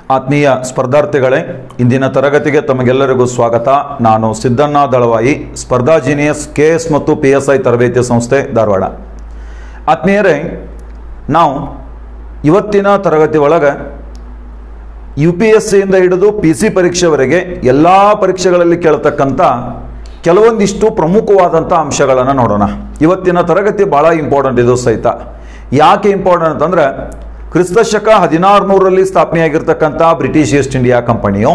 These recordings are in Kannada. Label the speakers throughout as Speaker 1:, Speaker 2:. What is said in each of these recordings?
Speaker 1: ಆತ್ಮೀಯ ಸ್ಪರ್ಧಾರ್ಥಿಗಳೇ ಇಂದಿನ ತರಗತಿಗೆ ತಮಗೆಲ್ಲರಿಗೂ ಸ್ವಾಗತ ನಾನು ಸಿದ್ದಣ್ಣ ದಳವಾಯಿ ಸ್ಪರ್ಧಾ ಜೀನಿಯಸ್ ಕೆ ಎಸ್ ಮತ್ತು ಪಿ ಎಸ್ ಐ ತರಬೇತಿ ಸಂಸ್ಥೆ ಧಾರವಾಡ ಆತ್ಮೀಯರೇ ನಾವು ಇವತ್ತಿನ ತರಗತಿ ಒಳಗೆ ಯು ಪಿ ಎಸ್ ಸಿಯಿಂದ ಹಿಡಿದು ಪಿ ಸಿ ಪರೀಕ್ಷೆವರೆಗೆ ಎಲ್ಲ ಪರೀಕ್ಷೆಗಳಲ್ಲಿ ಕೇಳ್ತಕ್ಕಂಥ ಕೆಲವೊಂದಿಷ್ಟು ಪ್ರಮುಖವಾದಂಥ ಅಂಶಗಳನ್ನು ನೋಡೋಣ ಇವತ್ತಿನ ತರಗತಿ ಭಾಳ ಇಂಪಾರ್ಟೆಂಟ್ ಇದು ಸಹಿತ ಯಾಕೆ ಇಂಪಾರ್ಟೆಂಟ್ ಅಂತಂದ್ರೆ ಕ್ರಿಸ್ತಶಕ ಹದಿನಾರುನೂರರಲ್ಲಿ ಸ್ಥಾಪನೆಯಾಗಿರ್ತಕ್ಕಂಥ ಬ್ರಿಟಿಷ್ ಈಸ್ಟ್ ಇಂಡಿಯಾ ಕಂಪನಿಯು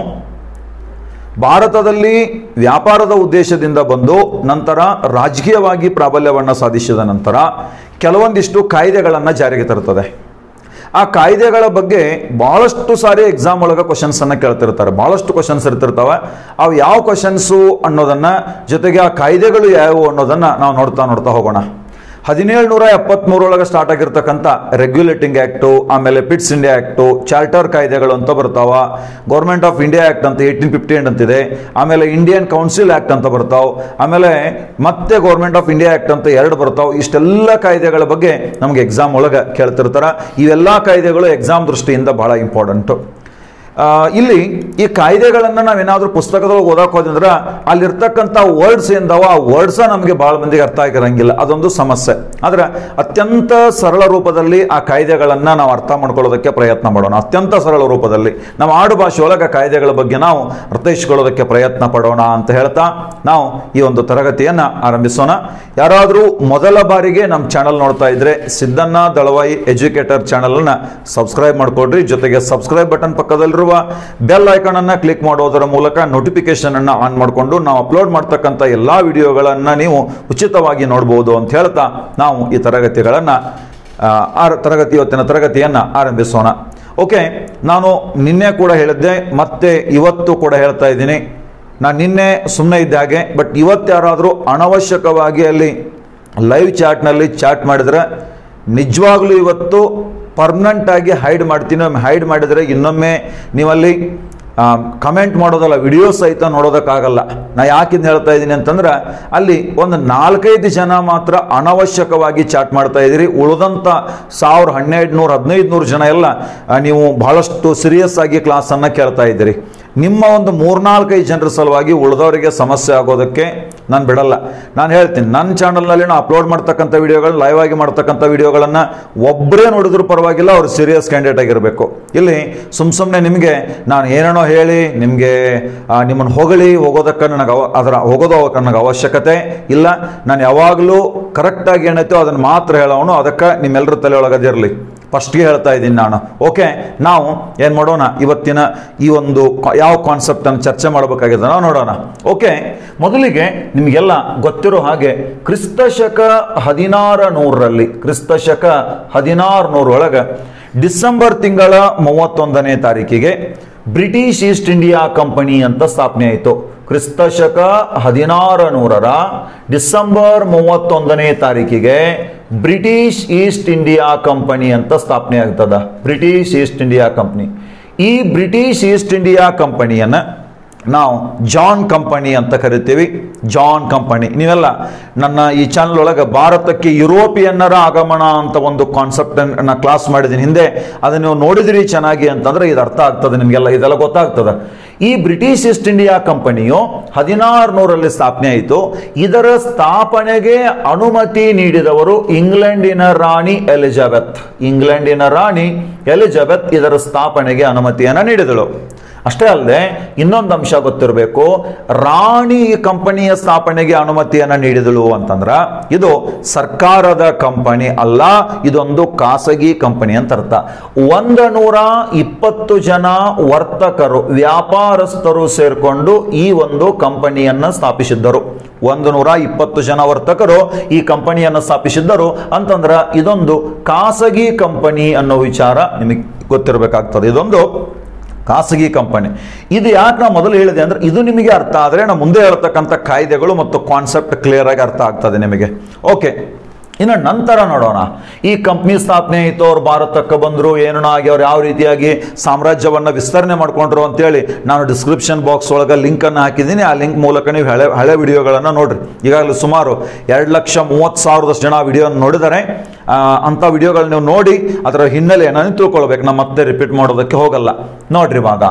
Speaker 1: ಭಾರತದಲ್ಲಿ ವ್ಯಾಪಾರದ ಉದ್ದೇಶದಿಂದ ಬಂದು ನಂತರ ರಾಜಕೀಯವಾಗಿ ಪ್ರಾಬಲ್ಯವನ್ನು ಸಾಧಿಸಿದ ನಂತರ ಕೆಲವೊಂದಿಷ್ಟು ಕಾಯ್ದೆಗಳನ್ನು ಜಾರಿಗೆ ತರುತ್ತದೆ ಆ ಕಾಯ್ದೆಗಳ ಬಗ್ಗೆ ಬಹಳಷ್ಟು ಸಾರಿ ಎಕ್ಸಾಮ್ ಒಳಗೆ ಕ್ವಶನ್ಸ್ ಅನ್ನ ಕೇಳ್ತಿರ್ತಾರೆ ಬಹಳಷ್ಟು ಕ್ವಶನ್ಸ್ ಇರ್ತಿರ್ತಾವೆ ಅವು ಯಾವ ಕ್ವಶನ್ಸು ಅನ್ನೋದನ್ನ ಜೊತೆಗೆ ಆ ಕಾಯ್ದೆಗಳು ಯಾವುವು ಅನ್ನೋದನ್ನ ನಾವು ನೋಡ್ತಾ ನೋಡ್ತಾ ಹೋಗೋಣ ಹದಿನೇಳು ನೂರ ಎಪ್ಪತ್ಮೂರೊಳಗೆ ಸ್ಟಾರ್ಟ್ ಆಗಿರ್ತಕ್ಕಂಥ ರೆಗ್ಯುಲೇಟಿಂಗ್ ಆ್ಯಕ್ಟು ಆಮೇಲೆ ಪಿಟ್ಸ್ ಇಂಡಿಯಾ ಆ್ಯಕ್ಟು ಚಾರ್ಟರ್ ಕಾಯ್ದೆಗಳು ಅಂತ ಬರ್ತಾವ ಗೌರ್ಮೆಂಟ್ ಆಫ್ ಇಂಡಿಯಾ ಆ್ಯಕ್ಟ್ ಅಂತ ಏಯ್ಟೀನ್ ಫಿಫ್ಟಿ ಏಟ್ ಅಂತಿದೆ ಆಮೇಲೆ ಇಂಡಿಯನ್ ಕೌನ್ಸಿಲ್ ಆ್ಯಕ್ಟ್ ಅಂತ ಬರ್ತಾವ ಆಮೇಲೆ ಮತ್ತೆ ಗೌರ್ಮೆಂಟ್ ಆಫ್ ಇಂಡಿಯಾ ಆ್ಯಕ್ಟ್ ಅಂತ ಎರಡು ಬರ್ತಾವ ಇಷ್ಟೆಲ್ಲ ಕಾಯ್ದೆಗಳ ಬಗ್ಗೆ ನಮಗೆ ಎಕ್ಸಾಮ್ ಒಳಗೆ ಕೇಳ್ತಿರ್ತಾರ ಇವೆಲ್ಲ ಕಾಯ್ದೆಗಳು ಎಕ್ಸಾಮ್ ದೃಷ್ಟಿಯಿಂದ ಬಹಳ ಇಂಪಾರ್ಟೆಂಟು ಆ, ಇಲ್ಲಿ ಈ ಕಾಯ್ದೆಗಳನ್ನು ನಾವೇನಾದ್ರೂ ಪುಸ್ತಕದೊಳಗೆ ಓದಕ್ಕೆ ಹೋದಂದ್ರೆ ಅಲ್ಲಿರ್ತಕ್ಕಂಥ ವರ್ಡ್ಸ್ ಏನದಾವ ಆ ವರ್ಡ್ಸ ನಮಗೆ ಭಾಳ ಮಂದಿಗೆ ಅರ್ಥ ಆಗಿರಂಗಿಲ್ಲ ಅದೊಂದು ಸಮಸ್ಯೆ ಆದ್ರೆ ಅತ್ಯಂತ ಸರಳ ರೂಪದಲ್ಲಿ ಆ ಕಾಯ್ದೆಗಳನ್ನು ನಾವು ಅರ್ಥ ಮಾಡ್ಕೊಳ್ಳೋದಕ್ಕೆ ಪ್ರಯತ್ನ ಮಾಡೋಣ ಅತ್ಯಂತ ಸರಳ ರೂಪದಲ್ಲಿ ನಮ್ಮ ಆಡು ಭಾಷೆ ಒಳಗೆ ಕಾಯ್ದೆಗಳ ಬಗ್ಗೆ ನಾವು ಅರ್ಥೈಸ್ಕೊಳ್ಳೋದಕ್ಕೆ ಪ್ರಯತ್ನ ಪಡೋಣ ಅಂತ ಹೇಳ್ತಾ ನಾವು ಈ ಒಂದು ತರಗತಿಯನ್ನು ಆರಂಭಿಸೋಣ ಯಾರಾದರೂ ಮೊದಲ ಬಾರಿಗೆ ನಮ್ಮ ಚಾನಲ್ ನೋಡ್ತಾ ಇದ್ರೆ ಸಿದ್ದಣ್ಣ ದಳವಾಯಿ ಎಜುಕೇಟರ್ ಚಾನಲನ್ನ ಸಬ್ಸ್ಕ್ರೈಬ್ ಮಾಡ್ಕೊಡ್ರಿ ಜೊತೆಗೆ ಸಬ್ಸ್ಕ್ರೈಬ್ ಬಟನ್ ಪಕ್ಕದಲ್ಲಿರುವ ಬೆಲ್ ಐಕಾನ್ ಅನ್ನ ಕ್ಲಿಕ್ ಮಾಡೋದರ ಮೂಲಕ ನೋಟಿಫಿಕೇಶನ್ ಅನ್ನ ಆನ್ ಮಾಡಿಕೊಂಡು ನಾವು ಅಪ್ಲೋಡ್ ಮಾಡ್ತಕ್ಕಂಥ ಎಲ್ಲಾ ವಿಡಿಯೋಗಳನ್ನ ನೀವು ಉಚಿತವಾಗಿ ನೋಡಬಹುದು ಅಂತ ಹೇಳ್ತಾ ನಾವು ಈ ತರಗತಿಗಳನ್ನ ಆ, ಆರ ತರಗತಿ ಇವತ್ತಿನ ತರಗತಿಯನ್ನ ಆರಂಭಿಸೋಣ ಓಕೆ ನಾನು ನಿನ್ನೆ ಕೂಡ ಹೇಳಿದ್ದೆ ಮತ್ತೆ ಇವತ್ತು ಕೂಡ ಹೇಳ್ತಾ ಇದ್ದೀನಿ ನಾನು ನಿನ್ನೆ ಸುಮ್ಮನೆ ಇದ್ದ ಹಾಗೆ ಬಟ್ ಇವತ್ತು ಯಾರಾದರೂ ಅನವಶ್ಯಕವಾಗಿ ಅಲ್ಲಿ ಲೈವ್ ಚಾಟ್ನಲ್ಲಿ ಚಾಟ್ ಮಾಡಿದ್ರೆ ನಿಜವಾಗ್ಲೂ ಇವತ್ತು ಪರ್ಮನೆಂಟ್ ಆಗಿ ಹೈಡ್ ಮಾಡ್ತೀನಿ ಒಮ್ಮೆ ಹೈಡ್ ಮಾಡಿದರೆ ಇನ್ನೊಮ್ಮೆ ನೀವಲ್ಲಿ ಕಮೆಂಟ್ ಮಾಡೋದಲ್ಲ ವಿಡಿಯೋ ಸಹಿತ ನೋಡೋದಕ್ಕಾಗಲ್ಲ ನಾ ಯಾಕಿಂದ ಹೇಳ್ತಾ ಇದ್ದೀನಿ ಅಂತಂದ್ರೆ ಅಲ್ಲಿ ಒಂದು ನಾಲ್ಕೈದು ಜನ ಮಾತ್ರ ಅನವಶ್ಯಕವಾಗಿ ಚಾಟ್ ಮಾಡ್ತಾ ಇದ್ದೀರಿ ಉಳಿದಂಥ ಸಾವಿರ ಹನ್ನೆರಡು ನೂರು ಹದಿನೈದು ನೂರು ಜನ ಎಲ್ಲ ಆ, ನೀವು ಬಹಳಷ್ಟು ಸೀರಿಯಸ್ ಆಗಿ ಕ್ಲಾಸನ್ನು ಕೇಳ್ತಾ ಇದ್ದೀರಿ ನಿಮ್ಮ ಒಂದು ಮೂರ್ನಾಲ್ಕೈದು ಜನರ ಸಲುವಾಗಿ ಉಳಿದವರಿಗೆ ಸಮಸ್ಯೆ ಆಗೋದಕ್ಕೆ ನಾನು ಬಿಡಲ್ಲ ನಾನು ಹೇಳ್ತೀನಿ ನನ್ನ ಚಾನಲ್ನಲ್ಲಿ ನಾವು ಅಪ್ಲೋಡ್ ಮಾಡ್ತಕ್ಕಂಥ ವಿಡಿಯೋಗಳು ಲೈವ್ ಆಗಿ ಮಾಡ್ತಕ್ಕಂಥ ವಿಡಿಯೋಗಳನ್ನು ಒಬ್ಬರೇ ನೋಡಿದ್ರು ಪರವಾಗಿಲ್ಲ ಅವ್ರು ಸೀರಿಯಸ್ ಕ್ಯಾಂಡಿಡೇಟ್ ಆಗಿರಬೇಕು ಇಲ್ಲಿ ಸುಮ್ ಸುಮ್ಮನೆ ನಿಮಗೆ ನಾನು ಏನೇನೋ ಹೇಳಿ ನಿಮಗೆ ನಿಮ್ಮನ್ನು ಹೊಗಳಿ ಹೋಗೋದಕ್ಕೆ ನನಗೆ ಅವ ಅದರ ಹೋಗೋದು ಅವ- ನನಗೆ ಅವಶ್ಯಕತೆ ಇಲ್ಲ ನಾನು ಯಾವಾಗಲೂ ಕರೆಕ್ಟಾಗಿ ಏನೈತೋ ಅದನ್ನು ಮಾತ್ರ ಹೇಳೋನು ಅದಕ್ಕೆ ನಿಮ್ಮೆಲ್ಲರ ತಲೆ ಒಳಗದಿರಲಿ ಫಸ್ಟ್ಗೆ ಹೇಳ್ತಾ ಇದ್ದೀನಿ ನಾನು ಓಕೆ ನಾವು ಏನು ಮಾಡೋಣ ಇವತ್ತಿನ ಈ ಒಂದು ಕ- ಯಾವ ಕಾನ್ಸೆಪ್ಟನ್ನು ಚರ್ಚೆ ಮಾಡಬೇಕಾಗಿದೆ ನಾವು ನೋಡೋಣ ಓಕೆ ಮೊದಲಿಗೆ ನಿಮಗೆಲ್ಲ ಗೊತ್ತಿರೋ ಹಾಗೆ ಕ್ರಿಸ್ತಶಕ ಹದಿನಾರ ನೂರರಲ್ಲಿ ಕ್ರಿಸ್ತಶಕ ಹದಿನಾರು ನೂರೊಳಗೆ ಡಿಸೆಂಬರ್ ತಿಂಗಳ ಮೂವತ್ತೊಂದನೇ ತಾರೀಕಿಗೆ ಬ್ರಿಟಿಷ್ ಈಸ್ಟ್ ಇಂಡಿಯಾ ಕಂಪನಿ ಅಂತ ಸ್ಥಾಪನೆ ಆಯಿತು ಕ್ರಿಸ್ತಶಕ ಹದಿನಾರ ನೂರರ ಡಿಸೆಂಬರ್ ಮೂವತ್ತೊಂದನೇ ತಾರೀಕಿಗೆ ಬ್ರಿಟಿಷ್ ಈಸ್ಟ್ ಇಂಡಿಯಾ ಕಂಪನಿ ಅಂತ ಸ್ಥಾಪನೆ ಆಗ್ತದ ಬ್ರಿಟಿಷ್ ಈಸ್ಟ್ ಇಂಡಿಯಾ ಕಂಪನಿ ಈ ಬ್ರಿಟಿಷ್ ಈಸ್ಟ್ ಇಂಡಿಯಾ ಕಂಪನಿಯನ್ನ ನಾವು ಜಾನ್ ಕಂಪನಿ ಅಂತ ಕರಿತೀವಿ ಜಾನ್ ಕಂಪನಿ ನೀವೆಲ್ಲ ನನ್ನ ಈ ಚಾನಲ್ ಒಳಗೆ ಭಾರತಕ್ಕೆ ಯುರೋಪಿಯನ್ನರ ಆಗಮನ ಅಂತ ಒಂದು ಕಾನ್ಸೆಪ್ಟ್ ನಾ ಕ್ಲಾಸ್ ಮಾಡಿದ್ದೀನಿ ಹಿಂದೆ ಅದನ್ನ ನೀವು ನೋಡಿದಿರಿ ಚೆನ್ನಾಗಿ ಅಂತಂದ್ರೆ ಇದು ಅರ್ಥ ಆಗ್ತದೆ ನಿಮಗೆಲ್ಲ ಇದೆಲ್ಲ ಗೊತ್ತಾಗ್ತದೆ ಈ ಬ್ರಿಟಿಷ್ ಈಸ್ಟ್ ಇಂಡಿಯಾ ಕಂಪನಿಯು ಹದಿನಾರು ನೂರಲ್ಲಿ ಸ್ಥಾಪನೆ ಆಯಿತು ಇದರ ಸ್ಥಾಪನೆಗೆ ಅನುಮತಿ ನೀಡಿದವರು ಇಂಗ್ಲೆಂಡಿನ ರಾಣಿ ಎಲಿಜಬೆತ್ ಇಂಗ್ಲೆಂಡಿನ ರಾಣಿ ಎಲಿಜಬೆತ್ ಇದರ ಸ್ಥಾಪನೆಗೆ ಅನುಮತಿಯನ್ನು ನೀಡಿದಳು ಅಷ್ಟೇ ಅಲ್ಲದೆ ಇನ್ನೊಂದು ಅಂಶ ಗೊತ್ತಿರಬೇಕು ರಾಣಿ ಈ ಕಂಪನಿಯ ಸ್ಥಾಪನೆಗೆ ಅನುಮತಿಯನ್ನು ನೀಡಿದಳು ಅಂತಂದ್ರ ಇದು ಸರ್ಕಾರದ ಕಂಪನಿ ಅಲ್ಲ ಇದೊಂದು ಖಾಸಗಿ ಕಂಪನಿ ಅಂತ ಅರ್ಥ ಒಂದು ನೂರ ಇಪ್ಪತ್ತು ಜನ ವರ್ತಕರು ವ್ಯಾಪಾರಸ್ಥರು ಸೇರ್ಕೊಂಡು ಈ ಒಂದು ಕಂಪನಿಯನ್ನ ಸ್ಥಾಪಿಸಿದ್ದರು ಒಂದು ನೂರ ಇಪ್ಪತ್ತು ಜನ ವರ್ತಕರು ಈ ಕಂಪನಿಯನ್ನು ಸ್ಥಾಪಿಸಿದ್ದರು ಅಂತಂದ್ರ ಇದೊಂದು ಖಾಸಗಿ ಕಂಪನಿ ಅನ್ನೋ ವಿಚಾರ ನಿಮಗೆ ಗೊತ್ತಿರಬೇಕಾಗ್ತದೆ ಇದೊಂದು ಖಾಸಗಿ ಕಂಪನಿ ಇದು ಯಾಕೆ ನಾವು ಮೊದಲು ಹೇಳಿದೆ ಅಂದ್ರೆ ಇದು ನಿಮಗೆ ಅರ್ಥ ಆದರೆ ನಾವು ಮುಂದೆ ಹೇಳ್ತಕ್ಕಂಥ ಕಾಯ್ದೆಗಳು ಮತ್ತು ಕಾನ್ಸೆಪ್ಟ್ ಕ್ಲಿಯರ್ ಆಗಿ ಅರ್ಥ ಆಗ್ತದೆ ನಿಮಗೆ ಓಕೆ ಇನ್ನು ನಂತರ ನೋಡೋಣ ಈ ಕಂಪ್ನಿ ಸ್ಥಾಪನೆ ಆಯಿತು ಅವ್ರು ಭಾರತಕ್ಕೆ ಬಂದರು ಏನೋ ಆಗಿ ಅವ್ರು ಯಾವ ರೀತಿಯಾಗಿ ಸಾಮ್ರಾಜ್ಯವನ್ನು ವಿಸ್ತರಣೆ ಮಾಡ್ಕೊಂಡ್ರು ಅಂತೇಳಿ ನಾನು ಡಿಸ್ಕ್ರಿಪ್ಷನ್ ಬಾಕ್ಸ್ ಒಳಗೆ ಲಿಂಕನ್ನು ಹಾಕಿದ್ದೀನಿ ಆ ಲಿಂಕ್ ಮೂಲಕ ನೀವು ಹಳೆ ಹಳೆ ವಿಡಿಯೋಗಳನ್ನು ನೋಡ್ರಿ ಈಗಾಗಲೇ ಸುಮಾರು ಎರಡು ಲಕ್ಷ ಮೂವತ್ತು ಸಾವಿರದಷ್ಟು ಜನ ಆ ವಿಡಿಯೋನ ನೋಡಿದ್ದಾರೆ ಆ, ಅಂಥ ವಿಡಿಯೋಗಳು ನೀವು ನೋಡಿ ಅದರ ಹಿನ್ನೆಲೆಯನ್ನು ತಿಳ್ಕೊಳ್ಬೇಕು ನಾನು ಮತ್ತೆ ರಿಪೀಟ್ ಮಾಡೋದಕ್ಕೆ ಹೋಗಲ್ಲ ನೋಡ್ರಿ ಇವಾಗ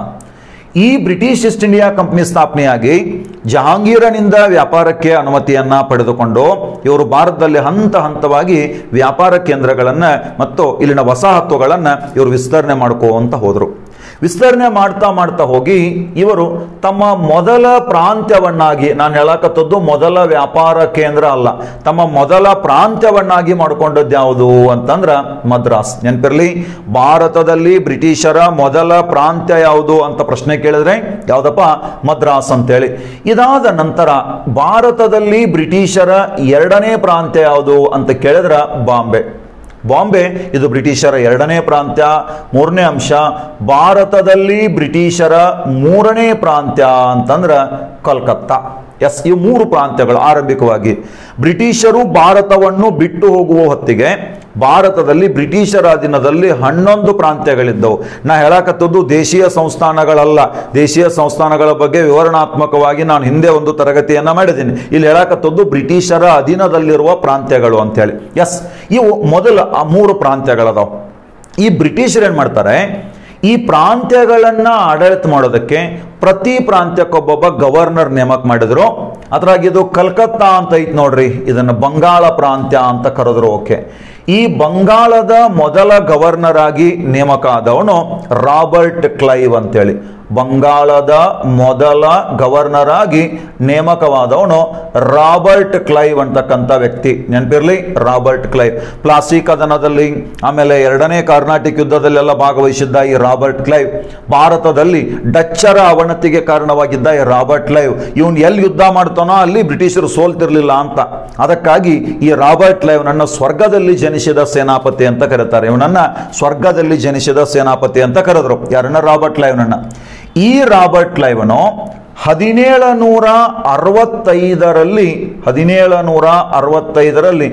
Speaker 1: ಈ ಬ್ರಿಟಿಷ್ ಈಸ್ಟ್ ಇಂಡಿಯಾ ಕಂಪನಿ ಸ್ಥಾಪನೆಯಾಗಿ ಜಹಾಂಗೀರನಿಂದ ವ್ಯಾಪಾರಕ್ಕೆ ಅನುಮತಿಯನ್ನ ಪಡೆದುಕೊಂಡು ಇವರು ಭಾರತದಲ್ಲಿ ಹಂತ ಹಂತವಾಗಿ ವ್ಯಾಪಾರ ಕೇಂದ್ರಗಳನ್ನು ಮತ್ತು ಇಲ್ಲಿನ ವಸಾಹತುಗಳನ್ನು ಇವರು ವಿಸ್ತರಣೆ ಮಾಡ್ಕೋಂತ ಹೋದರು ವಿಸ್ತರಣೆ ಮಾಡ್ತಾ ಮಾಡ್ತಾ ಹೋಗಿ ಇವರು ತಮ್ಮ ಮೊದಲ ಪ್ರಾಂತ್ಯವನ್ನಾಗಿ ನಾನು ಹೇಳಕತ್ತದ್ದು ಮೊದಲ ವ್ಯಾಪಾರ ಕೇಂದ್ರ ಅಲ್ಲ ತಮ್ಮ ಮೊದಲ ಪ್ರಾಂತ್ಯವನ್ನಾಗಿ ಮಾಡ್ಕೊಂಡದ್ದು ಯಾವುದು ಅಂತಂದ್ರ ಮದ್ರಾಸ್ ನೆನಪಿರ್ಲಿ ಭಾರತದಲ್ಲಿ ಬ್ರಿಟಿಷರ ಮೊದಲ ಪ್ರಾಂತ್ಯ ಯಾವುದು ಅಂತ ಪ್ರಶ್ನೆ ಕೇಳಿದ್ರೆ ಯಾವ್ದಪ್ಪ ಮದ್ರಾಸ್ ಅಂತೇಳಿ ಇದಾದ ನಂತರ ಭಾರತದಲ್ಲಿ ಬ್ರಿಟಿಷರ ಎರಡನೇ ಪ್ರಾಂತ್ಯ ಯಾವುದು ಅಂತ ಕೇಳಿದ್ರ ಬಾಂಬೆ ಬಾಂಬೆ ಇದು ಬ್ರಿಟಿಷರ ಎರಡನೇ ಪ್ರಾಂತ್ಯ ಮೂರನೇ ಅಂಶ ಭಾರತದಲ್ಲಿ ಬ್ರಿಟಿಷರ ಮೂರನೇ ಪ್ರಾಂತ್ಯ ಅಂತಂದ್ರ ಕಲ್ಕತ್ತಾ ಎಸ್ ಈ ಮೂರು ಪ್ರಾಂತ್ಯಗಳು ಆರಂಭಿಕವಾಗಿ ಬ್ರಿಟಿಷರು ಭಾರತವನ್ನು ಬಿಟ್ಟು ಹೋಗುವ ಹೊತ್ತಿಗೆ ಭಾರತದಲ್ಲಿ ಬ್ರಿಟಿಷರ ಅಧೀನದಲ್ಲಿ ಹನ್ನೊಂದು ಪ್ರಾಂತ್ಯಗಳಿದ್ದವು ನಾ ಹೇಳಕತ್ತದ್ದು ದೇಶೀಯ ಸಂಸ್ಥಾನಗಳಲ್ಲ ದೇಶೀಯ ಸಂಸ್ಥಾನಗಳ ಬಗ್ಗೆ ವಿವರಣಾತ್ಮಕವಾಗಿ ನಾನು ಹಿಂದೆ ಒಂದು ತರಗತಿಯನ್ನ ಮಾಡಿದ್ದೀನಿ ಇಲ್ಲಿ ಹೇಳಕತ್ತದ್ದು ಬ್ರಿಟಿಷರ ಅಧೀನದಲ್ಲಿರುವ ಪ್ರಾಂತ್ಯಗಳು ಅಂತೇಳಿ ಎಸ್ ಇವು ಮೊದಲ ಆ ಮೂರು ಪ್ರಾಂತ್ಯಗಳದಾವು ಈ ಬ್ರಿಟಿಷರು ಏನು ಮಾಡ್ತಾರೆ ಈ ಪ್ರಾಂತ್ಯಗಳನ್ನ ಆಡಳಿತ ಮಾಡೋದಕ್ಕೆ ಪ್ರತಿ ಪ್ರಾಂತ್ಯಕ್ಕೊಬ್ಬೊಬ್ಬ ಗವರ್ನರ್ ನೇಮಕ ಮಾಡಿದ್ರು ಅದ್ರಾಗ ಇದು ಕಲ್ಕತ್ತಾ ಅಂತ ಐತ್ ನೋಡ್ರಿ ಇದನ್ನ ಬಂಗಾಳ ಪ್ರಾಂತ್ಯ ಅಂತ ಕರೆದ್ರು ಓಕೆ ಈ ಬಂಗಾಳದ ಮೊದಲ ಗವರ್ನರ್ ಆಗಿ ನೇಮಕ ಆದವನು ರಾಬರ್ಟ್ ಕ್ಲೈವ್ ಅಂತೇಳಿ ಬಂಗಾಳದ ಮೊದಲ ಗವರ್ನರ್ ಆಗಿ ನೇಮಕವಾದವನು ರಾಬರ್ಟ್ ಕ್ಲೈವ್ ಅಂತಕ್ಕಂಥ ವ್ಯಕ್ತಿ ನೆನಪಿರ್ಲಿ ರಾಬರ್ಟ್ ಕ್ಲೈವ್ ಪ್ಲಾಸಿ ಕದನದಲ್ಲಿ ಆಮೇಲೆ ಎರಡನೇ ಕರ್ನಾಟಕ ಯುದ್ಧದಲ್ಲೆಲ್ಲ ಭಾಗವಹಿಸಿದ್ದ ಈ ರಾಬರ್ಟ್ ಕ್ಲೈವ್ ಭಾರತದಲ್ಲಿ ಡಚ್ಚರ ಅವನತಿಗೆ ಕಾರಣವಾಗಿದ್ದ ಈ ರಾಬರ್ಟ್ ಕ್ಲೈವ್ ಇವನ್ ಎಲ್ಲಿ ಯುದ್ಧ ಮಾಡ್ತಾನೋ ಅಲ್ಲಿ ಬ್ರಿಟಿಷರು ಸೋಲ್ತಿರ್ಲಿಲ್ಲ ಅಂತ ಅದಕ್ಕಾಗಿ ಈ ರಾಬರ್ಟ್ ಕ್ಲೈವ್ ನನ್ನ ಸ್ವರ್ಗದಲ್ಲಿ ಜನಿಸಿದ ಸೇನಾಪತಿ ಅಂತ ಕರೀತಾರೆ ಇವನನ್ನ ಸ್ವರ್ಗದಲ್ಲಿ ಜನಿಸಿದ ಸೇನಾಪತಿ ಅಂತ ಕರೆದ್ರು ಯಾರನ್ನ ರಾಬರ್ಟ್ ಕ್ಲೈವ್ನನ್ನ ಈ ರಾಬರ್ಟ್ ಕ್ಲೈವನು ಹದಿನೇಳ ನೂರ ಅರವತ್ತೈದರಲ್ಲಿ ಹದಿನೇಳ ನೂರ ಅರವತ್ತೈದರಲ್ಲಿ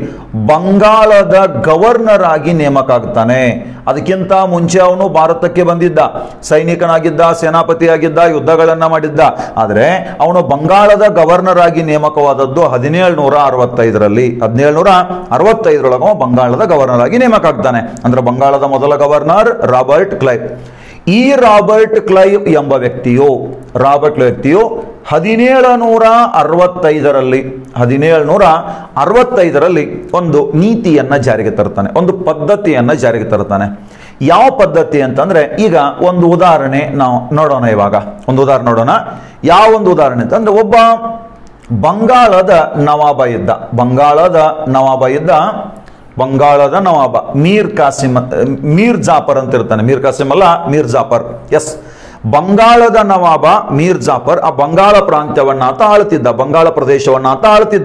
Speaker 1: ಬಂಗಾಳದ ಗವರ್ನರ್ ಆಗಿ ನೇಮಕ ಆಗ್ತಾನೆ ಅದಕ್ಕಿಂತ ಮುಂಚೆ ಅವನು ಭಾರತಕ್ಕೆ ಬಂದಿದ್ದ ಸೈನಿಕನಾಗಿದ್ದ ಸೇನಾಪತಿಯಾಗಿದ್ದ ಯುದ್ಧಗಳನ್ನ ಮಾಡಿದ್ದ ಆದರೆ ಅವನು ಬಂಗಾಳದ ಗವರ್ನರ್ ಆಗಿ ನೇಮಕವಾದದ್ದು ಹದಿನೇಳು ನೂರ ಅರವತ್ತೈದರಲ್ಲಿ ಹದಿನೇಳು ನೂರ ಅರವತ್ತೈದರೊಳಗೆ ಅವ ಬಂಗಾಳದ ಗವರ್ನರ್ ಆಗಿ ನೇಮಕ ಆಗ್ತಾನೆ ಅಂದ್ರೆ ಬಂಗಾಳದ ಮೊದಲ ಗವರ್ನರ್ ರಾಬರ್ಟ್ ಕ್ಲೈವ್ ಈ ರಾಬರ್ಟ್ ಕ್ಲೈವ್ ಎಂಬ ವ್ಯಕ್ತಿಯು ರಾಬರ್ಟ್ ಕ್ಲೈವ್ ವ್ಯಕ್ತಿಯು ಹದಿನೇಳು ನೂರ ಅರವತ್ತೈದರಲ್ಲಿ ಹದಿನೇಳು ನೂರ ಅರವತ್ತೈದರಲ್ಲಿ ಒಂದು ನೀತಿಯನ್ನ ಜಾರಿಗೆ ತರ್ತಾನೆ ಒಂದು ಪದ್ಧತಿಯನ್ನ ಜಾರಿಗೆ ತರ್ತಾನೆ ಯಾವ ಪದ್ಧತಿ ಅಂತಂದ್ರೆ ಈಗ ಒಂದು ಉದಾಹರಣೆ ನಾವು ನೋಡೋಣ ಇವಾಗ ಒಂದು ಉದಾಹರಣೆ ನೋಡೋಣ ಯಾವ ಒಂದು ಉದಾಹರಣೆ ಅಂತಂದ್ರೆ ಒಬ್ಬ ಬಂಗಾಳದ ನವಾಬ ಇದ್ದ ಬಂಗಾಳದ ನವಾಬ ಇದ್ದ ಬಂಗಾಳದ ನವಾಬ ಮೀರ್ ಕಾಸಿಮ್ ಮೀರ್ ಜಾಫರ್ ಅಂತ ಇರ್ತಾನೆ ಮೀರ್ ಕಾಸಿಮ್ ಅಲ್ಲ ಮೀರ್ ಜಾಫರ್ ಎಸ್ ಬಂಗಾಳದ ನವಾಬ ಮೀರ್ ಜಾಫರ್ ಆ ಬಂಗಾಳ ಪ್ರಾಂತ್ಯವನ್ನ ಆತ ಆಳ್ತಿದ್ದ ಬಂಗಾಳ ಪ್ರದೇಶವನ್ನ ಆತ ಆಳ್ತಿದ್ದ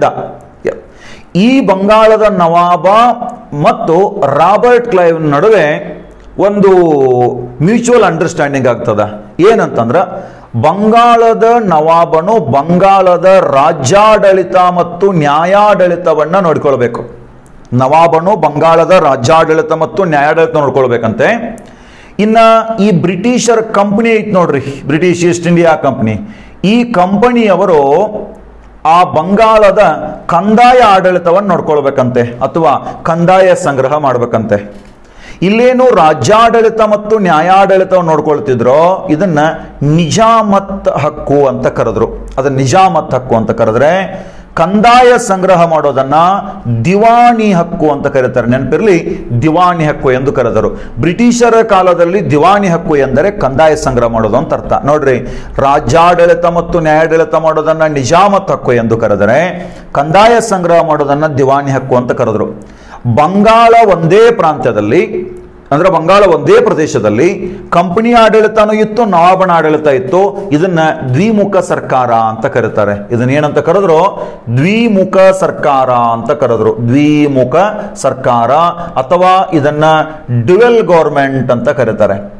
Speaker 1: ಈ ಬಂಗಾಳದ ನವಾಬ ಮತ್ತು ರಾಬರ್ಟ್ ಕ್ಲೈವ್ ನಡುವೆ ಒಂದು ಮ್ಯೂಚುವಲ್ ಅಂಡರ್ಸ್ಟ್ಯಾಂಡಿಂಗ್ ಆಗ್ತದ ಏನಂತಂದ್ರ ಬಂಗಾಳದ ನವಾಬನು ಬಂಗಾಳದ ರಾಜ್ಯಾಡಳಿತ ಮತ್ತು ನ್ಯಾಯಾಡಳಿತವನ್ನ ನೋಡ್ಕೊಳ್ಬೇಕು ನವಾಬನು ಬಂಗಾಳದ ರಾಜ್ಯಾಡಳಿತ ಮತ್ತು ನ್ಯಾಯಾಡಳಿತ ನೋಡ್ಕೊಳ್ಬೇಕಂತೆ ಇನ್ನ ಈ ಬ್ರಿಟಿಷರ್ ಕಂಪನಿ ಐತ್ ನೋಡ್ರಿ ಬ್ರಿಟಿಷ್ ಈಸ್ಟ್ ಇಂಡಿಯಾ ಕಂಪನಿ ಈ ಕಂಪನಿಯವರು ಆ ಬಂಗಾಳದ ಕಂದಾಯ ಆಡಳಿತವನ್ನು ನೋಡ್ಕೊಳ್ಬೇಕಂತೆ ಅಥವಾ ಕಂದಾಯ ಸಂಗ್ರಹ ಮಾಡ್ಬೇಕಂತೆ ಇಲ್ಲೇನು ರಾಜ್ಯಾಡಳಿತ ಮತ್ತು ನ್ಯಾಯಾಡಳಿತವನ್ನು ನೋಡ್ಕೊಳ್ತಿದ್ರೋ ಇದನ್ನ ನಿಜಾಮತ್ ಹಕ್ಕು ಅಂತ ಕರೆದ್ರು ಅದನ್ನ ನಿಜಾಮತ್ ಹಕ್ಕು ಅಂತ ಕರೆದ್ರೆ ಕಂದಾಯ ಸಂಗ್ರಹ ಮಾಡೋದನ್ನ ದಿವಾಣಿ ಹಕ್ಕು ಅಂತ ಕರೀತಾರೆ ನೆನಪಿರ್ಲಿ ದಿವಾಣಿ ಹಕ್ಕು ಎಂದು ಕರೆದರು ಬ್ರಿಟಿಷರ ಕಾಲದಲ್ಲಿ ದಿವಾಣಿ ಹಕ್ಕು ಎಂದರೆ ಕಂದಾಯ ಸಂಗ್ರಹ ಮಾಡೋದು ಅಂತ ಅರ್ಥ ನೋಡ್ರಿ ರಾಜ್ಯಾಡಳಿತ ಮತ್ತು ನ್ಯಾಯಾಡಳಿತ ಮಾಡೋದನ್ನ ನಿಜಾಮತ್ ಹಕ್ಕು ಎಂದು ಕರೆದರೆ ಕಂದಾಯ ಸಂಗ್ರಹ ಮಾಡೋದನ್ನ ದಿವಾಣಿ ಹಕ್ಕು ಅಂತ ಕರೆದರು ಬಂಗಾಳ ಒಂದೇ ಪ್ರಾಂತ್ಯದಲ್ಲಿ ಅಂದ್ರೆ ಬಂಗಾಳ ಒಂದೇ ಪ್ರದೇಶದಲ್ಲಿ ಕಂಪನಿ ಆಡಳಿತನೂ ಇತ್ತು ನವಾಬನ ಆಡಳಿತ ಇತ್ತು ಇದನ್ನ ದ್ವಿಮುಖ ಸರ್ಕಾರ ಅಂತ ಕರೀತಾರೆ ಇದನ್ನ ಏನಂತ ಕರೆದ್ರು ದ್ವಿಮುಖ ಸರ್ಕಾರ ಅಂತ ಕರೆದ್ರು ದ್ವಿಮುಖ ಸರ್ಕಾರ ಅಥವಾ ಇದನ್ನ ಡ್ಯುವೆಲ್ ಗೌರ್ಮೆಂಟ್ ಅಂತ ಕರೀತಾರೆ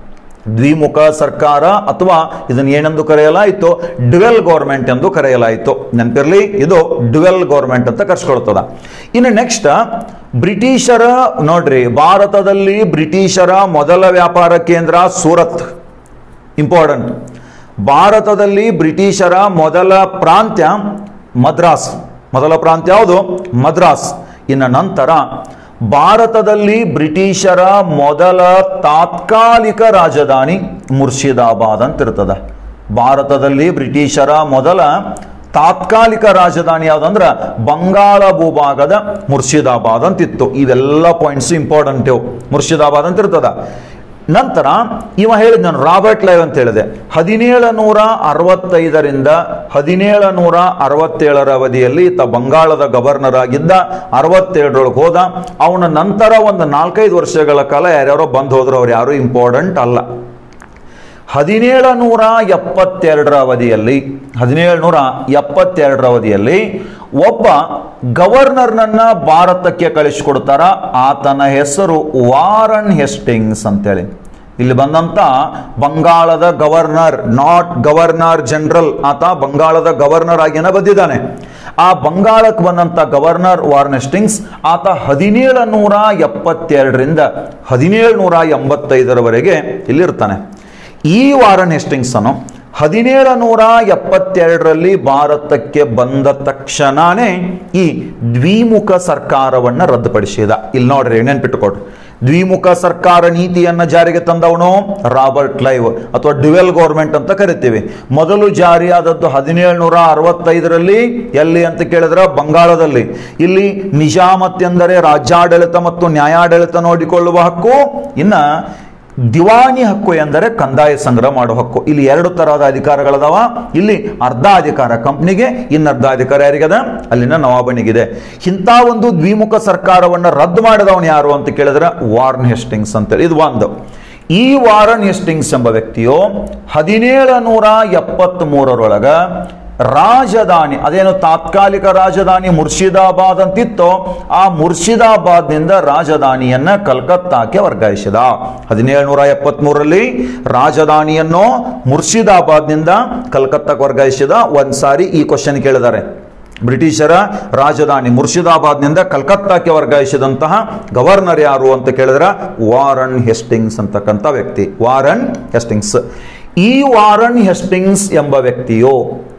Speaker 1: ದ್ವಿಮುಖ ಸರ್ಕಾರ ಅಥವಾ ಇದನ್ನು ಏನೆಂದು ಕರೆಯಲಾಯಿತು ಡ್ಯುವೆಲ್ ಗೌರ್ಮೆಂಟ್ ಎಂದು ಕರೆಯಲಾಯಿತು ನೆನಪಿರಲಿ ಇದು ಡ್ಯುವೆಲ್ ಗೌರ್ಮೆಂಟ್ ಅಂತ ಕರ್ಸ್ಕೊಳ್ತದ ಇನ್ನು ನೆಕ್ಸ್ಟ್ ಬ್ರಿಟಿಷರ ನೋಡ್ರಿ ಭಾರತದಲ್ಲಿ ಬ್ರಿಟಿಷರ ಮೊದಲ ವ್ಯಾಪಾರ ಕೇಂದ್ರ ಸೂರತ್ ಇಂಪಾರ್ಟೆಂಟ್ ಭಾರತದಲ್ಲಿ ಬ್ರಿಟಿಷರ ಮೊದಲ ಪ್ರಾಂತ್ಯ ಮದ್ರಾಸ್ ಮೊದಲ ಪ್ರಾಂತ್ಯ ಯಾವುದು ಮದ್ರಾಸ್ ಇನ್ನು ನಂತರ ಭಾರತದಲ್ಲಿ ಬ್ರಿಟಿಷರ ಮೊದಲ ತಾತ್ಕಾಲಿಕ ರಾಜಧಾನಿ ಮುರ್ಷಿದಾಬಾದ್ ಅಂತ ಇರ್ತದೆ ಭಾರತದಲ್ಲಿ ಬ್ರಿಟಿಷರ ಮೊದಲ ತಾತ್ಕಾಲಿಕ ರಾಜಧಾನಿ ಯಾವ್ದಂದ್ರ ಬಂಗಾಳ ಭೂಭಾಗದ ಮುರ್ಷಿದಾಬಾದ್ ಅಂತಿತ್ತು ಇವೆಲ್ಲ ಪಾಯಿಂಟ್ಸ್ ಇಂಪಾರ್ಟೆಂಟ್ ಇವು ಮುರ್ಷಿದಾಬಾದ್ ಅಂತ ಇರ್ತದ ನಂತರ ಇವ ಹೇಳಿದ್ ನಾನು ರಾಬರ್ಟ್ ಲೈವ್ ಅಂತ ಹೇಳಿದೆ ಹದಿನೇಳು ನೂರ ಅರವತ್ತೈದರಿಂದ ಹದಿನೇಳು ನೂರ ಅರವತ್ತೇಳರ ಅವಧಿಯಲ್ಲಿ ಈತ ಬಂಗಾಳದ ಗವರ್ನರ್ ಆಗಿದ್ದ ಅರವತ್ತೇಳರೊಳಗೆ ಹೋದ ಅವನ ನಂತರ ಒಂದು ನಾಲ್ಕೈದು ವರ್ಷಗಳ ಕಾಲ ಯಾರ್ಯಾರೋ ಬಂದು ಹೋದ್ರು ಅವ್ರು ಯಾರು ಇಂಪಾರ್ಟೆಂಟ್ ಅಲ್ಲ ಹದಿನೇಳು ನೂರ ಎಪ್ಪತ್ತೆರಡರ ಅವಧಿಯಲ್ಲಿ ಹದಿನೇಳು ನೂರ ಎಪ್ಪತ್ತೆರಡರ ಅವಧಿಯಲ್ಲಿ ಒಬ್ಬ ಗವರ್ನರ್ನನ್ನ ಭಾರತಕ್ಕೆ ಕಳಿಸಿಕೊಡ್ತಾರ ಆತನ ಹೆಸರು ವಾರನ್ ಹೆಸ್ಟಿಂಗ್ಸ್ ಅಂತೇಳಿ ಇಲ್ಲಿ ಬಂದಂತ ಬಂಗಾಳದ ಗವರ್ನರ್ ನಾಟ್ ಗವರ್ನರ್ ಜನರಲ್ ಆತ ಬಂಗಾಳದ ಗವರ್ನರ್ ಆಗಿನ ಬಂದಿದ್ದಾನೆ ಆ ಬಂಗಾಳಕ್ಕೆ ಬಂದಂತ ಗವರ್ನರ್ ವಾರ್ನ್ ಹೆಸ್ಟಿಂಗ್ಸ್ ಆತ ಹದಿನೇಳು ನೂರ ಎಪ್ಪತ್ತೆರಡರಿಂದ ಹದಿನೇಳು ನೂರ ಎಂಬತ್ತೈದರವರೆಗೆ ಇಲ್ಲಿರ್ತಾನೆ ಈ ವಾರನ್ ಹೆಸ್ಟಿಂಗ್ಸ್ ಅನ್ನು ಹದಿನೇಳು ನೂರ ಎಪ್ಪತ್ತೆರಡರಲ್ಲಿ ಭಾರತಕ್ಕೆ ಬಂದ ತಕ್ಷಣನೇ ಈ ದ್ವಿಮುಖ ಸರ್ಕಾರವನ್ನು ರದ್ದುಪಡಿಸಿದ ಇಲ್ಲಿ ನೋಡ್ರಿ ನೆನ್ಪಿಟ್ಟುಕೊಡ್ರಿ ದ್ವಿಮುಖ ಸರ್ಕಾರ ನೀತಿಯನ್ನ ಜಾರಿಗೆ ತಂದವನು ರಾಬರ್ಟ್ ಲೈವ್ ಅಥವಾ ಡ್ಯುವೆಲ್ ಗೌರ್ಮೆಂಟ್ ಅಂತ ಕರಿತೀವಿ ಮೊದಲು ಜಾರಿಯಾದದ್ದು ಹದಿನೇಳು ನೂರ ಅರವತ್ತೈದರಲ್ಲಿ ಎಲ್ಲಿ ಅಂತ ಕೇಳಿದ್ರೆ ಬಂಗಾಳದಲ್ಲಿ ಇಲ್ಲಿ ನಿಜಾಮತ್ ಎಂದರೆ ರಾಜ್ಯಾಡಳಿತ ಮತ್ತು ನ್ಯಾಯಾಡಳಿತ ನೋಡಿಕೊಳ್ಳುವ ಹಕ್ಕು ಇನ್ನ ದಿವಾನಿ ಹಕ್ಕು ಎಂದರೆ ಕಂದಾಯ ಸಂಗ್ರಹ ಮಾಡೋ ಹಕ್ಕು ಇಲ್ಲಿ ಎರಡು ತರಹದ ಅಧಿಕಾರಗಳದಾವ ಇಲ್ಲಿ ಅರ್ಧ ಅಧಿಕಾರ ಕಂಪ್ನಿಗೆ ಇನ್ನರ್ಧ ಅಧಿಕಾರ ಯಾರಿಗದ ಅಲ್ಲಿನ ನವಾಬನಿಗಿದೆ ಇಂಥ ಒಂದು ದ್ವಿಮುಖ ಸರ್ಕಾರವನ್ನು ರದ್ದು ಮಾಡಿದವನು ಯಾರು ಅಂತ ಕೇಳಿದ್ರೆ ವಾರ್ನ್ ಹೆಸ್ಟಿಂಗ್ಸ್ ಅಂತೇಳಿ ಇದು ಒಂದು ಈ ವಾರನ್ ಹೆಸ್ಟಿಂಗ್ಸ್ ಎಂಬ ವ್ಯಕ್ತಿಯು ಹದಿನೇಳು ನೂರ ಎಪ್ಪತ್ತ್ ಮೂರರೊಳಗ ರಾಜಧಾನಿ ಅದೇನು ತಾತ್ಕಾಲಿಕ ರಾಜಧಾನಿ ಮುರ್ಷಿದಾಬಾದ್ ಅಂತಿತ್ತೋ ಆ ಮುರ್ಷಿದಾಬಾದ್ನಿಂದ ರಾಜಧಾನಿಯನ್ನ ಕಲ್ಕತ್ತಾಕ್ಕೆ ವರ್ಗಾಯಿಸಿದ ಹದಿನೇಳು ನೂರ ಎಪ್ಪತ್ಮೂರರಲ್ಲಿ ರಾಜಧಾನಿಯನ್ನು ಮುರ್ಷಿದಾಬಾದ್ನಿಂದ ಕಲ್ಕತ್ತಾಕ್ಕೆ ವರ್ಗಾಯಿಸಿದ ಒಂದ್ಸಾರಿ ಈ ಕ್ವಶನ್ ಕೇಳಿದ್ದಾರೆ ಬ್ರಿಟಿಷರ ರಾಜಧಾನಿ ಮುರ್ಷಿದಾಬಾದ್ನಿಂದ ಕಲ್ಕತ್ತಾಕ್ಕೆ ವರ್ಗಾಯಿಸಿದಂತಹ ಗವರ್ನರ್ ಯಾರು ಅಂತ ಕೇಳಿದ್ರೆ ವಾರನ್ ಹೆಸ್ಟಿಂಗ್ಸ್ ಅಂತಕ್ಕಂಥ ವ್ಯಕ್ತಿ ವಾರನ್ ಹೆಸ್ಟಿಂಗ್ಸ್ ಈ ವಾರನ್ ಹೆಸ್ಟಿಂಗ್ಸ್ ಎಂಬ ವ್ಯಕ್ತಿಯು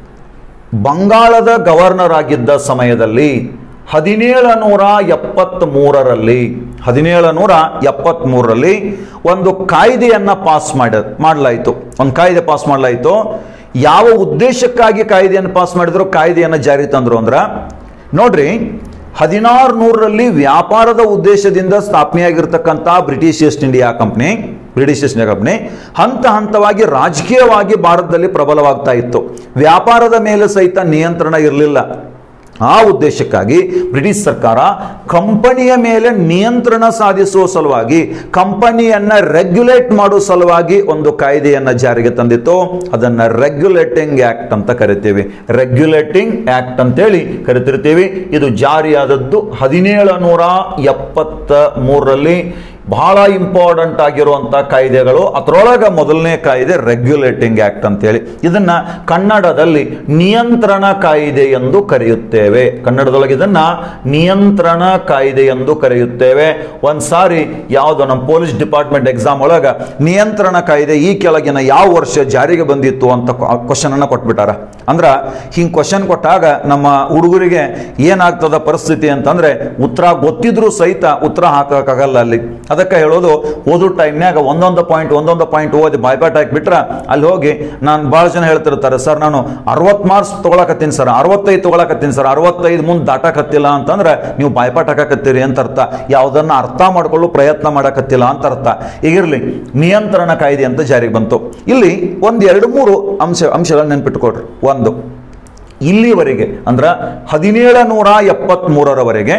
Speaker 1: ಬಂಗಾಳದ ಗವರ್ನರ್ ಆಗಿದ್ದ ಸಮಯದಲ್ಲಿ ಹದಿನೇಳು ನೂರ ಎಪ್ಪತ್ತ್ ಮೂರರಲ್ಲಿ ಹದಿನೇಳು ನೂರ ಎಪ್ಪತ್ತ್ ಮೂರರಲ್ಲಿ ಒಂದು ಕಾಯ್ದೆಯನ್ನ ಪಾಸ್ ಮಾಡ ಮಾಡಲಾಯಿತು ಒಂದು ಕಾಯ್ದೆ ಪಾಸ್ ಮಾಡಲಾಯಿತು ಯಾವ ಉದ್ದೇಶಕ್ಕಾಗಿ ಕಾಯ್ದೆಯನ್ನು ಪಾಸ್ ಮಾಡಿದ್ರು ಕಾಯ್ದೆಯನ್ನು ಜಾರಿ ತಂದ್ರು ಅಂದ್ರ ನೋಡ್ರಿ ಹದಿನಾರು ನೂರರಲ್ಲಿ ವ್ಯಾಪಾರದ ಉದ್ದೇಶದಿಂದ ಸ್ಥಾಪನೆಯಾಗಿರ್ತಕ್ಕಂಥ British East India company British East India company ಹಂತ ಹಂತವಾಗಿ ರಾಜಕೀಯವಾಗಿ ಭಾರತದಲ್ಲಿ ಪ್ರಬಲವಾಗ್ತಾ ಇತ್ತು ವ್ಯಾಪಾರದ ಮೇಲೆ ಸಹಿತ ನಿಯಂತ್ರಣ ಇರಲಿಲ್ಲ ಆ ಉದ್ದೇಶಕ್ಕಾಗಿ ಬ್ರಿಟಿಷ್ ಸರ್ಕಾರ ಕಂಪನಿಯ ಮೇಲೆ ನಿಯಂತ್ರಣ ಸಾಧಿಸುವ ಸಲುವಾಗಿ ಕಂಪನಿಯನ್ನ ರೆಗ್ಯುಲೇಟ್ ಮಾಡುವ ಸಲುವಾಗಿ ಒಂದು ಕಾಯ್ದೆಯನ್ನ ಜಾರಿಗೆ ತಂದಿತ್ತು ಅದನ್ನ ರೆಗ್ಯುಲೇಟಿಂಗ್ ಆಕ್ಟ್ ಅಂತ ಕರಿತೀವಿ ರೆಗ್ಯುಲೇಟಿಂಗ್ ಆಕ್ಟ್ ಅಂತೇಳಿ ಕರಿತಿರ್ತೀವಿ ಇದು ಜಾರಿಯಾದದ್ದು ಹದಿನೇಳು ನೂರ ಎಪ್ಪತ್ತ ಮೂರರಲ್ಲಿ ಬಹಳ ಇಂಪಾರ್ಟೆಂಟ್ ಆಗಿರುವಂಥ ಕಾಯ್ದೆಗಳು ಅದರೊಳಗೆ ಮೊದಲನೇ ಕಾಯ್ದೆ ರೆಗ್ಯುಲೇಟಿಂಗ್ ಆಕ್ಟ್ ಅಂತೇಳಿ ಇದನ್ನ ಕನ್ನಡದಲ್ಲಿ ನಿಯಂತ್ರಣ ಕಾಯ್ದೆ ಎಂದು ಕರೆಯುತ್ತೇವೆ ಕನ್ನಡದೊಳಗೆ ಇದನ್ನ ನಿಯಂತ್ರಣ ಕಾಯ್ದೆ ಎಂದು ಕರೆಯುತ್ತೇವೆ ಒಂದ್ಸಾರಿ ಯಾವುದು ನಮ್ಮ ಪೊಲೀಸ್ ಡಿಪಾರ್ಟ್ಮೆಂಟ್ ಎಕ್ಸಾಮ್ ಒಳಗ ನಿಯಂತ್ರಣ ಕಾಯ್ದೆ ಈ ಕೆಳಗಿನ ಯಾವ ವರ್ಷ ಜಾರಿಗೆ ಬಂದಿತ್ತು ಅಂತ ಕ್ವಶನ್ ಅನ್ನ ಕೊಟ್ಬಿಟ್ಟಾರ ಅಂದ್ರ ಹಿಂಗ್ ಕ್ವಶನ್ ಕೊಟ್ಟಾಗ ನಮ್ಮ ಹುಡುಗರಿಗೆ ಏನಾಗ್ತದ ಪರಿಸ್ಥಿತಿ ಅಂತಂದ್ರೆ ಉತ್ತರ ಗೊತ್ತಿದ್ರು ಸಹಿತ ಉತ್ತರ ಹಾಕಕ್ಕಾಗಲ್ಲ ಅಲ್ಲಿ ಅದಕ್ಕೆ ಹೇಳೋದು ಓದೋ ಟೈಮ್ನಾಗ ಒಂದೊಂದು ಪಾಯಿಂಟ್ ಒಂದೊಂದು ಪಾಯಿಂಟ್ ಓದಿ ಬಾಯ್ಪಾಟ್ ಹಾಕಿಬಿಟ್ರ ಅಲ್ಲಿ ಹೋಗಿ ನಾನು ಭಾಳ ಜನ ಹೇಳ್ತಿರ್ತಾರೆ ಸರ್ ನಾನು ಅರವತ್ತು ಮಾರ್ಕ್ಸ್ ತೊಗೊಳಕತ್ತೀನಿ ಸರ್ ಅರವತ್ತೈದು ತೊಗೊಳಕತ್ತೀನಿ ಸರ್ ಅರವತ್ತೈದು ಮುಂದೆ ದಾಟಕತ್ತಿಲ್ಲ ಅಂತಂದ್ರೆ ನೀವು ಬಾಯ್ಪಾಟ್ ಹಾಕಕತ್ತೀರಿ ಅಂತ ಅರ್ಥ ಯಾವುದನ್ನ ಅರ್ಥ ಮಾಡ್ಕೊಳ್ಳೋ ಪ್ರಯತ್ನ ಮಾಡಕತ್ತಿಲ್ಲ ಅಂತ ಅರ್ಥ ಈಗಿರ್ಲಿ ನಿಯಂತ್ರಣ ಕಾಯ್ದೆ ಅಂತ ಜಾರಿಗೆ ಬಂತು ಇಲ್ಲಿ ಒಂದು ಎರಡು ಮೂರು ಅಂಶ ಅಂಶಗಳನ್ನ ನೆನ್ಪಿಟ್ಕೊಡ್ರಿ ಒಂದು ಇಲ್ಲಿವರೆಗೆ ಅಂದ್ರೆ ಹದಿನೇಳು ನೂರ ಎಪ್ಪತ್ತ್ಮೂರರವರೆಗೆ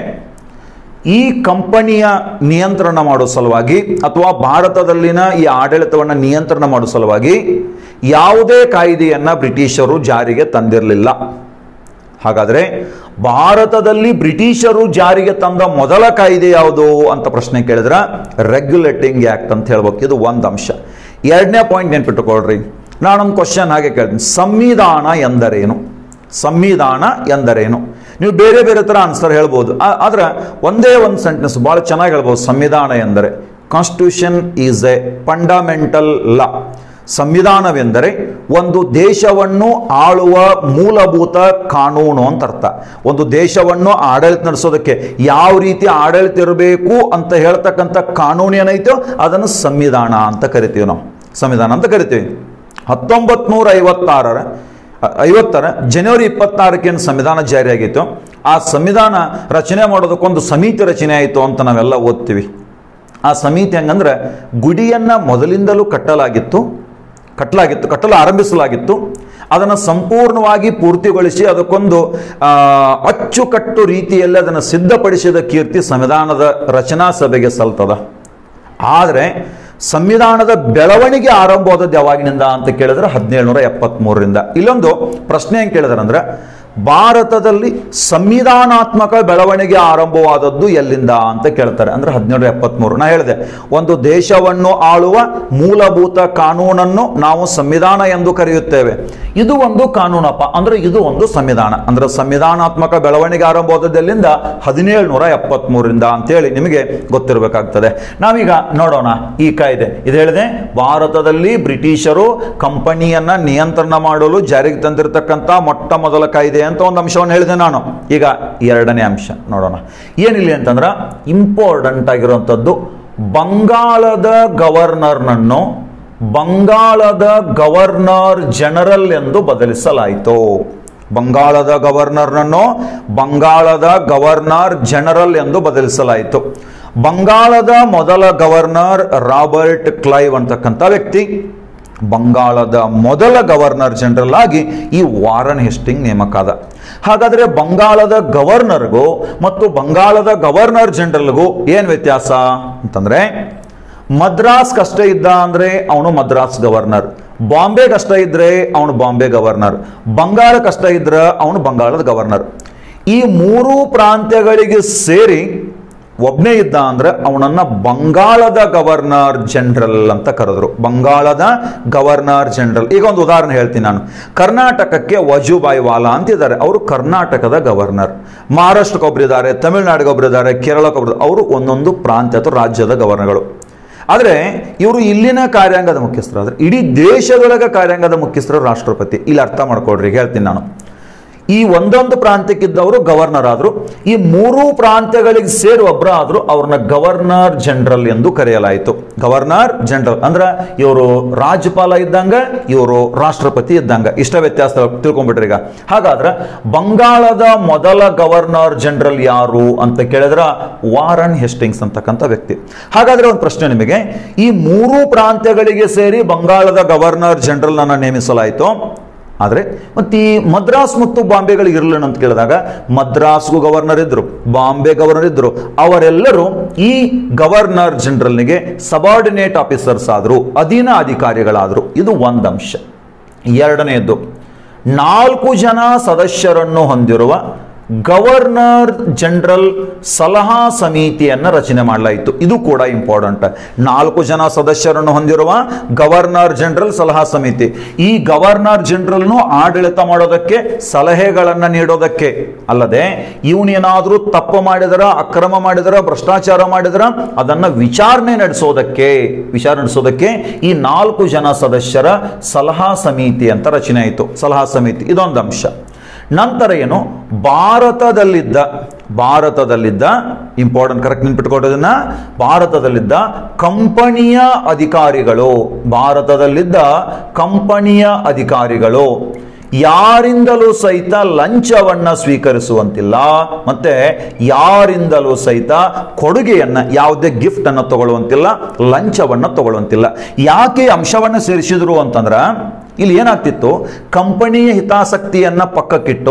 Speaker 1: ಈ ಕಂಪನಿಯ ನಿಯಂತ್ರಣ ಮಾಡೋ ಸಲುವಾಗಿ ಅಥವಾ ಭಾರತದಲ್ಲಿನ ಈ ಆಡಳಿತವನ್ನು ನಿಯಂತ್ರಣ ಮಾಡೋ ಸಲುವಾಗಿ ಯಾವುದೇ ಕಾಯ್ದೆಯನ್ನ ಬ್ರಿಟಿಷರು ಜಾರಿಗೆ ತಂದಿರಲಿಲ್ಲ ಹಾಗಾದ್ರೆ ಭಾರತದಲ್ಲಿ ಬ್ರಿಟಿಷರು ಜಾರಿಗೆ ತಂದ ಮೊದಲ ಕಾಯ್ದೆ ಯಾವುದು ಅಂತ ಪ್ರಶ್ನೆ ಕೇಳಿದ್ರ ರೆಗ್ಯುಲೇಟಿಂಗ್ ಆಕ್ಟ್ ಅಂತ ಹೇಳ್ಬೇಕು ಇದು ಒಂದು ಅಂಶ ಎರಡನೇ ಪಾಯಿಂಟ್ ನೆನ್ಪಿಟ್ಟುಕೊಳ್ರಿ ನಾನೊಂದು ಕ್ವಶನ್ ಹಾಗೆ ಕೇಳ್ತೀನಿ ಸಂವಿಧಾನ ಎಂದರೇನು ಸಂವಿಧಾನ ಎಂದರೇನು ನೀವು ಬೇರೆ ಬೇರೆ ಥರ ಆನ್ಸರ್ ಹೇಳ್ಬೋದು ಆ- ಆದ್ರೆ ಒಂದೇ ಒಂದು ಸೆಂಟೆನ್ಸ್ ಭಾಳ ಚೆನ್ನಾಗಿ ಹೇಳ್ಬೋದು ಸಂವಿಧಾನ ಎಂದರೆ constitution is a fundamental law ಸಂವಿಧಾನವೆಂದರೆ ಒಂದು ದೇಶವನ್ನು ಆಳುವ ಮೂಲಭೂತ ಕಾನೂನು ಅಂತ ಅರ್ಥ ಒಂದು ದೇಶವನ್ನು ಆಡಳಿತ ನಡೆಸೋದಕ್ಕೆ ಯಾವ ರೀತಿ ಆಡಳಿತ ಇರಬೇಕು ಅಂತ ಹೇಳ್ತಕ್ಕಂಥ ಕಾನೂನು ಏನೈತೋ ಅದನ್ನು ಸಂವಿಧಾನ ಅಂತ ಕರಿತೀವಿ ನಾವು ಸಂವಿಧಾನ ಅಂತ ಕರಿತೀವಿ ಹತ್ತೊಂಬತ್ತು ನೂರ ಐವತ್ತಾರರ ಅ- ಐವತ್ತರ ಜನವರಿ ಇಪ್ಪತ್ತಾರಕ್ಕೇನು ಸಂವಿಧಾನ ಜಾರಿಯಾಗಿತ್ತು ಆ ಸಂವಿಧಾನ ರಚನೆ ಮಾಡೋದಕ್ಕೊಂದು ಸಮಿತಿ ರಚನೆ ಆಯಿತು ಅಂತ ನಾವೆಲ್ಲ ಓದ್ತೀವಿ ಆ ಸಮಿತಿ ಹಂಗಂದ್ರೆ ಗುಡಿಯನ್ನು ಮೊದಲಿಂದಲೂ ಕಟ್ಟಲಾಗಿತ್ತು ಕಟ್ಟಲಾಗಿತ್ತು ಕಟ್ಟಲು ಆರಂಭಿಸಲಾಗಿತ್ತು ಅದನ್ನು ಸಂಪೂರ್ಣವಾಗಿ ಪೂರ್ತಿಗೊಳಿಸಿ ಅದಕ್ಕೊಂದು ಆ, ಅಚ್ಚುಕಟ್ಟು ರೀತಿಯಲ್ಲಿ ಅದನ್ನು ಸಿದ್ಧಪಡಿಸಿದ ಕೀರ್ತಿ ಸಂವಿಧಾನದ ರಚನಾ ಸಭೆಗೆ ಸಲ್ತದ ಆದರೆ ಸಂವಿಧಾನದ ಬೆಳವಣಿಗೆ ಆರಂಭವಾದದ್ದು ಯಾವಾಗಿನಿಂದ ಅಂತ ಕೇಳಿದ್ರೆ ಹದಿನೇಳುನೂರ ಎಪ್ಪತ್ತ್ಮೂರರಿಂದ ಇಲ್ಲೊಂದು ಪ್ರಶ್ನೆ ಹೆಂಗೆ ಕೇಳಿದ್ರೆ ಅಂದ್ರೆ ಭಾರತದಲ್ಲಿ ಸಂವಿಧಾನಾತ್ಮಕ ಬೆಳವಣಿಗೆ ಆರಂಭವಾದದ್ದು ಎಲ್ಲಿಂದ ಅಂತ ಕೇಳ್ತಾರೆ ಅಂದ್ರೆ ಹದಿನೇಳು ಎಪ್ಪತ್ತ್ಮೂರು ನಾ ಹೇಳಿದೆ ಒಂದು ದೇಶವನ್ನು ಆಳುವ ಮೂಲಭೂತ ಕಾನೂನನ್ನು ನಾವು ಸಂವಿಧಾನ ಎಂದು ಕರೆಯುತ್ತೇವೆ ಇದು ಒಂದು ಕಾನೂನಪ್ಪ ಅಂದ್ರೆ ಇದು ಒಂದು ಸಂವಿಧಾನ ಅಂದ್ರೆ ಸಂವಿಧಾನಾತ್ಮಕ ಬೆಳವಣಿಗೆ ಆರಂಭವಾದದ್ದು ಎಲ್ಲಿಂದ ಹದಿನೇಳುನೂರ ಎಪ್ಪತ್ತ್ಮೂರರಿಂದ ಅಂತೇಳಿ ನಿಮಗೆ ಗೊತ್ತಿರಬೇಕಾಗ್ತದೆ ನಾವೀಗ ನೋಡೋಣ ಈ ಕಾಯ್ದೆ ಇದು ಹೇಳಿದೆ ಭಾರತದಲ್ಲಿ ಬ್ರಿಟಿಷರು ಕಂಪನಿಯನ್ನ ನಿಯಂತ್ರಣ ಮಾಡಲು ಜಾರಿಗೆ ತಂದಿರತಕ್ಕಂಥ ಮೊಟ್ಟ ಮೊದಲ ಕಾಯ್ದೆ ಅಂತ ಒಂದು ಅಂಶವನ್ನು ಹೇಳಿದೆ ನಾನು ಈಗ ಎರಡನೇ ಅಂಶ ನೋಡೋಣ ಏನಿಲ್ಲ ಅಂತಂದ್ರೆ ಇಂಪಾರ್ಟೆಂಟ್ ಆಗಿರುವಂಥದ್ದು ಬಂಗಾಳದ ಗವರ್ನರ್ನನ್ನು ಬಂಗಾಳದ ಗವರ್ನರ್ ಜನರಲ್ ಎಂದು ಬದಲಿಸಲಾಯಿತು ಬಂಗಾಳದ ಗವರ್ನರ್ನನ್ನು ಬಂಗಾಳದ ಗವರ್ನರ್ ಜನರಲ್ ಎಂದು ಬದಲಿಸಲಾಯಿತು ಬಂಗಾಳದ ಮೊದಲ ಗವರ್ನರ್ ರಾಬರ್ಟ್ ಕ್ಲೈವ್ ಅಂತಕ್ಕಂಥ ವ್ಯಕ್ತಿ ಬಂಗಾಳದ ಮೊದಲ ಗವರ್ನರ್ ಜನರಲ್ ಆಗಿ ಈ ವಾರನ್ ಹೆಸ್ಟಿಂಗ್ ನೇಮಕ ಆದ ಹಾಗಾದ್ರೆ ಬಂಗಾಳದ ಗವರ್ನರ್ಗೂ ಮತ್ತು ಬಂಗಾಳದ ಗವರ್ನರ್ ಜನರಲ್ಗೂ ಏನು ವ್ಯತ್ಯಾಸ ಅಂತಂದ್ರೆ ಮದ್ರಾಸ್ ಕಷ್ಟ ಇದ್ದ ಅಂದ್ರೆ ಅವನು ಮದ್ರಾಸ್ ಗವರ್ನರ್ ಬಾಂಬೆ ಕಷ್ಟ ಇದ್ರೆ ಅವನು ಬಾಂಬೆ ಗವರ್ನರ್ ಬಂಗಾಳ ಕಷ್ಟ ಇದ್ರೆ ಅವನು ಬಂಗಾಳದ ಗವರ್ನರ್ ಈ ಮೂರು ಪ್ರಾಂತ್ಯಗಳಿಗೆ ಸೇರಿ ಒಬ್ಬನೇ ಇದ್ದ ಅಂದ್ರೆ ಅವನನ್ನ ಬಂಗಾಳದ ಗವರ್ನರ್ ಜನರಲ್ ಅಂತ ಕರೆದ್ರು ಬಂಗಾಳದ ಗವರ್ನರ್ ಜನರಲ್ ಈಗ ಒಂದು ಉದಾಹರಣೆ ಹೇಳ್ತೀನಿ ನಾನು ಕರ್ನಾಟಕಕ್ಕೆ ವಜುಭಾಯಿ ವಾಲಾ ಅಂತಿದ್ದಾರೆ ಅವರು ಕರ್ನಾಟಕದ ಗವರ್ನರ್ ಮಹಾರಾಷ್ಟ್ರಕ್ಕೆ ಒಬ್ಬರಿದ್ದಾರೆ ತಮಿಳುನಾಡಿಗೆ ಒಬ್ಬರಿದ್ದಾರೆ ಕೇರಳಕ್ಕೆ ಒಬ್ಬರು ಅವರು ಒಂದೊಂದು ಪ್ರಾಂತ್ಯ ಅಥವಾ ರಾಜ್ಯದ ಗವರ್ನರ್ಗಳು ಆದರೆ ಇವರು ಇಲ್ಲಿನ ಕಾರ್ಯಾಂಗದ ಮುಖ್ಯಸ್ಥರು ಆದರೆ ಇಡೀ ದೇಶದೊಳಗೆ ಕಾರ್ಯಾಂಗದ ಮುಖ್ಯಸ್ಥರು ರಾಷ್ಟ್ರಪತಿ ಇಲ್ಲಿ ಅರ್ಥ ಮಾಡ್ಕೊಳ್ರಿ ಈಗ ಹೇಳ್ತೀನಿ ನಾನು ಈ ಒಂದೊಂದು ಪ್ರಾಂತ್ಯಕ್ಕಿದ್ದವರು ಗವರ್ನರ್ ಆದರು ಈ ಮೂರು ಪ್ರಾಂತ್ಯಗಳಿಗೆ ಸೇರಿ ಒಬ್ಬರ ಆದರೂ ಅವ್ರನ್ನ ಗವರ್ನರ್ ಜನರಲ್ ಎಂದು ಕರೆಯಲಾಯಿತು ಗವರ್ನರ್ ಜನರಲ್ ಅಂದ್ರೆ ಇವರು ರಾಜ್ಯಪಾಲ ಇದ್ದಂಗ ಇವರು ರಾಷ್ಟ್ರಪತಿ ಇದ್ದಂಗ ಇಷ್ಟ ವ್ಯತ್ಯಾಸ ತಿಳ್ಕೊಂಡ್ಬಿಟ್ರಿ ಈಗ ಹಾಗಾದ್ರೆ ಬಂಗಾಳದ ಮೊದಲ ಗವರ್ನರ್ ಜನರಲ್ ಯಾರು ಅಂತ ಕೇಳಿದ್ರ ವಾರನ್ ಹೆಸ್ಟಿಂಗ್ಸ್ ಅಂತಕ್ಕಂಥ ವ್ಯಕ್ತಿ ಹಾಗಾದ್ರೆ ಒಂದು ಪ್ರಶ್ನೆ ನಿಮಗೆ ಈ ಮೂರು ಪ್ರಾಂತ್ಯಗಳಿಗೆ ಸೇರಿ ಬಂಗಾಳದ ಗವರ್ನರ್ ಜನರಲ್ ಅನ್ನ ನೇಮಿಸಲಾಯಿತು ಆದರೆ ಮತ್ತು ಈ ಮದ್ರಾಸ್ ಮತ್ತು ಬಾಂಬೆಗಳಿಗೆ ಇರಲಿಲ್ಲ ಅಂತ ಕೇಳಿದಾಗ ಮದ್ರಾಸ್ಗೂ ಗವರ್ನರ್ ಇದ್ರು ಬಾಂಬೆ ಗವರ್ನರ್ ಇದ್ರು ಅವರೆಲ್ಲರೂ ಈ ಗವರ್ನರ್ ಜನರಲ್ನಿಗೆ ಸಬಾರ್ಡಿನೇಟ್ ಆಫೀಸರ್ಸ್ ಆದರು ಅಧೀನ ಅಧಿಕಾರಿಗಳಾದರು ಇದು ಒಂದು ಅಂಶ ಎರಡನೆಯದ್ದು ನಾಲ್ಕು ಜನ ಸದಸ್ಯರನ್ನು ಹೊಂದಿರುವ ಗವರ್ನರ್ ಜನರಲ್ ಸಲಹಾ ಸಮಿತಿಯನ್ನು ರಚನೆ ಮಾಡಲಾಯಿತು ಇದು ಕೂಡ ಇಂಪಾರ್ಟೆಂಟ್ ನಾಲ್ಕು ಜನ ಸದಸ್ಯರನ್ನು ಹೊಂದಿರುವ ಗವರ್ನರ್ ಜನರಲ್ ಸಲಹಾ ಸಮಿತಿ ಈ ಗವರ್ನರ್ ಜನರಲ್ನು ಆಡಳಿತ ಮಾಡೋದಕ್ಕೆ ಸಲಹೆಗಳನ್ನು ನೀಡೋದಕ್ಕೆ ಅಲ್ಲದೆ ಇವನೇನಾದರೂ ತಪ್ಪು ಮಾಡಿದರ ಅಕ್ರಮ ಮಾಡಿದರ ಭ್ರಷ್ಟಾಚಾರ ಮಾಡಿದರ ಅದನ್ನ ವಿಚಾರಣೆ ನಡೆಸೋದಕ್ಕೆ ವಿಚಾರಣೆ ನಡೆಸೋದಕ್ಕೆ ಈ ನಾಲ್ಕು ಜನ ಸದಸ್ಯರ ಸಲಹಾ ಸಮಿತಿ ಅಂತ ರಚನೆ ಆಯಿತು ಸಲಹಾ ಸಮಿತಿ ಇದೊಂದು ಅಂಶ ನಂತರ ಏನು ಭಾರತದಲ್ಲಿದ್ದ ಭಾರತದಲ್ಲಿದ್ದ ಇಂಪಾರ್ಟೆಂಟ್ ಕರೆಕ್ಟ್ ನೆನ್ಪಿಟ್ಕೊಡೋದನ್ನ ಭಾರತದಲ್ಲಿದ್ದ ಕಂಪನಿಯ ಅಧಿಕಾರಿಗಳು ಭಾರತದಲ್ಲಿದ್ದ ಕಂಪನಿಯ ಅಧಿಕಾರಿಗಳು ಯಾರಿಂದಲೂ ಸಹಿತ ಲಂಚವನ್ನ ಸ್ವೀಕರಿಸುವಂತಿಲ್ಲ ಮತ್ತೆ ಯಾರಿಂದಲೂ ಸಹಿತ ಕೊಡುಗೆಯನ್ನ ಯಾವುದೇ ಗಿಫ್ಟ್ ಅನ್ನು ತಗೊಳ್ಳುವಂತಿಲ್ಲ ಲಂಚವನ್ನ ತಗೊಳ್ಳುವಂತಿಲ್ಲ ಯಾಕೆ ಈ ಅಂಶವನ್ನ ಸೇರಿಸಿದ್ರು ಅಂತಂದ್ರ ಇಲ್ಲಿ ಏನಾಗ್ತಿತ್ತು ಕಂಪನಿಯ ಹಿತಾಸಕ್ತಿಯನ್ನ ಪಕ್ಕಕ್ಕಿಟ್ಟು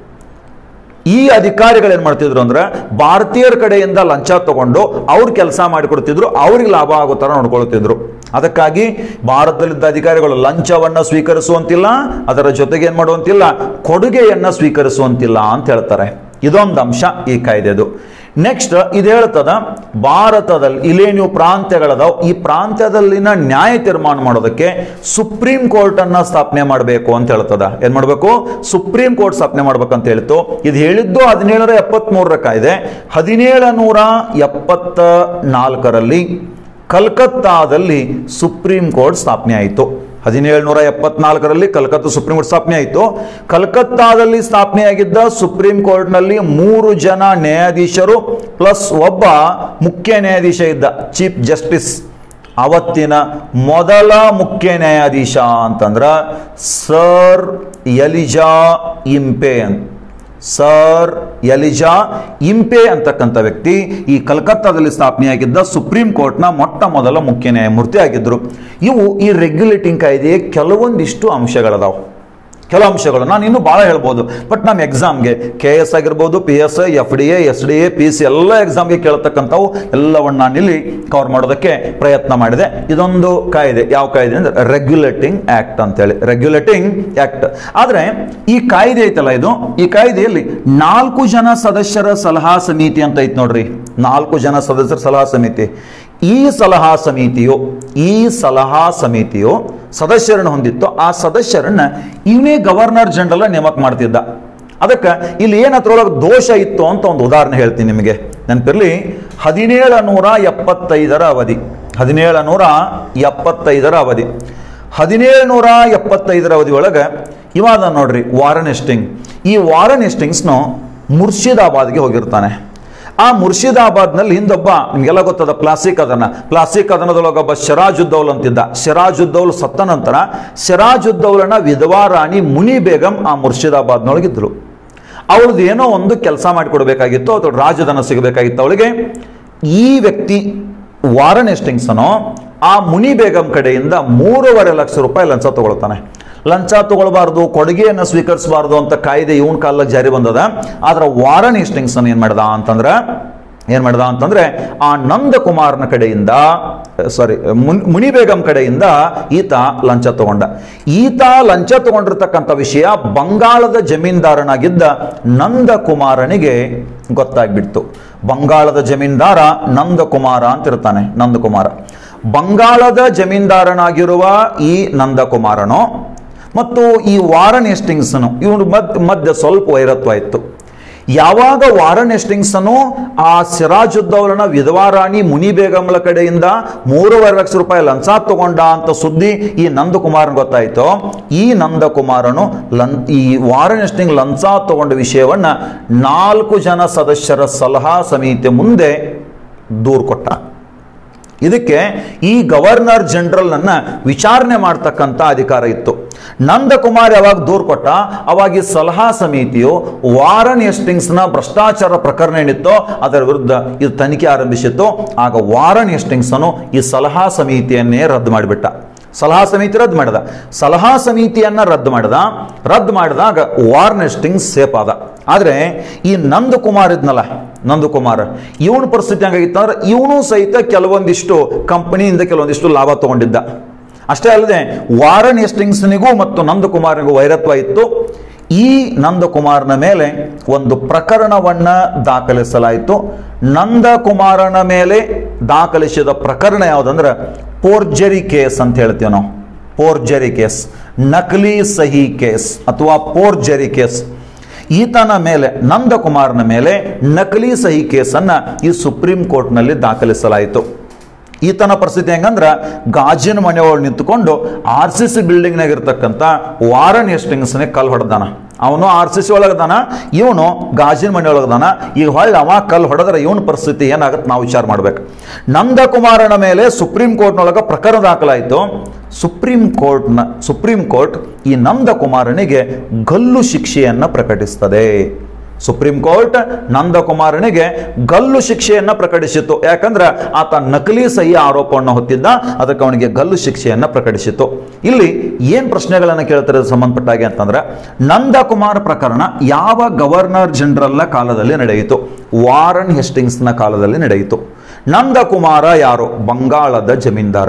Speaker 1: ಈ ಅಧಿಕಾರಿಗಳು ಏನ್ ಮಾಡ್ತಿದ್ರು ಅಂದ್ರೆ ಭಾರತೀಯರ ಕಡೆಯಿಂದ ಲಂಚ ತಗೊಂಡು ಅವ್ರ ಕೆಲಸ ಮಾಡಿಕೊಡ್ತಿದ್ರು ಅವ್ರಿಗೆ ಲಾಭ ಆಗೋ ತರ ನೋಡ್ಕೊಳ್ತಿದ್ರು ಅದಕ್ಕಾಗಿ ಭಾರತದಲ್ಲಿದ್ದ ಅಧಿಕಾರಿಗಳು ಲಂಚವನ್ನ ಸ್ವೀಕರಿಸುವಂತಿಲ್ಲ ಅದರ ಜೊತೆಗೆ ಏನ್ ಮಾಡುವಂತಿಲ್ಲ ಕೊಡುಗೆಯನ್ನ ಸ್ವೀಕರಿಸುವಂತಿಲ್ಲ ಅಂತ ಹೇಳ್ತಾರೆ ಇದೊಂದು ಅಂಶ ಈ ಕಾಯ್ದೆದು ನೆಕ್ಸ್ಟ್ ಇದು ಹೇಳ್ತದ ಭಾರತದಲ್ಲಿ ಇಲ್ಲೇ ನೀವು ಪ್ರಾಂತ್ಯಗಳದಾವ್ ಈ ಪ್ರಾಂತ್ಯದಲ್ಲಿನ ನ್ಯಾಯ ತೀರ್ಮಾನ ಮಾಡೋದಕ್ಕೆ ಸುಪ್ರೀಂ ಕೋರ್ಟ್ ಅನ್ನ ಸ್ಥಾಪನೆ ಮಾಡಬೇಕು ಅಂತ ಹೇಳ್ತದ ಏನ್ ಮಾಡಬೇಕು ಸುಪ್ರೀಂ ಕೋರ್ಟ್ ಸ್ಥಾಪನೆ ಮಾಡ್ಬೇಕಂತ ಹೇಳ್ತು ಇದು ಹೇಳಿದ್ದು ಹದಿನೇಳರ ಎಪ್ಪತ್ತ್ ಮೂರರ ಕಾಯ್ದೆ ಹದಿನೇಳ ನೂರ ಎಪ್ಪತ್ತ ನಾಲ್ಕರಲ್ಲಿ ಕಲ್ಕತ್ತಾದಲ್ಲಿ ಸುಪ್ರೀಂ ಕೋರ್ಟ್ ಸ್ಥಾಪನೆ ಆಯಿತು ಹದಿನೇಳುನೂರ ಎಪ್ಪತ್ನಾಲ್ಕರಲ್ಲಿ ಕಲ್ಕತ್ತಾ ಸುಪ್ರೀಂ ಕೋರ್ಟ್ ಸ್ಥಾಪನೆ ಆಯಿತು ಕಲ್ಕತ್ತಾದಲ್ಲಿ ಸ್ಥಾಪನೆಯಾಗಿದ್ದ ಸುಪ್ರೀಂ ಕೋರ್ಟ್ನಲ್ಲಿ ಮೂರು ಜನ ನ್ಯಾಯಾಧೀಶರು ಪ್ಲಸ್ ಒಬ್ಬ ಮುಖ್ಯ ನ್ಯಾಯಾಧೀಶ ಇದ್ದ ಚೀಫ್ ಜಸ್ಟಿಸ್ ಅವತ್ತಿನ ಮೊದಲ ಮುಖ್ಯ ನ್ಯಾಯಾಧೀಶ ಅಂತಂದ್ರ ಸರ್ ಎಲಿಜಾ ಇಂಪೆ ಅಂತ ಸರ್ ಎಲಿಜಾ ಇಂಪೆ ಅಂತಕ್ಕಂಥ ವ್ಯಕ್ತಿ ಈ ಕಲ್ಕತ್ತಾದಲ್ಲಿ ಸ್ಥಾಪನೆಯಾಗಿದ್ದ ಸುಪ್ರೀಂ ಕೋರ್ಟ್ನ ಮೊಟ್ಟ ಮೊದಲ ಮುಖ್ಯ ನ್ಯಾಯಮೂರ್ತಿ ಆಗಿದ್ದರು ಇವು ಈ ರೆಗ್ಯುಲೇಟಿಂಗ್ ಕಾಯ್ದೆಯ ಕೆಲವೊಂದಿಷ್ಟು ಅಂಶಗಳದಾವು ಕೆಲವು ಅಂಶಗಳು ನಾನು ಇನ್ನೂ ಭಾಳ ಹೇಳ್ಬೋದು ಬಟ್ ನಮ್ಮ ಎಕ್ಸಾಮ್ಗೆ ಕೆ ಎಸ್ ಆಗಿರ್ಬೋದು P S I F D A S D A P C ಎಲ್ಲ ಎಕ್ಸಾಮ್ಗೆ ಕೇಳತಕ್ಕಂಥವು ಎಲ್ಲವನ್ನ ನಾನು ಇಲ್ಲಿ ಕವರ್ ಮಾಡೋದಕ್ಕೆ ಪ್ರಯತ್ನ ಮಾಡಿದೆ ಇದೊಂದು ಕಾಯ್ದೆ ಯಾವ ಕಾಯ್ದೆ ಅಂದ್ರೆ ರೆಗ್ಯುಲೇಟಿಂಗ್ ಆಕ್ಟ್ ಅಂತೇಳಿ ರೆಗ್ಯುಲೇಟಿಂಗ್ ಆಕ್ಟ್ ಆದರೆ ಈ ಕಾಯ್ದೆ ಐತಲ್ಲ ಇದು ಈ ಕಾಯ್ದೆಯಲ್ಲಿ ನಾಲ್ಕು ಜನ ಸದಸ್ಯರ ಸಲಹಾ ಸಮಿತಿ ಅಂತ ಐತೆ ನೋಡ್ರಿ ನಾಲ್ಕು ಜನ ಸದಸ್ಯರ ಸಲಹಾ ಸಮಿತಿ ಈ ಸಲಹಾ ಸಮಿತಿಯು ಈ ಸಲಹಾ ಸಮಿತಿಯು ಸದಸ್ಯರನ್ನು ಹೊಂದಿತ್ತು ಆ ಸದಸ್ಯರನ್ನ ಇವನೇ ಗವರ್ನರ್ ಜನರಲ್ ನೇಮಕ ಮಾಡ್ತಿದ್ದ ಅದಕ್ಕೆ ಇಲ್ಲಿ ಏನು ಅದ್ರೊಳಗೆ ದೋಷ ಇತ್ತು ಅಂತ ಒಂದು ಉದಾಹರಣೆ ಹೇಳ್ತೀನಿ ನಿಮಗೆ ನೆನಪಿರಲಿ ಹದಿನೇಳು ನೂರ ಎಪ್ಪತ್ತೈದರ ಅವಧಿ ಹದಿನೇಳು ನೂರ ಎಪ್ಪತ್ತೈದರ ಅವಧಿ ಹದಿನೇಳು ನೂರ ಎಪ್ಪತ್ತೈದರ ಅವಧಿ ಒಳಗೆ ಇವಾದ ನೋಡ್ರಿ ವಾರನ್ ಎಸ್ಟಿಂಗ್ ಈ ವಾರನ್ ಎಸ್ಟಿಂಗ್ಸ್ನು ಮುರ್ಷಿದಾಬಾದ್ಗೆ ಹೋಗಿರ್ತಾನೆ ಆ ಮುರ್ಷಿದಾಬಾದ್ನಲ್ಲಿ ಹಿಂದೊಬ್ಬ ನಿಮಗೆಲ್ಲ ಗೊತ್ತದ ಪ್ಲಾಸಿಕ್ ಅದನ್ನ ಪ್ಲಾಸಿಕ್ ಅದನದೊಳಗೆ ಒಬ್ಬ ಸಿರಾಜುದ್ದೌಲ್ ಅಂತಿದ್ದ ಸಿರಾಜುದ್ದೌಲ್ ಸತ್ತ ನಂತರ ಸಿರಾಜುದ್ದೌಲನ ವಿಧವಾ ರಾಣಿ ಮುನಿ ಬೇಗಂ ಆ ಮುರ್ಷಿದಾಬಾದ್ನೊಳಗಿದ್ರು ಅವಳದು ಏನೋ ಒಂದು ಕೆಲಸ ಮಾಡಿಕೊಡ್ಬೇಕಾಗಿತ್ತು ಅಥವಾ ರಾಜಧನ ಸಿಗಬೇಕಾಗಿತ್ತು ಅವಳಿಗೆ ಈ ವ್ಯಕ್ತಿ ವಾರನ್ ಎಸ್ಟಿಂಗ್ಸನು ಆ ಮುನಿ ಬೇಗಂ ಕಡೆಯಿಂದ ಮೂರುವರೆ ಲಕ್ಷ ರೂಪಾಯಿ ಲಂಚ ತಗೊಳ್ತಾನೆ ಲಂಚ ತಗೊಳ್ಬಾರ್ದು ಕೊಡುಗೆಯನ್ನು ಸ್ವೀಕರಿಸಬಾರ್ದು ಅಂತ ಕಾಯ್ದೆ ಇವನ್ ಕಾಲಕ್ಕೆ ಜಾರಿ ಬಂದದ ಆದ್ರೆ ವಾರನ್ ಹೇಸ್ಟಿಂಗ್ಸನ್ ಏನ್ ಮಾಡ್ದ ಅಂತಂದ್ರೆ ಏನ್ ಮಾಡ್ದ ಅಂತಂದ್ರೆ ಆ ನಂದಕುಮಾರನ ಕಡೆಯಿಂದ ಸಾರಿ ಮುನಿ ಬೇಗಂ ಕಡೆಯಿಂದ ಈತ ಲಂಚ ತಗೊಂಡ ಈತ ಲಂಚ ತಗೊಂಡಿರ್ತಕ್ಕಂಥ ವಿಷಯ ಬಂಗಾಳದ ಜಮೀನ್ದಾರನಾಗಿದ್ದ ನಂದಕುಮಾರನಿಗೆ ಗೊತ್ತಾಗ್ಬಿಡ್ತು ಬಂಗಾಳದ ಜಮೀನ್ದಾರ ನಂದಕುಮಾರ ಅಂತ ಇರ್ತಾನೆ ನಂದಕುಮಾರ ಬಂಗಾಳದ ಜಮೀನ್ದಾರನಾಗಿರುವ ಈ ನಂದಕುಮಾರನು ಮತ್ತು ಈ ವಾರನ್ ಎಸ್ಟಿಂಗ್ಸನು ಇವನು ಮದ್ ಮಧ್ಯ ಸ್ವಲ್ಪ ವೈರತ್ವ ಇತ್ತು ಯಾವಾಗ ವಾರನ್ ಎಸ್ಟಿಂಗ್ಸನು ಆ ಸಿರಾಜುದ್ದೌಲನ ವಿಧವಾ ರಾಣಿ ಮುನಿ ಬೇಗಂಗಳ ಕಡೆಯಿಂದ ಮೂರುವರೆ ಲಕ್ಷ ರೂಪಾಯಿ ಲಂಚ ತಗೊಂಡ ಅಂತ ಸುದ್ದಿ ಈ ನಂದಕುಮಾರನ್ ಗೊತ್ತಾಯ್ತು ಈ ನಂದಕುಮಾರನು ಲಂ ಈ ವಾರನ್ ಎಸ್ಟಿಂಗ್ ಲಂಚ ತಗೊಂಡ ವಿಷಯವನ್ನ ನಾಲ್ಕು ಜನ ಸದಸ್ಯರ ಸಲಹಾ ಸಮಿತಿ ಮುಂದೆ ದೂರು ಕೊಟ್ಟ ಇದಕ್ಕೆ ಈ ಗವರ್ನರ್ ಜನರಲ್ ಅನ್ನ ವಿಚಾರಣೆ ಮಾಡ್ತಕ್ಕಂಥ ಅಧಿಕಾರ ಇತ್ತು ನಂದಕುಮಾರ್ ಯಾವಾಗ ದೂರು ಕೊಟ್ಟ ಅವಾಗ ಈ ಸಲಹಾ ಸಮಿತಿಯು ವಾರನ್ ಎಸ್ಟಿಂಗ್ಸ್ನ ಭ್ರಷ್ಟಾಚಾರ ಪ್ರಕರಣ ಏನಿತ್ತೋ ಅದರ ವಿರುದ್ಧ ಇದು ತನಿಖೆ ಆರಂಭಿಸಿತ್ತು ಆಗ ವಾರನ್ ಎಸ್ಟಿಂಗ್ಸನು ಈ ಸಲಹಾ ಸಮಿತಿಯನ್ನೇ ರದ್ದು ಮಾಡಿಬಿಟ್ಟ ಸಲಹಾ ಸಮಿತಿ ರದ್ದು ಮಾಡಿದ ಸಲಹಾ ಸಮಿತಿಯನ್ನ ರದ್ದು ಮಾಡಿದ ರದ್ದು ಮಾಡಿದಾಗ ವಾರ್ನ್ ಎಸ್ಟಿಂಗ್ಸ್ ಸೇಫ್ ಆದ ಆದರೆ ಈ ನಂದಕುಮಾರ್ ಇದ್ನಲ್ಲ ನಂದಕುಮಾರ್ ಇವನ ಪರಿಸ್ಥಿತಿ ಹೆಂಗಾಗಿತ್ತು ಅಂದ್ರೆ ಇವನು ಸಹಿತ ಕೆಲವೊಂದಿಷ್ಟು ಕಂಪನಿಯಿಂದ ಕೆಲವೊಂದಿಷ್ಟು ಲಾಭ ತಗೊಂಡಿದ್ದ ಅಷ್ಟೇ ಅಲ್ಲದೆ ವಾರನ್ ಎಸ್ಟಿಂಗ್ಸ್ನಿಗೂ ಮತ್ತು ನಂದಕುಮಾರ್ನಿಗೂ ವೈರತ್ವ ಇತ್ತು ಈ ನಂದಕುಮಾರನ ಮೇಲೆ ಒಂದು ಪ್ರಕರಣವನ್ನ ದಾಖಲಿಸಲಾಯಿತು ನಂದಕುಮಾರನ ಮೇಲೆ ದಾಖಲಿಸಿದ ಪ್ರಕರಣ ಯಾವುದಂದ್ರೆ ಪೋರ್ಜರಿ ಕೇಸ್ ಅಂತ ಹೇಳ್ತೀವಿ ನಾವು ಪೋರ್ಜರಿ ಕೇಸ್ ನಕಲಿ ಸಹಿ ಕೇಸ್ ಅಥವಾ ಪೋರ್ಜರಿ ಕೇಸ್ ಈತನ ಮೇಲೆ ನಂದಕುಮಾರನ ಮೇಲೆ ನಕಲಿ ಸಹಿ ಕೇಸನ್ನ ಈ ಸುಪ್ರೀಂ ಕೋರ್ಟ್ನಲ್ಲಿ ದಾಖಲಿಸಲಾಯಿತು ಈತನ ಪರಿಸ್ಥಿತಿ ಹೆಂಗಂದ್ರ ಗಾಜಿನ ಮನೆಯೊಳಗೆ ನಿಂತುಕೊಂಡು ಆರ್ ಸಿ ಸಿ ಬಿಲ್ಡಿಂಗ್ನಾಗ ಇರ್ತಕ್ಕಂಥ ವಾರನ್ ಎಸ್ಟಿಂಗ್ಸ್ನೇ ಕಲ್ ಹೊಡೆದಾನ ಅವನು ಆರ್ ಸಿ ಸಿ ಒಳಗದಾನ ಇವನು ಗಾಜಿನ ಮನೆ ಒಳಗದಾನ ಈಗ ಹೊಳ್ಳಿ ಅವ ಕಲ್ ಹೊಡೆದ್ರೆ ಇವನ ಪರಿಸ್ಥಿತಿ ಏನಾಗುತ್ತೆ ನಾವು ವಿಚಾರ ಮಾಡ್ಬೇಕು ನಂದಕುಮಾರನ ಮೇಲೆ ಸುಪ್ರೀಂ ಕೋರ್ಟ್ನೊಳಗೆ ಪ್ರಕರಣ ದಾಖಲಾಯಿತು ಸುಪ್ರೀಂ ಕೋರ್ಟ್ನ ಸುಪ್ರೀಂ ಕೋರ್ಟ್ ಈ ನಂದಕುಮಾರನಿಗೆ ಗಲ್ಲು ಶಿಕ್ಷೆಯನ್ನು ಪ್ರಕಟಿಸ್ತದೆ ಸುಪ್ರೀಂ ಕೋರ್ಟ್ ನಂದಕುಮಾರನಿಗೆ ಗಲ್ಲು ಶಿಕ್ಷೆಯನ್ನ ಪ್ರಕಟಿಸಿತು ಯಾಕಂದ್ರೆ ಆತ ನಕಲಿ ಸಹಿ ಆರೋಪವನ್ನು ಹೊತ್ತಿದ್ದ ಅದಕ್ಕೆ ಅವನಿಗೆ ಗಲ್ಲು ಶಿಕ್ಷೆಯನ್ನ ಪ್ರಕಟಿಸಿತು ಇಲ್ಲಿ ಏನ್ ಪ್ರಶ್ನೆಗಳನ್ನು ಕೇಳ್ತಾರೆ ಸಂಬಂಧಪಟ್ಟಾಗೆ ಅಂತಂದ್ರೆ ನಂದಕುಮಾರ್ ಪ್ರಕರಣ ಯಾವ ಗವರ್ನರ್ ಜನರಲ್ನ ಕಾಲದಲ್ಲಿ ನಡೆಯಿತು ವಾರನ್ ಹೆಸ್ಟಿಂಗ್ಸ್ನ ಕಾಲದಲ್ಲಿ ನಡೆಯಿತು ನಂದಕುಮಾರ ಯಾರು ಬಂಗಾಳದ ಜಮೀನ್ದಾರ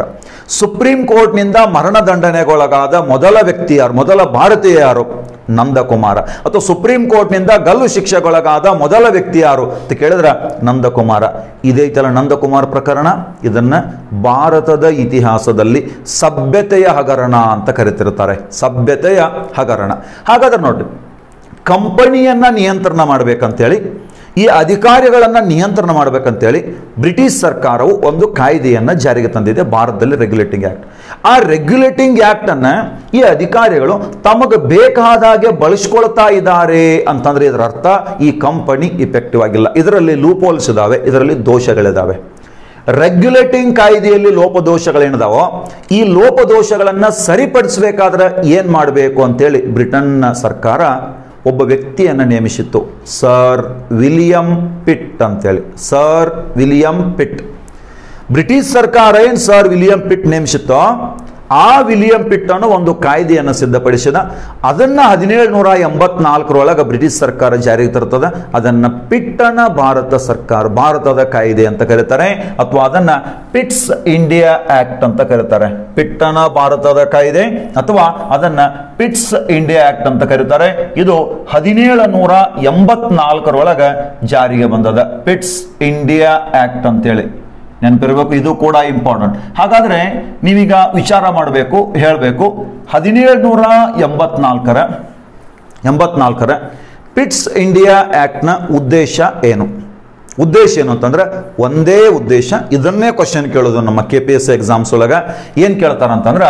Speaker 1: ಸುಪ್ರೀಂ ಕೋರ್ಟ್ನಿಂದ ಮರಣದಂಡನೆಗೊಳಗಾದ ಮೊದಲ ವ್ಯಕ್ತಿ ಯಾರು ಮೊದಲ ಭಾರತೀಯ ಯಾರು ನಂದಕುಮಾರ ಅಥವಾ ಸುಪ್ರೀಂ ಕೋರ್ಟ್ನಿಂದ ಗಲ್ಲು ಶಿಕ್ಷೆಗೊಳಗಾದ ಮೊದಲ ವ್ಯಕ್ತಿ ಯಾರು ಅಂತ ಕೇಳಿದ್ರೆ ನಂದಕುಮಾರ ಇದೈತಲ್ಲ ನಂದಕುಮಾರ್ ಪ್ರಕರಣ ಇದನ್ನ ಭಾರತದ ಇತಿಹಾಸದಲ್ಲಿ ಸಭ್ಯತೆಯ ಹಗರಣ ಅಂತ ಕರಿತಿರ್ತಾರೆ ಸಭ್ಯತೆಯ ಹಗರಣ ಹಾಗಾದ್ರೆ ನೋಡ್ರಿ ಕಂಪನಿಯನ್ನ ನಿಯಂತ್ರಣ ಮಾಡಬೇಕಂತೇಳಿ ಈ ಅಧಿಕಾರಿಗಳನ್ನ ನಿಯಂತ್ರಣ ಮಾಡಬೇಕಂತೇಳಿ ಬ್ರಿಟಿಷ್ ಸರ್ಕಾರವು ಒಂದು ಕಾಯ್ದೆಯನ್ನ ಜಾರಿಗೆ ತಂದಿದೆ ಭಾರತದಲ್ಲಿ ರೆಗ್ಯುಲೇಟಿಂಗ್ ಆಕ್ಟ್ ಆ ರೆಗ್ಯುಲೇಟಿಂಗ್ ಆಕ್ಟ್ ಅನ್ನ ಈ ಅಧಿಕಾರಿಗಳು ತಮಗೆ ಬೇಕಾದಾಗೆ ಬಳಸ್ಕೊಳ್ತಾ ಇದ್ದಾರೆ ಅಂತಂದ್ರೆ ಇದರ ಅರ್ಥ ಈ ಕಂಪನಿ ಇಫೆಕ್ಟಿವ್ ಆಗಿಲ್ಲ ಇದರಲ್ಲಿ ಲೂಪೋಲ್ಸ್ ಇದಾವೆ ಇದರಲ್ಲಿ ದೋಷಗಳಿದಾವೆ ರೆಗ್ಯುಲೇಟಿಂಗ್ ಕಾಯ್ದೆಯಲ್ಲಿ ಲೋಪದೋಷಗಳೇನಿದಾವೋ ಈ ಲೋಪದೋಷಗಳನ್ನ ಸರಿಪಡಿಸಬೇಕಾದ್ರೆ ಏನ್ ಮಾಡಬೇಕು ಅಂತೇಳಿ ಬ್ರಿಟನ್ನ ಸರ್ಕಾರ ಒಬ್ಬ ವ್ಯಕ್ತಿಯನ್ನು ನೇಮಿಸಿತ್ತು ಸರ್ ವಿಲಿಯಂ ಪಿಟ್ ಅಂತೇಳಿ ಸರ್ ವಿಲಿಯಂ ಪಿಟ್ ಬ್ರಿಟಿಷ್ ಸರ್ಕಾರ ಏನು ಸರ್ ವಿಲಿಯಂ ಪಿಟ್ ನೇಮಿಸಿತ್ತೋ ಆ ವಿಲಿಯಂ ಪಿಟ್ ಅನ್ನು ಒಂದು ಕಾಯ್ದೆಯನ್ನು ಸಿದ್ಧಪಡಿಸಿದ ಅದನ್ನ ಹದಿನೇಳು ನೂರ ಎಂಬತ್ನಾಲ್ಕರೊಳಗೆ ಬ್ರಿಟಿಷ್ ಸರ್ಕಾರ ಜಾರಿಗೆ ತರ್ತದೆ ಅದನ್ನ ಪಿಟ್ಟನ ಭಾರತ ಸರ್ಕಾರ ಭಾರತದ ಕಾಯ್ದೆ ಅಂತ ಕರೀತಾರೆ ಅಥವಾ ಅದನ್ನ ಪಿಟ್ಸ್ ಇಂಡಿಯಾ ಆಕ್ಟ್ ಅಂತ ಕರೀತಾರೆ ಪಿಟ್ಟನ ಭಾರತದ ಕಾಯ್ದೆ ಅಥವಾ ಅದನ್ನ ಪಿಟ್ಸ್ ಇಂಡಿಯಾ ಆಕ್ಟ್ ಅಂತ ಕರೀತಾರೆ ಇದು ಹದಿನೇಳು ನೂರ ಎಂಬತ್ನಾಲ್ಕರೊಳಗೆ ಜಾರಿಗೆ ಬಂದದ ಪಿಟ್ಸ್ ಇಂಡಿಯಾ ಆಕ್ಟ್ ಅಂತೇಳಿ ನೆನಪಿರಬೇಕು ಇದು ಕೂಡ ಇಂಪಾರ್ಟೆಂಟ್ ಹಾಗಾದ್ರೆ ನೀವೀಗ ವಿಚಾರ ಮಾಡಬೇಕು ಹೇಳಬೇಕು ಹದಿನೇಳು ನೂರ ಎಂಬತ್ನಾಲ್ಕರ ಎಂಬತ್ನಾಲ್ಕರ ಪಿಟ್ಸ್ ಇಂಡಿಯಾ ಆಕ್ಟ್ನ ಉದ್ದೇಶ ಏನು ಉದ್ದೇಶ ಏನು ಅಂತಂದ್ರೆ ಒಂದೇ ಉದ್ದೇಶ ಇದನ್ನೇ ಕ್ವಶನ್ ಕೇಳೋದು ನಮ್ಮ ಕೆ ಪಿ ಎಸ್ ಎಕ್ಸಾಮ್ಸ್ ಒಳಗ ಏನು ಕೇಳ್ತಾರ ಅಂತಂದ್ರ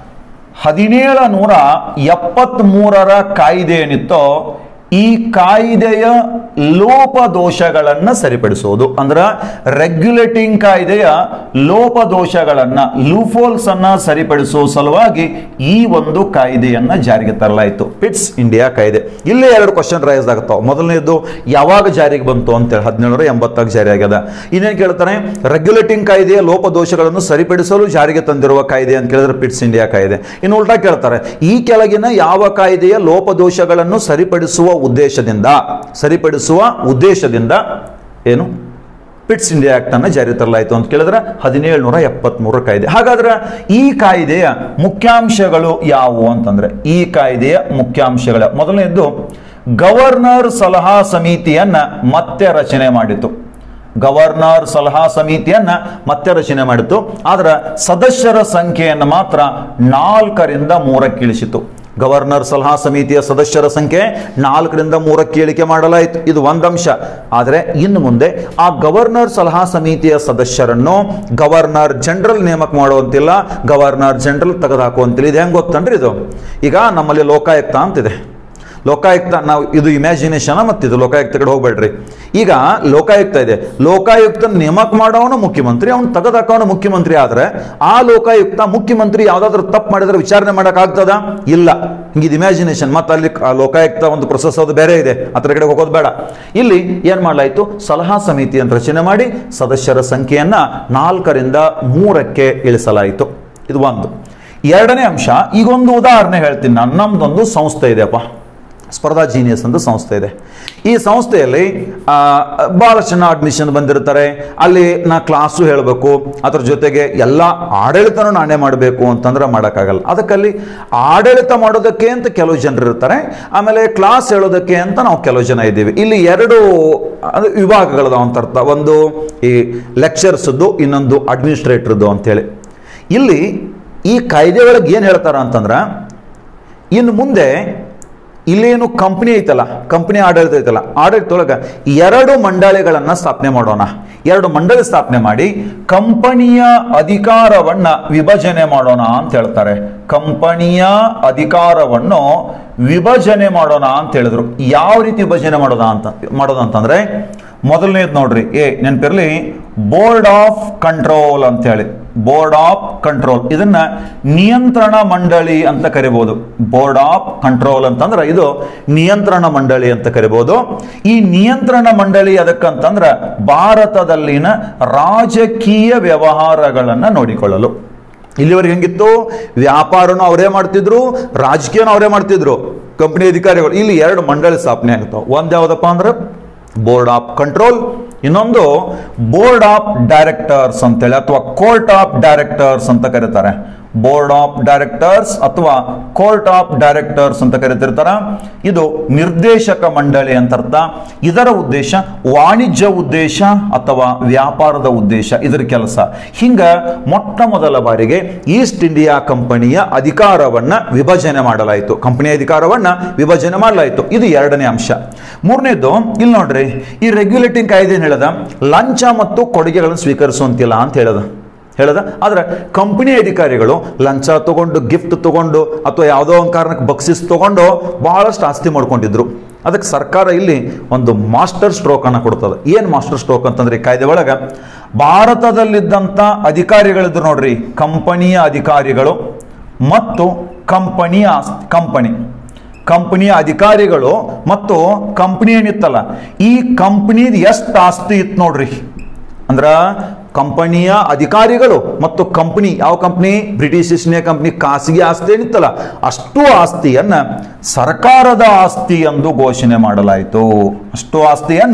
Speaker 1: ಹದಿನೇಳು ನೂರ ಎಪ್ಪತ್ತ್ಮೂರರ ಕಾಯ್ದೆ ಏನಿತ್ತೋ ಈ ಕಾಯ್ದೆಯ ಲೋಪದೋಷಗಳನ್ನ ಸರಿಪಡಿಸುವುದು ಅಂದ್ರೆ ರೆಗ್ಯುಲೇಟಿಂಗ್ ಕಾಯ್ದೆಯ ಲೋಪದೋಷಗಳನ್ನ ಲೂಫೋಲ್ಸ್ ಅನ್ನ ಸರಿಪಡಿಸುವ ಸಲುವಾಗಿ ಈ ಒಂದು ಕಾಯ್ದೆಯನ್ನ ಜಾರಿಗೆ ತರಲಾಯಿತು ಪಿಟ್ಸ್ ಇಂಡಿಯಾ ಕಾಯ್ದೆ ಇಲ್ಲೇ ಎರಡು ಕ್ವಶನ್ ರೈಸ್ ಆಗ್ತಾವ ಮೊದಲನೇದು ಯಾವಾಗ ಜಾರಿಗೆ ಬಂತು ಅಂತೇಳಿ ಹದಿನೇಳರ ಎಂಬತ್ತಾಗ ಜಾರಿ ಆಗ್ಯದ ಇನ್ನೇನು ಕೇಳ್ತಾನೆ ರೆಗ್ಯುಲೇಟಿಂಗ್ ಕಾಯ್ದೆಯ ಲೋಪದೋಷಗಳನ್ನು ಸರಿಪಡಿಸಲು ಜಾರಿಗೆ ತಂದಿರುವ ಕಾಯ್ದೆ ಅಂತ ಕೇಳಿದ್ರೆ ಪಿಟ್ಸ್ ಇಂಡಿಯಾ ಕಾಯ್ದೆ ಇನ್ನು ಉಲ್ಟಾ ಕೇಳ್ತಾರೆ ಈ ಕೆಳಗಿನ ಯಾವ ಕಾಯ್ದೆಯ ಲೋಪದೋಷಗಳನ್ನು ಸರಿಪಡಿಸುವ ಉದ್ದೇಶದಿಂದ ಸರಿಪಡಿಸುವ ಉದ್ದೇಶದಿಂದ ಏನು ಪಿಟ್ಸ್ ಇಂಡಿಯಾ ಆಕ್ಟ್ ಅನ್ನ ಜಾರಿ ತರಲಾಯಿತು ಅಂತ ಕೇಳಿದ್ರೆ ಹದಿನೇಳು ನೂರ ಎಪ್ಪತ್ಮೂರ ಕಾಯ್ದೆ ಹಾಗಾದ್ರೆ ಈ ಕಾಯ್ದೆಯ ಮುಖ್ಯಾಂಶಗಳು ಯಾವುವು ಅಂತಂದ್ರೆ ಈ ಕಾಯ್ದೆಯ ಮುಖ್ಯಾಂಶಗಳ ಮೊದಲನೇದ್ದು ಗವರ್ನರ್ ಸಲಹಾ ಸಮಿತಿಯನ್ನ ಮತ್ತೆ ರಚನೆ ಮಾಡಿತು ಗವರ್ನರ್ ಸಲಹಾ ಸಮಿತಿಯನ್ನ ಮತ್ತೆ ರಚನೆ ಮಾಡಿತು ಆದ್ರೆ ಸದಸ್ಯರ ಸಂಖ್ಯೆಯನ್ನು ಮಾತ್ರ ನಾಲ್ಕರಿಂದ ಮೂರಕ್ಕೆ ಇಳಿಸಿತು ಗವರ್ನರ್ ಸಲಹಾ ಸಮಿತಿಯ ಸದಸ್ಯರ ಸಂಖ್ಯೆ ನಾಲ್ಕರಿಂದ ಮೂರಕ್ಕೆ ಇಳಿಕೆ ಮಾಡಲಾಯಿತು ಇದು ಒಂದಂಶ ಆದರೆ ಇನ್ನು ಮುಂದೆ ಆ ಗವರ್ನರ್ ಸಲಹಾ ಸಮಿತಿಯ ಸದಸ್ಯರನ್ನು ಗವರ್ನರ್ ಜನರಲ್ ನೇಮಕ ಮಾಡುವಂತಿಲ್ಲ ಗವರ್ನರ್ ಜನರಲ್ ತೆಗೆದುಹಾಕುವಂತಿಲ್ಲ ಇದು ಹೆಂಗೆ ಗೊತ್ತನ್ರಿ ಇದು ಈಗ ನಮ್ಮಲ್ಲಿ ಲೋಕಾಯುಕ್ತ ಅಂತಿದೆ ಲೋಕಾಯುಕ್ತ ನಾವು ಇದು ಇಮ್ಯಾಜಿನೇಷನ್ ಮತ್ತು ಇದು ಲೋಕಾಯುಕ್ತ ಕಡೆ ಹೋಗ್ಬೇಡ್ರಿ ಈಗ ಲೋಕಾಯುಕ್ತ ಇದೆ ಲೋಕಾಯುಕ್ತ ನೇಮಕ ಮಾಡೋನು ಮುಖ್ಯಮಂತ್ರಿ ಅವ್ನು ತೆಗೆದಾಕೋನು ಮುಖ್ಯಮಂತ್ರಿ ಆದ್ರೆ ಆ ಲೋಕಾಯುಕ್ತ ಮುಖ್ಯಮಂತ್ರಿ ಯಾವ್ದಾದ್ರು ತಪ್ಪು ಮಾಡಿದ್ರೆ ವಿಚಾರಣೆ ಮಾಡೋಕ್ಕಾಗ್ತದ ಇಲ್ಲ ಹಿಂಗಿದು ಇಮ್ಯಾಜಿನೇಷನ್ ಮತ್ತೆ ಅಲ್ಲಿ ಆ ಲೋಕಾಯುಕ್ತ ಒಂದು ಪ್ರೊಸೆಸ್ ಅದು ಬೇರೆ ಇದೆ ಅದ್ರ ಕಡೆ ಹೋಗೋದು ಬೇಡ ಇಲ್ಲಿ ಏನ್ ಮಾಡಲಾಯಿತು ಸಲಹಾ ಸಮಿತಿಯನ್ನು ರಚನೆ ಮಾಡಿ ಸದಸ್ಯರ ಸಂಖ್ಯೆಯನ್ನ ನಾಲ್ಕರಿಂದ ಮೂರಕ್ಕೆ ಇಳಿಸಲಾಯಿತು ಇದು ಒಂದು ಎರಡನೇ ಅಂಶ ಈಗೊಂದು ಉದಾಹರಣೆ ಹೇಳ್ತೀನಿ ನಾನು ನಮ್ದೊಂದು ಸಂಸ್ಥೆ ಇದೆಯಪ್ಪ ಸ್ಪರ್ಧಾ ಜೀನಿಯಸ್ ಅಂತ ಸಂಸ್ಥೆ ಇದೆ ಈ ಸಂಸ್ಥೆಯಲ್ಲಿ ಆ, ಬಹಳಷ್ಟು ಜನ ಅಡ್ಮಿಷನ್ ಬಂದಿರ್ತಾರೆ ಅಲ್ಲಿ ನಾ ಕ್ಲಾಸು ಹೇಳಬೇಕು ಅದ್ರ ಜೊತೆಗೆ ಎಲ್ಲ ಆಡಳಿತನೂ ನಾನೇ ಮಾಡಬೇಕು ಅಂತಂದ್ರೆ ಮಾಡೋಕ್ಕಾಗಲ್ಲ ಅದಕ್ಕಲ್ಲಿ ಆಡಳಿತ ಮಾಡೋದಕ್ಕೆ ಅಂತ ಕೆಲವು ಜನರು ಇರ್ತಾರೆ ಆಮೇಲೆ ಕ್ಲಾಸ್ ಹೇಳೋದಕ್ಕೆ ಅಂತ ನಾವು ಕೆಲವು ಜನ ಇದ್ದೀವಿ ಇಲ್ಲಿ ಎರಡು ಅದು ವಿಭಾಗಗಳದಾವ ಅಂತ ಅರ್ಥ ಒಂದು ಈ ಲೆಕ್ಚರ್ಸ್ದು ಇನ್ನೊಂದು ಅಡ್ಮಿನಿಸ್ಟ್ರೇಟರ್ದು ಅಂತೇಳಿ ಇಲ್ಲಿ ಈ ಕಾಯ್ದೆ ಒಳಗೆ ಏನು ಹೇಳ್ತಾರ ಅಂತಂದ್ರೆ ಇನ್ನು ಮುಂದೆ ಇಲ್ಲೇನು ಕಂಪ್ನಿ ಐತಲ್ಲ ಕಂಪ್ನಿ ಆಡಳಿತ ಐತಲ್ಲ ಆಡಳಿತದೊಳಗೆ ಎರಡು ಮಂಡಳಿಗಳನ್ನ ಸ್ಥಾಪನೆ ಮಾಡೋಣ ಎರಡು ಮಂಡಳಿ ಸ್ಥಾಪನೆ ಮಾಡಿ ಕಂಪನಿಯ ಅಧಿಕಾರವನ್ನ ವಿಭಜನೆ ಮಾಡೋಣ ಅಂತ ಹೇಳ್ತಾರೆ ಕಂಪನಿಯ ಅಧಿಕಾರವನ್ನು ವಿಭಜನೆ ಮಾಡೋಣ ಅಂತ ಹೇಳಿದ್ರು ಯಾವ ರೀತಿ ವಿಭಜನೆ ಮಾಡೋದ ಅಂತ ಮಾಡೋದು ಅಂತಂದ್ರೆ ಮೊದಲನೇದು ನೋಡ್ರಿ ಏ ನೆನಪಿರ್ಲಿ ಬೋರ್ಡ್ ಆಫ್ ಕಂಟ್ರೋಲ್ ಅಂತ ಹೇಳಿ ಬೋರ್ಡ್ ಆಫ್ ಕಂಟ್ರೋಲ್ ಇದನ್ನ ನಿಯಂತ್ರಣ ಮಂಡಳಿ ಅಂತ ಕರಿಬಹುದು ಬೋರ್ಡ್ ಆಫ್ ಕಂಟ್ರೋಲ್ ಅಂತಂದ್ರೆ ಇದು ನಿಯಂತ್ರಣ ಮಂಡಳಿ ಅಂತ ಕರಿಬಹುದು ಈ ನಿಯಂತ್ರಣ ಮಂಡಳಿ ಅದಕ್ಕಂತಂದ್ರೆ ಭಾರತದಲ್ಲಿನ ರಾಜಕೀಯ ವ್ಯವಹಾರಗಳನ್ನ ನೋಡಿಕೊಳ್ಳಲು ಇಲ್ಲಿವರೆಗೆ ಹೆಂಗಿತ್ತು ವ್ಯಾಪಾರನೂ ಅವರೇ ಮಾಡ್ತಿದ್ರು ರಾಜಕೀಯನೂ ಅವರೇ ಮಾಡ್ತಿದ್ರು ಕಂಪನಿ ಅಧಿಕಾರಿಗಳು ಇಲ್ಲಿ ಎರಡು ಮಂಡಳಿ ಸ್ಥಾಪನೆ ಆಗ್ತಾವ ಒಂದ್ ಯಾವ್ದಪ್ಪ ಅಂದ್ರೆ ಬೋರ್ಡ್ ಆಫ್ ಕಂಟ್ರೋಲ್ ಇನ್ನೊಂದು ಬೋರ್ಡ್ ಆಫ್ ಡೈರೆಕ್ಟರ್ಸ್ ಅಂತೇಳಿ ಅಥವಾ ಕೋರ್ಟ್ ಆಫ್ ಡೈರೆಕ್ಟರ್ಸ್ ಅಂತ ಕರೀತಾರೆ ಬೋರ್ಡ್ ಆಫ್ ಡೈರೆಕ್ಟರ್ಸ್ ಅಥವಾ ಕೋರ್ಟ್ ಆಫ್ ಡೈರೆಕ್ಟರ್ಸ್ ಅಂತ ಕರೀತಿರ್ತಾರ ಇದು ನಿರ್ದೇಶಕ ಮಂಡಳಿ ಅಂತ ಅರ್ಥ ಇದರ ಉದ್ದೇಶ ವಾಣಿಜ್ಯ ಉದ್ದೇಶ ಅಥವಾ ವ್ಯಾಪಾರದ ಉದ್ದೇಶ ಇದರ ಕೆಲಸ ಹಿಂಗ ಮೊಟ್ಟ ಮೊದಲ ಬಾರಿಗೆ ಈಸ್ಟ್ ಇಂಡಿಯಾ ಕಂಪನಿಯ ಅಧಿಕಾರವನ್ನ ವಿಭಜನೆ ಮಾಡಲಾಯಿತು ಕಂಪನಿಯ ಅಧಿಕಾರವನ್ನ ವಿಭಜನೆ ಮಾಡಲಾಯಿತು ಇದು ಎರಡನೇ ಅಂಶ ಮೂರನೇದು ಇಲ್ಲಿ ನೋಡ್ರಿ ಈ ರೆಗ್ಯುಲೇಟಿಂಗ್ ಕಾಯ್ದೆ ಏನ್ ಹೇಳದ ಲಂಚ ಮತ್ತು ಕೊಡುಗೆಗಳನ್ನು ಸ್ವೀಕರಿಸುವಂತಿಲ್ಲ ಅಂತ ಹೇಳದ ಹೇಳದ ಆದ್ರೆ ಕಂಪನಿ ಅಧಿಕಾರಿಗಳು ಲಂಚ ತಗೊಂಡು ಗಿಫ್ಟ್ ತಗೊಂಡು ಅಥವಾ ಯಾವುದೋ ಒಂದು ಕಾರಣಕ್ಕೆ ಬಕ್ಸಿಸ್ ತಗೊಂಡು ಬಹಳಷ್ಟು ಆಸ್ತಿ ಮಾಡ್ಕೊಂಡಿದ್ರು ಅದಕ್ಕೆ ಸರ್ಕಾರ ಇಲ್ಲಿ ಒಂದು ಮಾಸ್ಟರ್ ಸ್ಟ್ರೋಕ್ ಅನ್ನ ಕೊಡ್ತದೆ ಏನ್ ಮಾಸ್ಟರ್ ಸ್ಟ್ರೋಕ್ ಅಂತಂದ್ರೆ ಈ ಕಾಯ್ದೆ ಒಳಗ ಭಾರತದಲ್ಲಿದ್ದಂಥ ಅಧಿಕಾರಿಗಳಿದ್ರು ನೋಡ್ರಿ ಕಂಪನಿಯ ಅಧಿಕಾರಿಗಳು ಮತ್ತು ಕಂಪನಿಯ ಆಸ್ತಿ ಕಂಪನಿ ಕಂಪನಿಯ ಅಧಿಕಾರಿಗಳು ಮತ್ತು ಕಂಪನಿ ಏನಿತ್ತಲ್ಲ ಈ ಕಂಪನಿದ ಎಷ್ಟು ಆಸ್ತಿ ಇತ್ತು ನೋಡ್ರಿ ಅಂದ್ರ ಕಂಪನಿಯ ಅಧಿಕಾರಿಗಳು ಮತ್ತು ಕಂಪನಿ ಯಾವ company British East India company ಖಾಸಗಿ ಆಸ್ತಿ ಏನಿತ್ತಲ್ಲ ಅಷ್ಟು ಆಸ್ತಿಯನ್ನ ಸರ್ಕಾರದ ಆಸ್ತಿ ಎಂದು ಘೋಷಣೆ ಮಾಡಲಾಯಿತು ಅಷ್ಟು ಆಸ್ತಿಯನ್ನ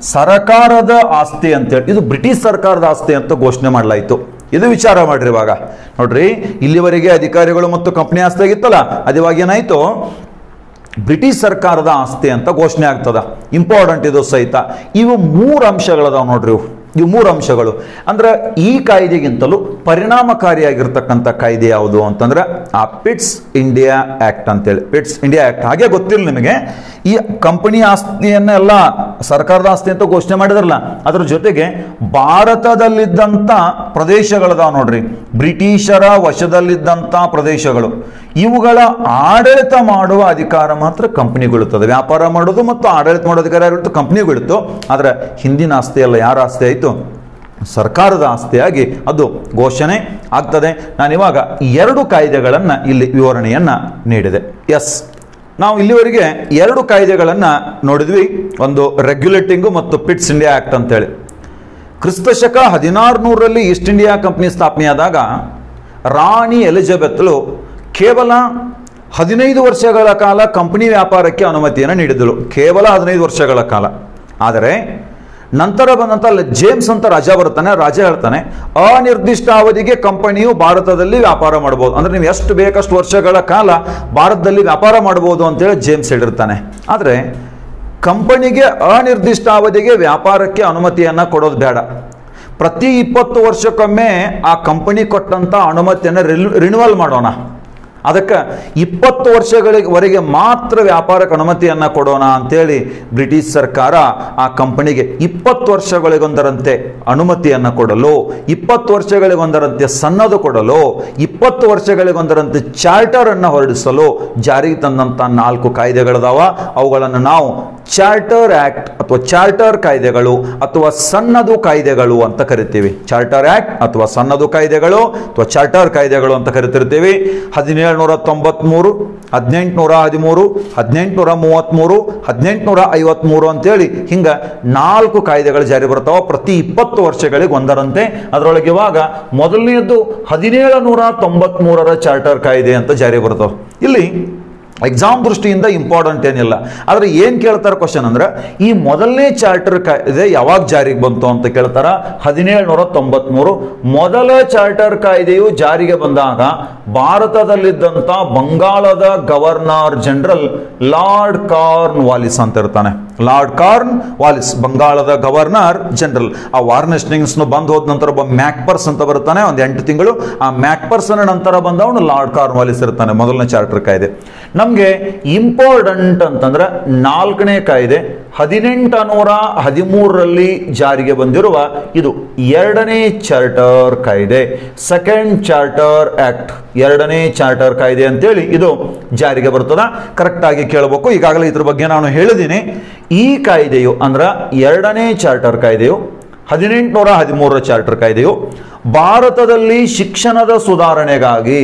Speaker 1: ಸರ್ಕಾರದ ಆಸ್ತಿ ಅಂತೇಳಿ ಇದು ಬ್ರಿಟಿಷ್ ಸರ್ಕಾರದ ಆಸ್ತಿ ಅಂತ ಘೋಷಣೆ ಮಾಡಲಾಯಿತು ಇದು ವಿಚಾರ ಮಾಡ್ರಿ ಇವಾಗ ನೋಡ್ರಿ ಇಲ್ಲಿವರೆಗೆ ಅಧಿಕಾರಿಗಳು ಮತ್ತು ಕಂಪನಿ ಆಸ್ತಿ ಆಗಿತ್ತಲ್ಲ ಅದು ಇವಾಗ ಏನಾಯ್ತು ಬ್ರಿಟಿಷ್ ಸರ್ಕಾರದ ಆಸ್ತಿ ಅಂತ ಘೋಷಣೆ ಆಗ್ತದ ಇಂಪಾರ್ಟೆಂಟ್ ಇದು ಸಹಿತ ಇವು ಮೂರು ಅಂಶಗಳದಾವ ನೋಡ್ರಿ ಇವು ಇವು ಮೂರು ಅಂಶಗಳು ಅಂದ್ರೆ ಈ ಕಾಯ್ದೆಗಿಂತಲೂ ಪರಿಣಾಮಕಾರಿಯಾಗಿರ್ತಕ್ಕಂಥ ಕಾಯ್ದೆ ಯಾವುದು ಅಂತಂದ್ರೆ ಆ ಪಿಟ್ಸ್ ಇಂಡಿಯಾ ಆಕ್ಟ್ ಅಂತೇಳಿ ಪಿಟ್ಸ್ ಇಂಡಿಯಾ ಆಕ್ಟ್ ಹಾಗೆ ಗೊತ್ತಿಲ್ಲ ನಿಮಗೆ ಈ ಕಂಪನಿ ಆಸ್ತಿಯನ್ನೆಲ್ಲ ಸರ್ಕಾರದ ಆಸ್ತಿ ಅಂತ ಘೋಷಣೆ ಮಾಡಿದ್ರಲ್ಲ ಅದ್ರ ಜೊತೆಗೆ ಭಾರತದಲ್ಲಿದ್ದಂಥ ಪ್ರದೇಶಗಳದಾವ ನೋಡ್ರಿ ಬ್ರಿಟಿಷರ ವಶದಲ್ಲಿದ್ದಂಥ ಪ್ರದೇಶಗಳು ಇವುಗಳ ಆಡಳಿತ ಮಾಡುವ ಅಧಿಕಾರ ಮಾತ್ರ ಕಂಪನಿಗೊಳ್ಳುತ್ತದೆ ವ್ಯಾಪಾರ ಮಾಡೋದು ಮತ್ತು ಆಡಳಿತ ಮಾಡೋ ಅಧಿಕಾರ ಯಾರಿತ್ತು ಕಂಪನಿಗಳಿತ್ತು ಆದರೆ ಹಿಂದಿನ ಆಸ್ತಿ ಎಲ್ಲ ಯಾರ ಆಸ್ತಿ ಆಯಿತು ಸರ್ಕಾರದ ಆಸ್ತಿಯಾಗಿ ಅದು ಘೋಷಣೆ ಆಗ್ತದೆ ನಾನಿವಾಗ ಎರಡು ಕಾಯ್ದೆಗಳನ್ನು ಇಲ್ಲಿ ವಿವರಣೆಯನ್ನು ನೀಡಿದೆ ಎಸ್ ನಾವು ಇಲ್ಲಿವರೆಗೆ ಎರಡು ಕಾಯ್ದೆಗಳನ್ನು ನೋಡಿದ್ವಿ ಒಂದು ರೆಗ್ಯುಲೇಟಿಂಗು ಮತ್ತು ಪಿಟ್ಸ್ ಇಂಡಿಯಾ ಆಕ್ಟ್ ಅಂತೇಳಿ ಕ್ರಿಸ್ತಶಕ ಹದಿನಾರು ನೂರರಲ್ಲಿ ಈಸ್ಟ್ ಇಂಡಿಯಾ ಕಂಪನಿ ಸ್ಥಾಪನೆಯಾದಾಗ ರಾಣಿ ಎಲಿಜಬೆತ್ಲು ಕೇವಲ ಹದಿನೈದು ವರ್ಷಗಳ ಕಾಲ ಕಂಪನಿ ವ್ಯಾಪಾರಕ್ಕೆ ಅನುಮತಿಯನ್ನು ನೀಡಿದಳು ಕೇವಲ ಹದಿನೈದು ವರ್ಷಗಳ ಕಾಲ ಆದರೆ ನಂತರ ಬಂದಂತ ಅಲ್ಲಿ ಜೇಮ್ಸ್ ಅಂತ ರಾಜ ಬರ್ತಾನೆ ರಾಜ ಹೇಳ್ತಾನೆ ಅನಿರ್ದಿಷ್ಟ ಅವಧಿಗೆ ಕಂಪನಿಯು ಭಾರತದಲ್ಲಿ ವ್ಯಾಪಾರ ಮಾಡಬಹುದು ಅಂದ್ರೆ ನೀವು ಎಷ್ಟು ಬೇಕಷ್ಟು ವರ್ಷಗಳ ಕಾಲ ಭಾರತದಲ್ಲಿ ವ್ಯಾಪಾರ ಮಾಡಬಹುದು ಅಂತೇಳಿ ಜೇಮ್ಸ್ ಹೇಳಿರ್ತಾನೆ ಆದರೆ ಕಂಪನಿಗೆ ಅನಿರ್ದಿಷ್ಟ ಅವಧಿಗೆ ವ್ಯಾಪಾರಕ್ಕೆ ಅನುಮತಿಯನ್ನ ಕೊಡೋದು ಬೇಡ ಪ್ರತಿ ಇಪ್ಪತ್ತು ವರ್ಷಕ್ಕೊಮ್ಮೆ ಆ ಕಂಪನಿ ಕೊಟ್ಟಂತ ಅನುಮತಿಯನ್ನು ರಿನ್ಯೂವಲ್ ಮಾಡೋಣ ಅದಕ್ಕೆ ಇಪ್ಪತ್ತು ವರ್ಷಗಳಿವರೆಗೆ ಮಾತ್ರ ವ್ಯಾಪಾರಕ್ಕೆ ಅನುಮತಿಯನ್ನ ಕೊಡೋಣ ಅಂತೇಳಿ ಬ್ರಿಟಿಷ್ ಸರ್ಕಾರ ಆ ಕಂಪನಿಗೆ ಇಪ್ಪತ್ತು ವರ್ಷಗಳಿಗೊಂದರಂತೆ ಅನುಮತಿಯನ್ನ ಕೊಡಲು ಇಪ್ಪತ್ತು ವರ್ಷಗಳಿಗೊಂದರಂತೆ ಸನ್ನದು ಕೊಡಲು ಇಪ್ಪತ್ತು ವರ್ಷಗಳಿಗೊಂದರಂತೆ ಚಾರ್ಟರ್ ಅನ್ನು ಹೊರಡಿಸಲು ಜಾರಿಗೆ ತಂದಂತ ನಾಲ್ಕು ಕಾಯ್ದೆಗಳದಾವ ಅವುಗಳನ್ನು ನಾವು ಚಾರ್ಟರ್ ಆಕ್ಟ್ ಅಥವಾ ಚಾರ್ಟರ್ ಕಾಯ್ದೆಗಳು ಅಥವಾ ಸನ್ನದು ಕಾಯ್ದೆಗಳು ಅಂತ ಕರಿತೀವಿ ಚಾರ್ಟರ್ ಆಕ್ಟ್ ಅಥವಾ ಸನ್ನದು ಕಾಯ್ದೆಗಳು ಅಥವಾ ಚಾರ್ಟರ್ ಕಾಯ್ದೆಗಳು ಅಂತ ಕರಿತಿರ್ತೀವಿ ಹದಿನೇಳುನೂರ ತೊಂಬತ್ಮೂರು ಹದಿನೆಂಟುನೂರ ಹದಿಮೂರು ಹದಿನೆಂಟುನೂರ ಮೂವತ್ತ್ಮೂರು ಹದಿನೆಂಟುನೂರ ಐವತ್ಮೂರು ಅಂತೇಳಿ ಹಿಂಗ ನಾಲ್ಕು ಕಾಯ್ದೆಗಳು ಜಾರಿ ಬರ್ತಾವ ಪ್ರತಿ ಇಪ್ಪತ್ತು ವರ್ಷಗಳಿಗೆ ಒಂದರಂತೆ ಅದರೊಳಗೆ ಇವಾಗ ಮೊದಲನೆಯದು ಹದಿನೇಳು ನೂರ ತೊಂಬತ್ಮೂರರ ಚಾರ್ಟರ್ ಕಾಯ್ದೆ ಅಂತ ಜಾರಿ ಬರ್ತಾವ ಇಲ್ಲಿ ಎಕ್ಸಾಮ್ ದೃಷ್ಟಿಯಿಂದ ಇಂಪಾರ್ಟೆಂಟ್ ಏನಿಲ್ಲ ಆದರೆ ಏನು ಕೇಳ್ತಾರೆ ಕ್ವಶನ್ ಅಂದ್ರೆ ಈ ಮೊದಲನೇ ಚಾರ್ಟರ್ ಕಾಯ್ದೆ ಯಾವಾಗ ಜಾರಿಗೆ ಬಂತು ಅಂತ ಕೇಳ್ತಾರ ಹದಿನೇಳುನೂರ ತೊಂಬತ್ಮೂರು ಮೊದಲ ಚಾರ್ಟರ್ ಕಾಯ್ದೆಯು ಜಾರಿಗೆ ಬಂದಾಗ ಭಾರತದಲ್ಲಿದ್ದಂಥ ಬಂಗಾಳದ governor general Lord Cornwallis ಅಂತ ಇರ್ತಾನೆ ಲಾರ್ಡ್ ಕಾರ್ನ್ ವಾಲಿಸ್ ಬಂಗಾಳದ ಗವರ್ನರ್ ಜನರಲ್ ಆ ವಾರ್ನೆಸ್ಟಿಂಗ್ಸ್ನು ಬಂದ್ ಹೋದ ನಂತರ ಒಬ್ಬ ಮ್ಯಾಕ್ಪರ್ಸ್ ಅಂತ ಬರ್ತಾನೆ ಒಂದು ಎಂಟು ತಿಂಗಳು ಆ ಮ್ಯಾಕ್ಪರ್ಸನ್ ನಂತರ ಬಂದವನು ಲಾರ್ಡ್ ಕಾರ್ನ್ ವಾಲಿಸ್ ಇರ್ತಾನೆ ಮೊದಲನೇ ಚಾರ್ಟರ್ ಕಾಯ್ದೆ ನಮಗೆ ಇಂಪಾರ್ಟೆಂಟ್ ಅಂತಂದ್ರೆ ನಾಲ್ಕನೇ ಕಾಯ್ದೆ ಹದಿನೆಂಟು ನೂರ ಹದಿಮೂರರಲ್ಲಿ ಜಾರಿಗೆ ಬಂದಿರುವ ಇದು ಎರಡನೇ ಚಾರ್ಟರ್ ಕಾಯ್ದೆ ಸೆಕೆಂಡ್ ಚಾರ್ಟರ್ ಆಕ್ಟ್ ಎರಡನೇ ಚಾರ್ಟರ್ ಕಾಯ್ದೆ ಅಂತೇಳಿ ಇದು ಜಾರಿಗೆ ಬರ್ತದ ಕರೆಕ್ಟ್ ಆಗಿ ಕೇಳಬೇಕು ಈಗಾಗಲೇ ಇದ್ರ ಬಗ್ಗೆ ನಾನು ಹೇಳಿದ್ದೀನಿ ಈ ಕಾಯ್ದೆಯು ಅಂದ್ರ ಎರಡನೇ ಚಾರ್ಟರ್ ಕಾಯ್ದೆಯು ಹದಿನೆಂಟುನೂರ ಹದಿಮೂರರ ಚಾರ್ಟರ್ ಕಾಯ್ದೆಯು ಭಾರತದಲ್ಲಿ ಶಿಕ್ಷಣದ ಸುಧಾರಣೆಗಾಗಿ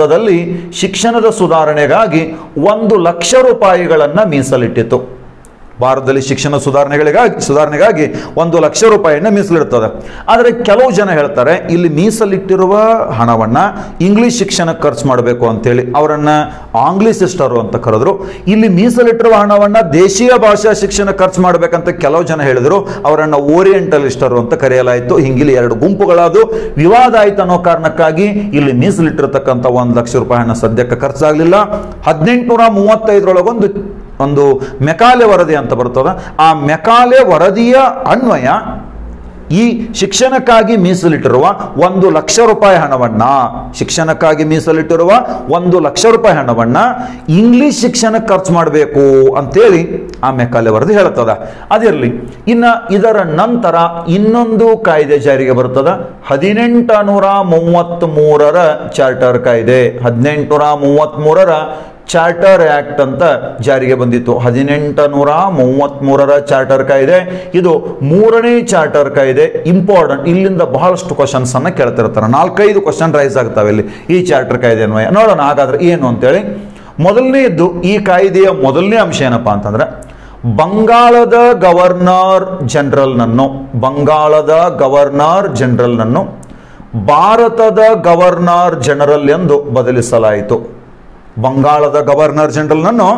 Speaker 1: ಭಾರತದಲ್ಲಿ ಶಿಕ್ಷಣದ ಸುಧಾರಣೆಗಾಗಿ ಒಂದು ಲಕ್ಷ ರೂಪಾಯಿಗಳನ್ನು ಮೀಸಲಿಟ್ಟಿತ್ತು ಭಾರತದಲ್ಲಿ ಶಿಕ್ಷಣ ಸುಧಾರಣೆಗಳಿಗಾಗಿ ಸುಧಾರಣೆಗಾಗಿ ಒಂದು ಲಕ್ಷ ರೂಪಾಯಿಯನ್ನ ಮೀಸಲಿಡ್ತದೆ ಆದರೆ ಕೆಲವು ಜನ ಹೇಳ್ತಾರೆ ಇಲ್ಲಿ ಮೀಸಲಿಟ್ಟಿರುವ ಹಣವನ್ನ ಇಂಗ್ಲಿಷ್ ಶಿಕ್ಷಣಕ್ಕೆ ಖರ್ಚು ಮಾಡಬೇಕು ಅಂತೇಳಿ ಅವರನ್ನ ಆಂಗ್ಲಿಸಿಸ್ಟರು ಅಂತ ಕರೆದ್ರು ಇಲ್ಲಿ ಮೀಸಲಿಟ್ಟಿರುವ ಹಣವನ್ನ ದೇಶೀಯ ಭಾಷಾ ಶಿಕ್ಷಣ ಖರ್ಚು ಮಾಡಬೇಕಂತ ಕೆಲವು ಜನ ಹೇಳಿದ್ರು ಅವರನ್ನ ಓರಿಯೆಂಟಲಿಸ್ಟರು ಅಂತ ಕರೆಯಲಾಯಿತು ಹಿಂಗಿಲ್ಲಿ ಎರಡು ಗುಂಪುಗಳಾದು ವಿವಾದ ಆಯ್ತು ಅನ್ನೋ ಕಾರಣಕ್ಕಾಗಿ ಇಲ್ಲಿ ಮೀಸಲಿಟ್ಟಿರತಕ್ಕಂಥ ಒಂದು ಲಕ್ಷ ರೂಪಾಯಿ ಹಣ ಸದ್ಯಕ್ಕೆ ಖರ್ಚಾಗಲಿಲ್ಲ ಹದಿನೆಂಟುನೂರ ಮೂವತ್ತೈದರೊಳಗೊಂದು ಒಂದು ಮೆಕಾಲೆ ವರದಿ ಅಂತ ಬರ್ತದೆ ಆ ಮೆಕಾಲೆ ವರದಿಯ ಅನ್ವಯ ಈ ಶಿಕ್ಷಣಕ್ಕಾಗಿ ಮೀಸಲಿಟ್ಟಿರುವ ಒಂದು ಲಕ್ಷ ರೂಪಾಯಿ ಹಣವನ್ನ ಶಿಕ್ಷಣಕ್ಕಾಗಿ ಮೀಸಲಿಟ್ಟಿರುವ ಒಂದು ಲಕ್ಷ ರೂಪಾಯಿ ಹಣವನ್ನ ಇಂಗ್ಲಿಷ್ ಶಿಕ್ಷಣಕ್ಕೆ ಖರ್ಚು ಮಾಡಬೇಕು ಅಂತೇಳಿ ಆ ಮೆಕಾಲೆ ವರದಿ ಹೇಳ್ತದ ಅದಿರಲಿ ಇನ್ನ ಇದರ ನಂತರ ಇನ್ನೊಂದು ಕಾಯ್ದೆ ಜಾರಿಗೆ ಬರ್ತದ ಹದಿನೆಂಟ ನೂರ ಮೂವತ್ತ್ ಮೂರರ ಚಾರ್ಟರ್ ಕಾಯ್ದೆ ಹದಿನೆಂಟುನೂರ ಮೂವತ್ತ್ ಮೂರರ ಚಾರ್ಟರ್ ಆಕ್ಟ್ ಅಂತ ಜಾರಿಗೆ ಬಂದಿತ್ತು ಹದಿನೆಂಟ ನೂರ ಮೂವತ್ತ್ಮೂರರ ಚಾರ್ಟರ್ ಕಾಯ್ದೆ ಇದು ಮೂರನೇ ಚಾರ್ಟರ್ ಕಾಯ್ದೆ ಇಂಪಾರ್ಟೆಂಟ್ ಇಲ್ಲಿಂದ ಬಹಳಷ್ಟು ಕ್ವಶನ್ಸ್ ಅನ್ನ ಕೇಳ್ತಿರ್ತಾರೆ ನಾಲ್ಕೈದು ಕ್ವಶನ್ ರೈಸ್ ಆಗ್ತಾವೆ ಇಲ್ಲಿ ಈ ಚಾರ್ಟರ್ ಕಾಯ್ದೆ ಅನ್ವಯ ನೋಡೋಣ ಹಾಗಾದ್ರೆ ಏನು ಅಂತೇಳಿ ಮೊದಲನೇದ್ದು ಈ ಕಾಯ್ದೆಯ ಮೊದಲನೇ ಅಂಶ ಏನಪ್ಪಾ ಅಂತಂದ್ರೆ ಬಂಗಾಳದ ಗವರ್ನರ್ ಜನರಲ್ನನ್ನು ಬಂಗಾಳದ ಗವರ್ನರ್ ಜನರಲ್ನನ್ನು ಭಾರತದ ಗವರ್ನರ್ ಜನರಲ್ ಎಂದು ಬದಲಿಸಲಾಯಿತು ಬಂಗಾಳದ ಗವರ್ನರ್ ಜನರಲ್ನನ್ನು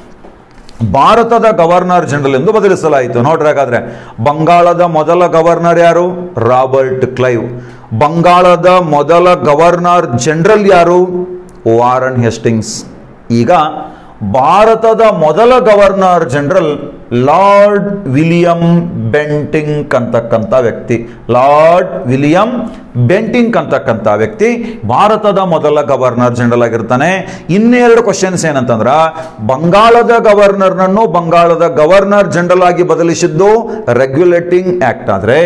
Speaker 1: ಭಾರತದ ಗವರ್ನರ್ ಜನರಲ್ ಎಂದು ಬದಲಿಸಲಾಯಿತು ನೋಡ್ರಿ ಹಾಗಾದ್ರೆ ಬಂಗಾಳದ ಮೊದಲ ಗವರ್ನರ್ ಯಾರು ರಾಬರ್ಟ್ ಕ್ಲೈವ್ ಬಂಗಾಳದ ಮೊದಲ ಗವರ್ನರ್ ಜನರಲ್ ಯಾರು ವಾರನ್ ಹೆಸ್ಟಿಂಗ್ಸ್ ಈಗ ಭಾರತದ ಮೊದಲ governor general Lord William Bentinck ಅಂತಕ್ಕಂಥ ವ್ಯಕ್ತಿ ಲಾರ್ಡ್ ವಿಲಿಯಂ ಬೆಂಟಿಂಕ್ ಅಂತಕ್ಕಂಥ ವ್ಯಕ್ತಿ ಭಾರತದ ಮೊದಲ ಗವರ್ನರ್ ಜನರಲ್ ಆಗಿರ್ತಾನೆ ಇನ್ನೆರಡು ಕ್ವಶನ್ಸ್ ಏನಂತಂದ್ರ ಬಂಗಾಳದ ಗವರ್ನರ್ನನ್ನು ಬಂಗಾಳದ ಗವರ್ನರ್ ಜನರಲ್ ಆಗಿ ಬದಲಿಸಿದ್ದು ರೆಗ್ಯುಲೇಟಿಂಗ್ ಆಕ್ಟ್ ಆದ್ರೆ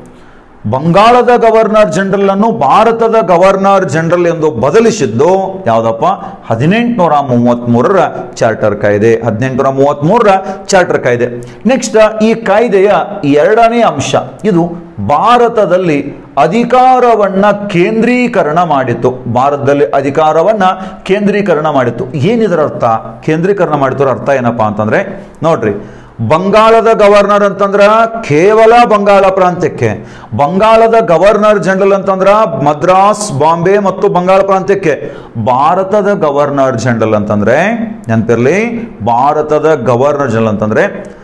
Speaker 1: ಬಂಗಾಳದ ಗವರ್ನರ್ ಜನರಲ್ ಅನ್ನು ಭಾರತದ ಗವರ್ನರ್ ಜನರಲ್ ಎಂದು ಬದಲಿಸಿದ್ದು ಯಾವುದಪ್ಪ ಹದಿನೆಂಟುನೂರ ಮೂವತ್ತ್ಮೂರರ ಚಾರ್ಟರ್ ಕಾಯ್ದೆ ಹದಿನೆಂಟುನೂರ ಮೂವತ್ತ್ಮೂರರ ಚಾರ್ಟರ್ ಕಾಯ್ದೆ ನೆಕ್ಸ್ಟ್ ಈ ಕಾಯ್ದೆಯ ಎರಡನೇ ಅಂಶ ಇದು ಭಾರತದಲ್ಲಿ ಅಧಿಕಾರವನ್ನ ಕೇಂದ್ರೀಕರಣ ಮಾಡಿತ್ತು ಭಾರತದಲ್ಲಿ ಅಧಿಕಾರವನ್ನ ಕೇಂದ್ರೀಕರಣ ಮಾಡಿತ್ತು ಏನಿದರ ಅರ್ಥ ಕೇಂದ್ರೀಕರಣ ಮಾಡಿದ್ರ ಅರ್ಥ ಏನಪ್ಪಾ ಅಂತಂದ್ರೆ ನೋಡ್ರಿ ಬಂಗಾಳದ ಗವರ್ನರ್ ಅಂತಂದ್ರ ಕೇವಲ ಬಂಗಾಳ ಪ್ರಾಂತ್ಯಕ್ಕೆ ಬಂಗಾಳದ ಗವರ್ನರ್ ಜನರಲ್ ಅಂತಂದ್ರ ಮದ್ರಾಸ್ ಬಾಂಬೆ ಮತ್ತು ಬಂಗಾಳ ಪ್ರಾಂತ್ಯಕ್ಕೆ ಭಾರತದ ಗವರ್ನರ್ ಜನರಲ್ ಅಂತಂದ್ರೆ ನೆನಪಿರ್ಲಿ ಭಾರತದ ಗವರ್ನರ್ ಜನರಲ್ ಅಂತಂದ್ರೆ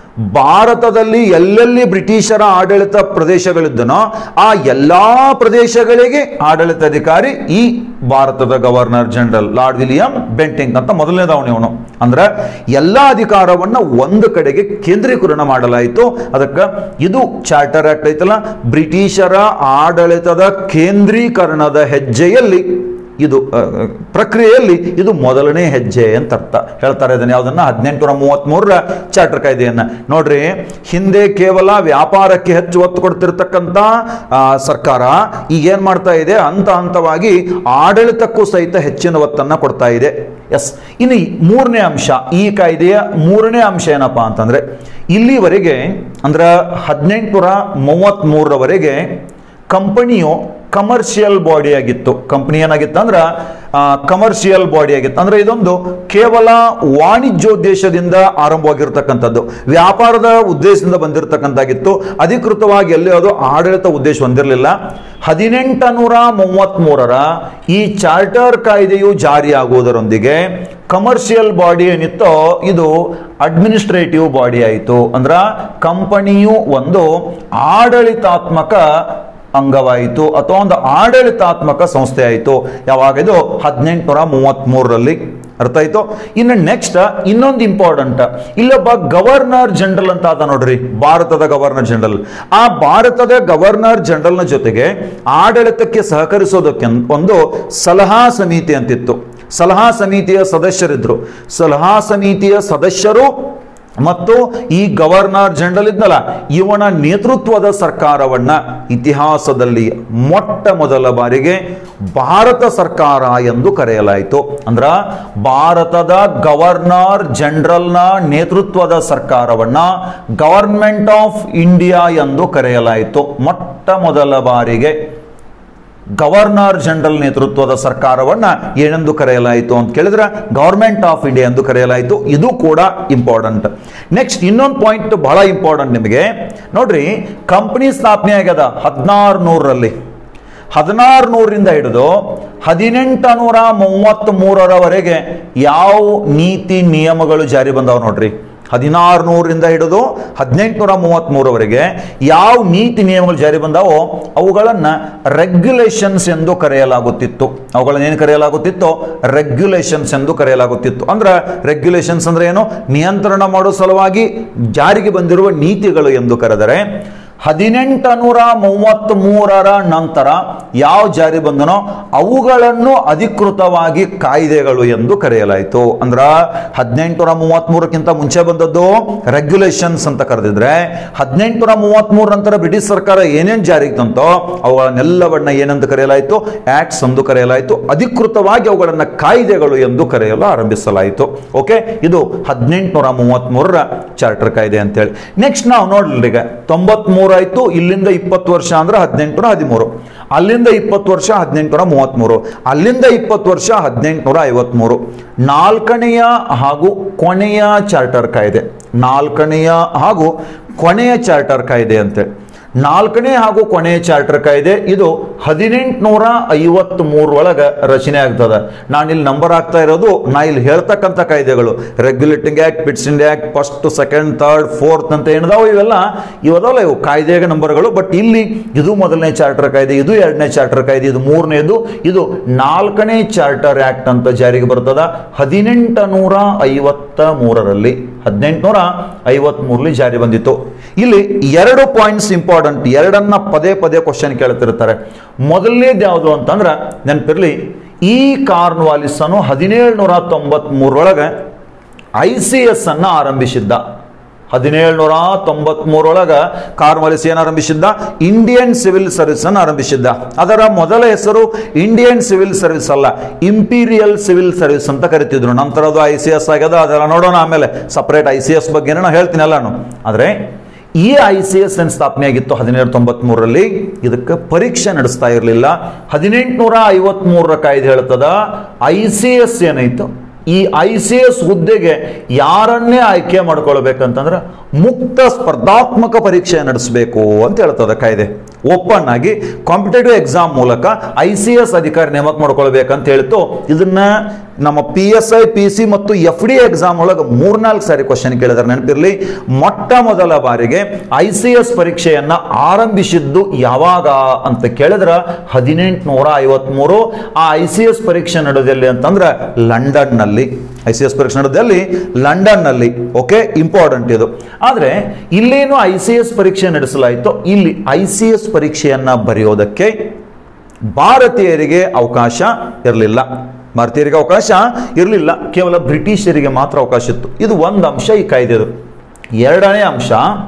Speaker 1: ಭಾರತದಲ್ಲಿ ಎಲ್ಲೆಲ್ಲಿ ಬ್ರಿಟಿಷರ ಆಡಳಿತ ಪ್ರದೇಶಗಳಿದ್ದನೋ ಆ ಎಲ್ಲಾ ಪ್ರದೇಶಗಳಿಗೆ ಆಡಳಿತಾಧಿಕಾರಿ ಈ ಭಾರತದ governor general Lord William Bentinck ಅಂತ ಮೊದಲನೇದವನು ಇವನು ಅಂದ್ರೆ ಎಲ್ಲ ಅಧಿಕಾರವನ್ನ ಒಂದು ಕಡೆಗೆ ಕೇಂದ್ರೀಕರಣ ಮಾಡಲಾಯಿತು ಅದಕ್ಕೆ ಇದು ಚಾರ್ಟರ್ ಆಕ್ಟ್ ಐತಲ್ಲ ಬ್ರಿಟಿಷರ ಆಡಳಿತದ ಕೇಂದ್ರೀಕರಣದ ಹೆಜ್ಜೆಯಲ್ಲಿ ಇದು ಅ, ಅ, ಪ್ರಕ್ರಿಯೆಯಲ್ಲಿ ಇದು ಮೊದಲನೇ ಹೆಜ್ಜೆ ಅಂತ ಅರ್ಥ ಹೇಳ್ತಾರೆ ಇದನ್ನ ಯಾವುದನ್ನ ಹದಿನೆಂಟುನೂರ ಮೂವತ್ತ್ಮೂರರ ಚಾರ್ಟರ್ ಕಾಯ್ದೆಯನ್ನ ನೋಡ್ರಿ ಹಿಂದೆ ಕೇವಲ ವ್ಯಾಪಾರಕ್ಕೆ ಹೆಚ್ಚು ಒತ್ತು ಕೊಡ್ತಿರ್ತಕ್ಕಂಥ ಆ, ಸರ್ಕಾರ ಈಗ ಏನ್ ಮಾಡ್ತಾ ಇದೆ ಹಂತ ಹಂತವಾಗಿ ಆಡಳಿತಕ್ಕೂ ಸಹಿತ ಹೆಚ್ಚಿನ ಒತ್ತನ್ನ ಕೊಡ್ತಾ ಇದೆ ಎಸ್ ಇನ್ನು ಈ ಮೂರನೇ ಅಂಶ ಈ ಕಾಯ್ದೆಯ ಮೂರನೇ ಅಂಶ ಏನಪ್ಪಾ ಅಂತಂದ್ರೆ ಇಲ್ಲಿವರೆಗೆ ಅಂದ್ರೆ ಹದಿನೆಂಟುನೂರ ಮೂವತ್ತ್ಮೂರರವರೆಗೆ ಕಂಪನಿಯು ಕಮರ್ಷಿಯಲ್ ಬಾಡಿ ಆಗಿತ್ತು ಕಂಪನಿ ಏನಾಗಿತ್ತು ಅಂದ್ರೆ ಕಮರ್ಷಿಯಲ್ ಬಾಡಿ ಆಗಿತ್ತು ಅಂದ್ರೆ ಇದೊಂದು ಕೇವಲ ವಾಣಿಜ್ಯೋದ್ದೇಶದಿಂದ ಆರಂಭವಾಗಿರ್ತಕ್ಕಂಥದ್ದು ವ್ಯಾಪಾರದ ಉದ್ದೇಶದಿಂದ ಬಂದಿರತಕ್ಕಂಥಾಗಿತ್ತು ಅಧಿಕೃತವಾಗಿ ಎಲ್ಲಿ ಅದು ಆಡಳಿತ ಉದ್ದೇಶ ಹೊಂದಿರಲಿಲ್ಲ ಹದಿನೆಂಟ ನೂರ ಮೂವತ್ತ್ಮೂರರ ಈ ಚಾರ್ಟರ್ ಕಾಯ್ದೆಯು ಜಾರಿಯಾಗುವುದರೊಂದಿಗೆ ಕಮರ್ಷಿಯಲ್ ಬಾಡಿ ಏನಿತ್ತೋ ಇದು ಅಡ್ಮಿನಿಸ್ಟ್ರೇಟಿವ್ ಬಾಡಿ ಆಯಿತು ಅಂದ್ರ ಕಂಪನಿಯು ಒಂದು ಆಡಳಿತಾತ್ಮಕ ಅಂಗವಾಯಿತು ಅಥವಾ ಒಂದು ಆಡಳಿತಾತ್ಮಕ ಸಂಸ್ಥೆ ಆಯಿತು ಯಾವಾಗ ಇದು ಹದಿನೆಂಟುನೂರ ಮೂವತ್ತ್ಮೂರರಲ್ಲಿ ಅರ್ಥ ಆಯ್ತು ಇನ್ನು ನೆಕ್ಸ್ಟ್ ಇನ್ನೊಂದು ಇಂಪಾರ್ಟೆಂಟ್ ಇಲ್ಲೊಬ್ಬ ಗವರ್ನರ್ ಜನರಲ್ ಅಂತ ಅದ ನೋಡ್ರಿ ಭಾರತದ ಗವರ್ನರ್ ಜನರಲ್ ಆ ಭಾರತದ ಗವರ್ನರ್ ಜನರಲ್ನ ಜೊತೆಗೆ ಆಡಳಿತಕ್ಕೆ ಸಹಕರಿಸೋದಕ್ಕೆ ಒಂದು ಸಲಹಾ ಸಮಿತಿ ಅಂತಿತ್ತು ಸಲಹಾ ಸಮಿತಿಯ ಸದಸ್ಯರಿದ್ರು ಸಲಹಾ ಸಮಿತಿಯ ಸದಸ್ಯರು ಮತ್ತು ಈ ಗವರ್ನರ್ ಜನರಲ್ ಇದ್ನಲ್ಲ ಇವನ ನೇತೃತ್ವದ ಸರ್ಕಾರವನ್ನ ಇತಿಹಾಸದಲ್ಲಿ ಮೊಟ್ಟ ಮೊದಲ ಬಾರಿಗೆ ಭಾರತ ಸರ್ಕಾರ ಎಂದು ಕರೆಯಲಾಯಿತು ಅಂದ್ರ ಭಾರತದ ಗವರ್ನರ್ ಜನರಲ್ನ ನೇತೃತ್ವದ ಸರ್ಕಾರವನ್ನ ಗವರ್ಮೆಂಟ್ ಆಫ್ ಇಂಡಿಯಾ ಎಂದು ಕರೆಯಲಾಯಿತು ಮೊಟ್ಟ ಮೊದಲ ಬಾರಿಗೆ ಗವರ್ನರ್ ಜನರಲ್ ನೇತೃತ್ವದ ಸರ್ಕಾರವನ್ನ ಏನೆಂದು ಕರೆಯಲಾಯಿತು ಅಂತ ಕೇಳಿದ್ರೆ ಗವರ್ಮೆಂಟ್ ಆಫ್ ಇಂಡಿಯಾ ಎಂದು ಕರೆಯಲಾಯಿತು ಇದು ಕೂಡ ಇಂಪಾರ್ಟೆಂಟ್ ನೆಕ್ಸ್ಟ್ ಇನ್ನೊಂದು ಪಾಯಿಂಟ್ ಬಹಳ ಇಂಪಾರ್ಟೆಂಟ್ ನಿಮಗೆ ನೋಡ್ರಿ ಕಂಪನಿ ಸ್ಥಾಪನೆ ಆಗ್ಯದ ಹದಿನಾರು ನೂರರಲ್ಲಿ ಹದಿನಾರು ನೂರರಿಂದ ಹಿಡಿದು ಹದಿನೆಂಟು ನೂರ ಮೂವತ್ತ್ ಮೂರರವರೆಗೆ ಯಾವ ನೀತಿ ನಿಯಮಗಳು ಜಾರಿ ಬಂದಾವ ನೋಡ್ರಿ ಹದಿನಾರು ನೂರರಿಂದ ಹಿಡಿದು ಹದಿನೆಂಟುನೂರ ಮೂವತ್ತ್ಮೂರವರೆಗೆ ಯಾವ ನೀತಿ ನಿಯಮಗಳು ಜಾರಿ ಬಂದಾವೋ ಅವುಗಳನ್ನು ರೆಗ್ಯುಲೇಷನ್ಸ್ ಎಂದು ಕರೆಯಲಾಗುತ್ತಿತ್ತು ಅವುಗಳನ್ನ ಏನು ಕರೆಯಲಾಗುತ್ತಿತ್ತು ರೆಗ್ಯುಲೇಷನ್ಸ್ ಎಂದು ಕರೆಯಲಾಗುತ್ತಿತ್ತು ಅಂದ್ರೆ ರೆಗ್ಯುಲೇಷನ್ಸ್ ಅಂದ್ರೆ ಏನು ನಿಯಂತ್ರಣ ಮಾಡೋ ಸಲುವಾಗಿ ಜಾರಿಗೆ ಬಂದಿರುವ ನೀತಿಗಳು ಎಂದು ಕರೆದರೆ ಹದಿನೆಂಟು ನೂರ ಮೂವತ್ತ್ ಮೂರರ ನಂತರ ಯಾವ ಜಾರಿ ಬಂದನೋ ಅವುಗಳನ್ನು ಅಧಿಕೃತವಾಗಿ ಕಾಯ್ದೆಗಳು ಎಂದು ಕರೆಯಲಾಯಿತು ಅಂದ್ರ ಹದಿನೆಂಟುನೂರ ಮೂವತ್ತ್ ಮೂರಕ್ಕಿಂತ ಮುಂಚೆ ಬಂದದ್ದು ರೆಗ್ಯುಲೇಷನ್ಸ್ ಅಂತ ಕರೆದಿದ್ರೆ ಹದಿನೆಂಟುನೂರ ಮೂವತ್ತ್ ಮೂರ ನಂತರ ಬ್ರಿಟಿಷ್ ಸರ್ಕಾರ ಏನೇನು ಜಾರಿಗೆ ತಂತೋ ಅವುಗಳನ್ನೆಲ್ಲವನ್ನ ಏನಂತ ಕರೆಯಲಾಯಿತು ಆಕ್ಟ್ಸ್ ಎಂದು ಕರೆಯಲಾಯಿತು ಅಧಿಕೃತವಾಗಿ ಅವುಗಳನ್ನು ಕಾಯ್ದೆಗಳು ಎಂದು ಕರೆಯಲು ಆರಂಭಿಸಲಾಯಿತು ಓಕೆ ಇದು ಹದಿನೆಂಟುನೂರ ಮೂವತ್ತ್ ಮೂರರ ಚಾರ್ಟರ್ ಕಾಯ್ದೆ ಅಂತೇಳಿ ನೆಕ್ಸ್ಟ್ ನಾವು ನೋಡ್ಲಿ ಈಗ ತೊಂಬತ್ ಆಯ್ತು ಇಲ್ಲಿಂದ ಇಪ್ಪತ್ತು ವರ್ಷ ಅಂದ್ರೆ ಹದಿನೆಂಟುನೂರ ಹದಿಮೂರು ಅಲ್ಲಿಂದ ಇಪ್ಪತ್ತು ವರ್ಷ ಹದಿನೆಂಟುನೂರ ಮೂವತ್ತ್ಮೂರು ಅಲ್ಲಿಂದ ಇಪ್ಪತ್ತು ವರ್ಷ ಹದಿನೆಂಟುನೂರ ಐವತ್ಮೂರು ನಾಲ್ಕನೆಯ ಹಾಗೂ ಕೊನೆಯ ಚಾರ್ಟರ್ ಕಾಯ್ದೆ ನಾಲ್ಕನೆಯ ಹಾಗೂ ಕೊನೆಯ ಚಾರ್ಟರ್ ಕಾಯ್ದೆ ಅಂತೇಳಿ ನಾಲ್ಕನೇ ಹಾಗೂ ಕೊನೆಯ ಚಾರ್ಟರ್ ಕಾಯ್ದೆ ಇದು ಹದಿನೆಂಟುನೂರ ಐವತ್ತ್ ಮೂರೊಳಗೆ ರಚನೆ ಆಗ್ತದೆ ನಾನು ಇಲ್ಲಿ ನಂಬರ್ ಆಗ್ತಾ ಇರೋದು ನಾ ಇಲ್ಲಿ ಹೇಳ್ತಕ್ಕಂಥ ಕಾಯ್ದೆಗಳು regulating act Pitt's India act first second third fourth ಅಂತ ಏನಿದಾವೆ ಇವೆಲ್ಲ ಇವದಲ್ಲ ಇವು ಕಾಯ್ದೆಗೆ ನಂಬರ್ಗಳು ಬಟ್ ಇಲ್ಲಿ ಇದು ಮೊದಲನೇ ಚಾರ್ಟರ್ ಕಾಯ್ದೆ ಇದು ಎರಡನೇ ಚಾರ್ಟರ್ ಕಾಯ್ದೆ ಇದು ಮೂರನೇದು ಇದು ನಾಲ್ಕನೇ ಚಾರ್ಟರ್ ಆಕ್ಟ್ ಅಂತ ಜಾರಿಗೆ ಬರ್ತದ ಹದಿನೆಂಟು ನೂರ ಐವತ್ತ ಮೂರರಲ್ಲಿ ಹದಿನೆಂಟುನೂರ ಐವತ್ತ್ ಮೂರರಲ್ಲಿ ಜಾರಿ ಬಂದಿತ್ತು ಇಲ್ಲಿ ಎರಡು ಪಾಯಿಂಟ್ಸ್ ಇಂಪಾರ್ಟೆಂಟ್ ಎರಡನ್ನ ಪದೇ ಪದೇ ಕ್ವಶನ್ ಕೇಳ್ತಿರ್ತಾರೆ ಮೊದಲನೇದು ಯಾವುದು ಅಂತಂದ್ರೆ ನೆನಪಿರ್ಲಿ ಈ ಕಾರ್ನ್ವಾಲಿಸ್ ಅನ್ನು ಹದಿನೇಳುನೂರ ತೊಂಬತ್ತ್ ಮೂರರೊಳಗೆ ಐ ಸಿ ಎಸ್ ಅನ್ನ ಆರಂಭಿಸಿದ್ದ ಹದಿನೇಳುನೂರ ತೊಂಬತ್ಮೂರೊಳಗ ಕಾರ್ನ್ವಾಲಿಸ್ ಏನು ಆರಂಭಿಸಿದ್ದ ಇಂಡಿಯನ್ ಸಿವಿಲ್ ಸರ್ವಿಸ್ ಅನ್ನು ಆರಂಭಿಸಿದ್ದ ಅದರ ಮೊದಲ ಹೆಸರು ಇಂಡಿಯನ್ ಸಿವಿಲ್ ಸರ್ವಿಸ್ ಅಲ್ಲ ಇಂಪೀರಿಯಲ್ ಸಿವಿಲ್ ಸರ್ವಿಸ್ ಅಂತ ಕರಿತಿದ್ರು ನಂತರ ಅದು ಐ ಸಿ ಎಸ್ ಆಗ್ಯದ ಅದೆಲ್ಲ ನೋಡೋಣ ಆಮೇಲೆ ಸಪರೇಟ್ ಐ ಸಿ ಎಸ್ ಬಗ್ಗೆ ನಾನು ಹೇಳ್ತೀನಿ ಎಲ್ಲಾನು ಆದರೆ ಈ ಐ ಸಿ ಎಸ್ ಏನು ಸ್ಥಾಪನೆ ಆಗಿತ್ತು ಹದಿನೇಳು ತೊಂಬತ್ಮೂರರಲ್ಲಿ ಇದಕ್ಕೆ ಪರೀಕ್ಷೆ ನಡೆಸ್ತಾ ಇರಲಿಲ್ಲ ಹದಿನೆಂಟುನೂರ ಐವತ್ಮೂರರ ಕಾಯ್ದೆ ಹೇಳ್ತದ ಐ ಸಿ ಎಸ್ ಏನಾಯ್ತು ಈ ಐ ಸಿ ಎಸ್ ಹುದ್ದೆಗೆ ಯಾರನ್ನೇ ಆಯ್ಕೆ ಮಾಡ್ಕೊಳ್ಬೇಕಂತಂದ್ರೆ ಮುಕ್ತ ಸ್ಪರ್ಧಾತ್ಮಕ ಪರೀಕ್ಷೆ ನಡೆಸಬೇಕು ಅಂತ ಹೇಳ್ತದೆ ಕಾಯ್ದೆ ಓಪನ್ ಆಗಿ ಕಾಂಪಿಟೇಟಿವ್ ಎಕ್ಸಾಮ್ ಮೂಲಕ ಐ ಸಿ ಎಸ್ ಅಧಿಕಾರಿ ನೇಮಕ ಮಾಡ್ಕೊಳ್ಬೇಕಂತ ಹೇಳ್ತು ಇದನ್ನ ನಮ್ಮ P S I P C ಮತ್ತು ಎಫ್ ಡಿ ಎಕ್ಸಾಮ್ ಒಳಗೆ ಮೂರ್ನಾಲ್ಕು ಸಾರಿ ಕ್ವಶನ್ ಕೇಳಿದಾರೆ ನೆನಪಿರಲಿ ಮೊಟ್ಟ ಮೊದಲ ಬಾರಿಗೆ ಐ ಸಿ ಎಸ್ ಪರೀಕ್ಷೆಯನ್ನ ಆರಂಭಿಸಿದ್ದು ಯಾವಾಗ ಅಂತ ಕೇಳಿದ್ರೆ ಹದಿನೆಂಟುನೂರ ಐವತ್ಮೂರು ಆ ಐ ಸಿ ಎಸ್ ಪರೀಕ್ಷೆ ನಡೆದಲ್ಲಿ ಅಂತಂದ್ರೆ ಲಂಡನ್ನಲ್ಲಿ ಐ ಸಿ ಎಸ್ ಪರೀಕ್ಷೆ ನಡೆದಲ್ಲಿ ಲಂಡನ್ನಲ್ಲಿ ಓಕೆ ಇಂಪಾರ್ಟೆಂಟ್ ಇದು ಆದರೆ ಇಲ್ಲೇನು ಐ ಸಿ ಎಸ್ ಪರೀಕ್ಷೆ ನಡೆಸಲಾಯಿತು ಇಲ್ಲಿ ಐ ಸಿ ಎಸ್ ಪರೀಕ್ಷೆಯನ್ನ ಬರೆಯೋದಕ್ಕೆ ಭಾರತೀಯರಿಗೆ ಅವಕಾಶ ಇರಲಿಲ್ಲ ಭಾರತೀಯರಿಗೆ ಅವಕಾಶ ಇರಲಿಲ್ಲ ಕೇವಲ ಬ್ರಿಟಿಷರಿಗೆ ಮಾತ್ರ ಅವಕಾಶ ಇತ್ತು ಇದು ಒಂದು ಅಂಶ ಈ ಕಾಯ್ದೆದು ಎರಡನೇ ಅಂಶ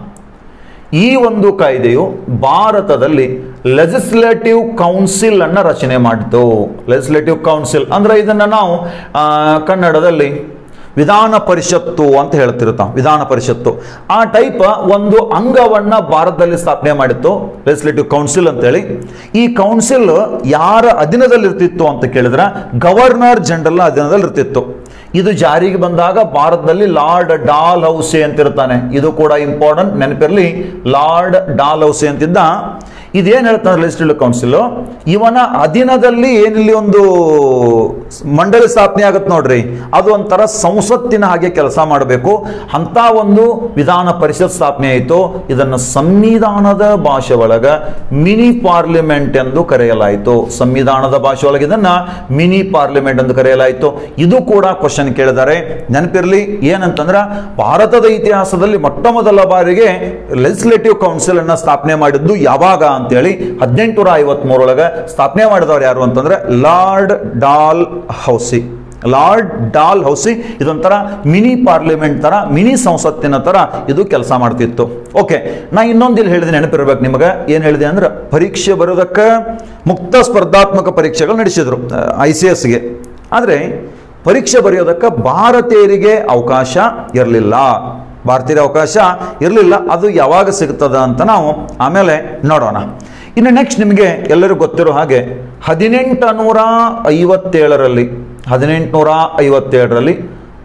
Speaker 1: ಈ ಒಂದು ಕಾಯ್ದೆಯು ಭಾರತದಲ್ಲಿ ಲೆಜಿಸ್ಲೇಟಿವ್ ಕೌನ್ಸಿಲ್ ಅನ್ನ ರಚನೆ ಮಾಡಿತು ಲೆಜಿಸ್ಲೇಟಿವ್ ಕೌನ್ಸಿಲ್ ಅಂದ್ರೆ ಇದನ್ನ ನಾವು ಆ, ಕನ್ನಡದಲ್ಲಿ ವಿಧಾನ ಪರಿಷತ್ತು ಅಂತ ಹೇಳ್ತಿರ್ತಾವ ವಿಧಾನ ಪರಿಷತ್ತು ಆ ಟೈಪ್ ಒಂದು ಅಂಗವನ್ನ ಭಾರತದಲ್ಲಿ ಸ್ಥಾಪನೆ ಮಾಡಿತ್ತು ಲೆಜಿಸ್ಲೇಟಿವ್ ಕೌನ್ಸಿಲ್ ಅಂತೇಳಿ ಈ ಕೌನ್ಸಿಲ್ ಯಾರ ಅಧೀನದಲ್ಲಿ ಇರ್ತಿತ್ತು ಅಂತ ಕೇಳಿದ್ರೆ ಗವರ್ನರ್ ಜನರಲ್ ಅಧೀನದಲ್ಲಿ ಇರ್ತಿತ್ತು ಇದು ಜಾರಿಗೆ ಬಂದಾಗ ಭಾರತದಲ್ಲಿ ಲಾರ್ಡ್ ಡಾಲ್ ಹೌಸೆ ಅಂತಿರ್ತಾನೆ ಇದು ಕೂಡ ಇಂಪಾರ್ಟೆಂಟ್ ನೆನಪಿರಲಿ ಲಾರ್ಡ್ ಡಾಲ್ ಹೌಸೆ ಅಂತಿದ್ದ ಇದೇನು ಹೇಳ್ತಾನೆ ಲೆಜಿಸ್ಲೇಟಿವ್ ಕೌನ್ಸಿಲ್ ಇವನ ಅಧೀನದಲ್ಲಿ ಏನಿಲ್ಲಿ ಒಂದು ಮಂಡಳಿ ಸ್ಥಾಪನೆ ಆಗುತ್ತೆ ನೋಡ್ರಿ ಅದು ಒಂಥರ ಸಂಸತ್ತಿನ ಹಾಗೆ ಕೆಲಸ ಮಾಡಬೇಕು ಅಂತ ಒಂದು ವಿಧಾನ ಪರಿಷತ್ ಸ್ಥಾಪನೆ ಆಯಿತು ಇದನ್ನು ಸಂವಿಧಾನದ ಭಾಷೆ ಒಳಗ ಮಿನಿ ಪಾರ್ಲಿಮೆಂಟ್ ಎಂದು ಕರೆಯಲಾಯಿತು ಸಂವಿಧಾನದ ಭಾಷೆ ಒಳಗೆ ಇದನ್ನ ಮಿನಿ ಪಾರ್ಲಿಮೆಂಟ್ ಎಂದು ಕರೆಯಲಾಯಿತು ಇದು ಕೂಡ ಕ್ವಶನ್ ಕೇಳಿದ್ದಾರೆ ನೆನಪಿರಲಿ ಏನಂತಂದ್ರ ಭಾರತದ ಇತಿಹಾಸದಲ್ಲಿ ಮೊಟ್ಟ ಮೊದಲ ಬಾರಿಗೆ ಲೆಜಿಸ್ಲೇಟಿವ್ ಕೌನ್ಸಿಲ್ ಅನ್ನ ಸ್ಥಾಪನೆ ಮಾಡಿದ್ದು ಯಾವಾಗ ಅಂತೇಳಿ ಹದಿನೆಂಟುನೂರ ಐವತ್ಮೂರೊಳಗೆ ಸ್ಥಾಪನೆ ಮಾಡಿದವರು ಯಾರು ಅಂತಂದ್ರೆ Lord Dalhousie Lord Dalhousie ಇದೊಂಥರ ಮಿನಿ ಪಾರ್ಲಿಮೆಂಟ್ ತರ ಮಿನಿ ಸಂಸತ್ತಿನ ತರ ಇದು ಕೆಲಸ ಮಾಡ್ತಿತ್ತು ಓಕೆ ನಾ ಇನ್ನೊಂದು ಇಲ್ಲಿ ಹೇಳಿದೆ ನೆನಪಿರ್ಬೇಕು ನಿಮಗೆ ಏನು ಹೇಳಿದೆ ಅಂದ್ರೆ ಪರೀಕ್ಷೆ ಬರೋದಕ್ಕೆ ಮುಕ್ತ ಸ್ಪರ್ಧಾತ್ಮಕ ಪರೀಕ್ಷೆಗಳು ನಡೆಸಿದ್ರು ಐ ಸಿ ಎಸ್ಗೆ ಆದರೆ ಪರೀಕ್ಷೆ ಬರೆಯೋದಕ್ಕೆ ಭಾರತೀಯರಿಗೆ ಅವಕಾಶ ಇರಲಿಲ್ಲ ಭಾರತೀಯರ ಅವಕಾಶ ಇರಲಿಲ್ಲ ಅದು ಯಾವಾಗ ಸಿಗ್ತದ ಅಂತ ನಾವು ಆಮೇಲೆ ನೋಡೋಣ ಇನ್ನು ನೆಕ್ಸ್ಟ್ ನಿಮಗೆ ಎಲ್ಲರಿಗೂ ಗೊತ್ತಿರೋ ಹಾಗೆ ಹದಿನೆಂಟು ನೂರ ಐವತ್ತೇಳರಲ್ಲಿ ಹದಿನೆಂಟುನೂರ ಐವತ್ತೇಳರಲ್ಲಿ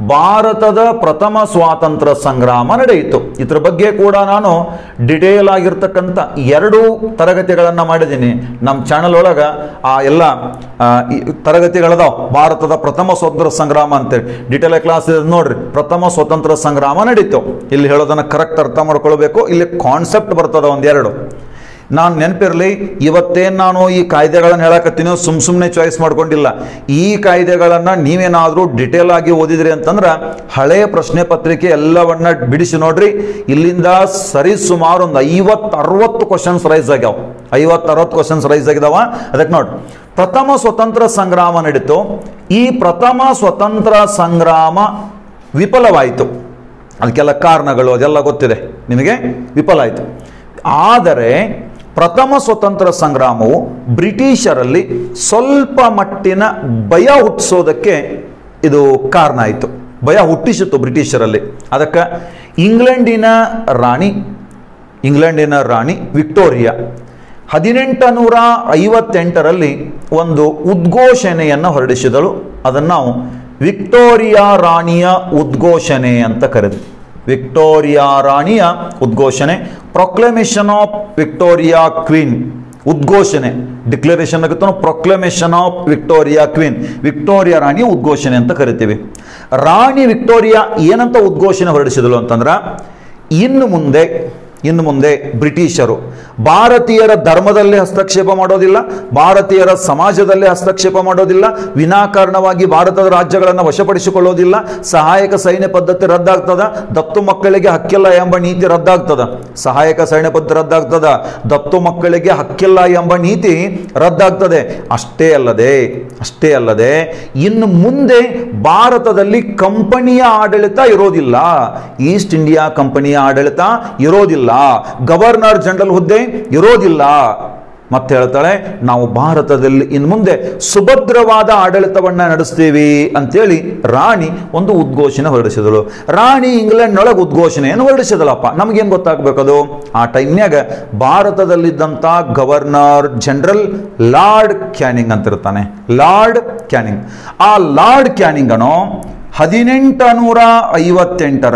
Speaker 1: ಭಾರತದ ಪ್ರಥಮ ಸ್ವಾತಂತ್ರ್ಯ ಸಂಗ್ರಾಮ ನಡೆಯಿತು ಇದ್ರ ಬಗ್ಗೆ ಕೂಡ ನಾನು ಡಿಟೇಲ್ ಆಗಿರ್ತಕ್ಕಂಥ ಎರಡು ತರಗತಿಗಳನ್ನು ಮಾಡಿದ್ದೀನಿ ನಮ್ಮ ಚಾನಲ್ ಒಳಗೆ ಆ ಎಲ್ಲ ಆ, ಈ ತರಗತಿಗಳದಾವ ಭಾರತದ ಪ್ರಥಮ ಸ್ವಾತಂತ್ರ್ಯ ಸಂಗ್ರಾಮ ಅಂತೇಳಿ ಡಿಟೇಲ್ ಕ್ಲಾಸ್ ಇದೆ ನೋಡ್ರಿ ಪ್ರಥಮ ಸ್ವಾತಂತ್ರ್ಯ ಸಂಗ್ರಾಮ ನಡೀತು ಇಲ್ಲಿ ಹೇಳೋದನ್ನ ಕರೆಕ್ಟ್ ಅರ್ಥ ಮಾಡ್ಕೊಳ್ಬೇಕು ಇಲ್ಲಿ ಕಾನ್ಸೆಪ್ಟ್ ಬರ್ತದ ಒಂದೆರಡು ನಾನು ನೆನಪಿರಲಿ ಇವತ್ತೇನು ನಾನು ಈ ಕಾಯ್ದೆಗಳನ್ನು ಹೇಳಕತ್ತೀನಿ ಸುಮ್ ಸುಮ್ಮನೆ ಚಾಯ್ಸ್ ಮಾಡ್ಕೊಂಡಿಲ್ಲ ಈ ಕಾಯ್ದೆಗಳನ್ನು ನೀವೇನಾದರೂ ಡಿಟೇಲ್ ಆಗಿ ಓದಿದ್ರಿ ಅಂತಂದ್ರೆ ಹಳೆಯ ಪ್ರಶ್ನೆ ಪತ್ರಿಕೆ ಎಲ್ಲವನ್ನ ಬಿಡಿಸಿ ನೋಡ್ರಿ ಇಲ್ಲಿಂದ ಸರಿ ಸುಮಾರು ಒಂದು ಐವತ್ತು ಅರವತ್ತು ಕ್ವಶನ್ಸ್ ರೈಸ್ ಆಗ್ಯಾವ ಐವತ್ತು ಅರವತ್ತು ಕ್ವಶನ್ಸ್ ರೈಸ್ ಆಗಿದಾವ ಅದಕ್ಕೆ ನೋಡಿ ಪ್ರಥಮ ಸ್ವತಂತ್ರ ಸಂಗ್ರಾಮ ನಡೀತು ಈ ಪ್ರಥಮ ಸ್ವತಂತ್ರ ಸಂಗ್ರಾಮ ವಿಫಲವಾಯಿತು ಅದಕ್ಕೆಲ್ಲ ಕಾರಣಗಳು ಅದೆಲ್ಲ ಗೊತ್ತಿದೆ ನಿಮಗೆ ವಿಫಲ ಆಯಿತು ಆದರೆ ಪ್ರಥಮ ಸ್ವತಂತ್ರ ಸಂಗ್ರಾಮವು ಬ್ರಿಟಿಷರಲ್ಲಿ ಸ್ವಲ್ಪ ಮಟ್ಟಿನ ಭಯ ಹುಟ್ಟಿಸೋದಕ್ಕೆ ಇದು ಕಾರಣ ಆಯಿತು ಭಯ ಹುಟ್ಟಿಸಿತು ಬ್ರಿಟಿಷರಲ್ಲಿ ಅದಕ್ಕೆ ಇಂಗ್ಲೆಂಡಿನ ರಾಣಿ ಇಂಗ್ಲೆಂಡಿನ ರಾಣಿ ವಿಕ್ಟೋರಿಯಾ ಹದಿನೆಂಟು ನೂರ ಐವತ್ತೆಂಟರಲ್ಲಿ ಒಂದು ಉದ್ಘೋಷಣೆಯನ್ನು ಹೊರಡಿಸಿದಳು ಅದನ್ನು ನಾವು ವಿಕ್ಟೋರಿಯಾ ರಾಣಿಯ ಉದ್ಘೋಷಣೆ ಅಂತ ಕರೆದ್ವಿ ವಿಕ್ಟೋರಿಯಾ ರಾಣಿಯ ಉದ್ಘೋಷಣೆ ಪ್ರೊಕ್ಲಮೇಷನ್ ಆಫ್ ವಿಕ್ಟೋರಿಯಾ ಕ್ವೀನ್ ಉದ್ಘೋಷಣೆ ಡಿಕ್ಲರೇಷನ್ ಆಗುತ್ತೋ proclamation of Victoria queen Victoria ರಾಣಿಯ ಉದ್ಘೋಷಣೆ ಅಂತ ಕರಿತೀವಿ ರಾಣಿ ವಿಕ್ಟೋರಿಯಾ ಏನಂತ ಉದ್ಘೋಷಣೆ ಹೊರಡಿಸಿದಳು ಅಂತಂದ್ರೆ ಇನ್ನು ಮುಂದೆ ಇನ್ನು ಮುಂದೆ ಬ್ರಿಟಿಷರು ಭಾರತೀಯರ ಧರ್ಮದಲ್ಲಿ ಹಸ್ತಕ್ಷೇಪ ಮಾಡೋದಿಲ್ಲ ಭಾರತೀಯರ ಸಮಾಜದಲ್ಲಿ ಹಸ್ತಕ್ಷೇಪ ಮಾಡೋದಿಲ್ಲ ವಿನಾಕಾರಣವಾಗಿ ಭಾರತದ ರಾಜ್ಯಗಳನ್ನು ವಶಪಡಿಸಿಕೊಳ್ಳೋದಿಲ್ಲ ಸಹಾಯಕ ಸೈನ್ಯ ಪದ್ಧತಿ ರದ್ದಾಗ್ತದ ದತ್ತು ಮಕ್ಕಳಿಗೆ ಹಕ್ಕಿಲ್ಲ ಎಂಬ ನೀತಿ ರದ್ದಾಗ್ತದ ಸಹಾಯಕ ಸೈನ್ಯ ಪದ್ಧತಿ ರದ್ದಾಗ್ತದ ದತ್ತು ಮಕ್ಕಳಿಗೆ ಹಕ್ಕಿಲ್ಲ ಎಂಬ ನೀತಿ ರದ್ದಾಗ್ತದೆ ಅಷ್ಟೇ ಅಲ್ಲದೆ ಅಷ್ಟೇ ಅಲ್ಲದೆ ಇನ್ನು ಮುಂದೆ ಭಾರತದಲ್ಲಿ ಕಂಪನಿಯ ಆಡಳಿತ ಇರೋದಿಲ್ಲ ಈಸ್ಟ್ ಇಂಡಿಯಾ ಕಂಪನಿಯ ಆಡಳಿತ ಇರೋದಿಲ್ಲ ಗವರ್ನರ್ ಜನರಲ್ ಹುದ್ದೆ ಇರೋದಿಲ್ಲ ಮತ್ತೆ ಹೇಳ್ತಾಳೆ ನಾವು ಭಾರತದಲ್ಲಿ ಇನ್ನು ಮುಂದೆ ಸುಭದ್ರವಾದ ಆಡಳಿತವನ್ನ ನಡೆಸ್ತೀವಿ ಅಂತೇಳಿ ರಾಣಿ ಒಂದು ಉದ್ಘೋಷಣೆ ಹೊರಡಿಸಿದಳು ರಾಣಿ ಇಂಗ್ಲೆಂಡ್ನೊಳಗೆ ಉದ್ಘೋಷಣೆಯನ್ನು ಹೊರಡಿಸಿದಳಪ್ಪ ನಮಗೇನು ಗೊತ್ತಾಗಬೇಕದು ಆ ಟೈಮ್ನ್ಯಾಗ ಭಾರತದಲ್ಲಿದ್ದಂಥ ಗವರ್ನರ್ ಜನರಲ್ ಲಾರ್ಡ್ ಕ್ಯಾನಿಂಗ್ ಅಂತ ಇರ್ತಾನೆ ಲಾರ್ಡ್ ಕ್ಯಾನಿಂಗ್ ಆ ಲಾರ್ಡ್ ಕ್ಯಾನಿಂಗನು ಹದಿನೆಂಟು ನೂರ ಐವತ್ತೆಂಟರ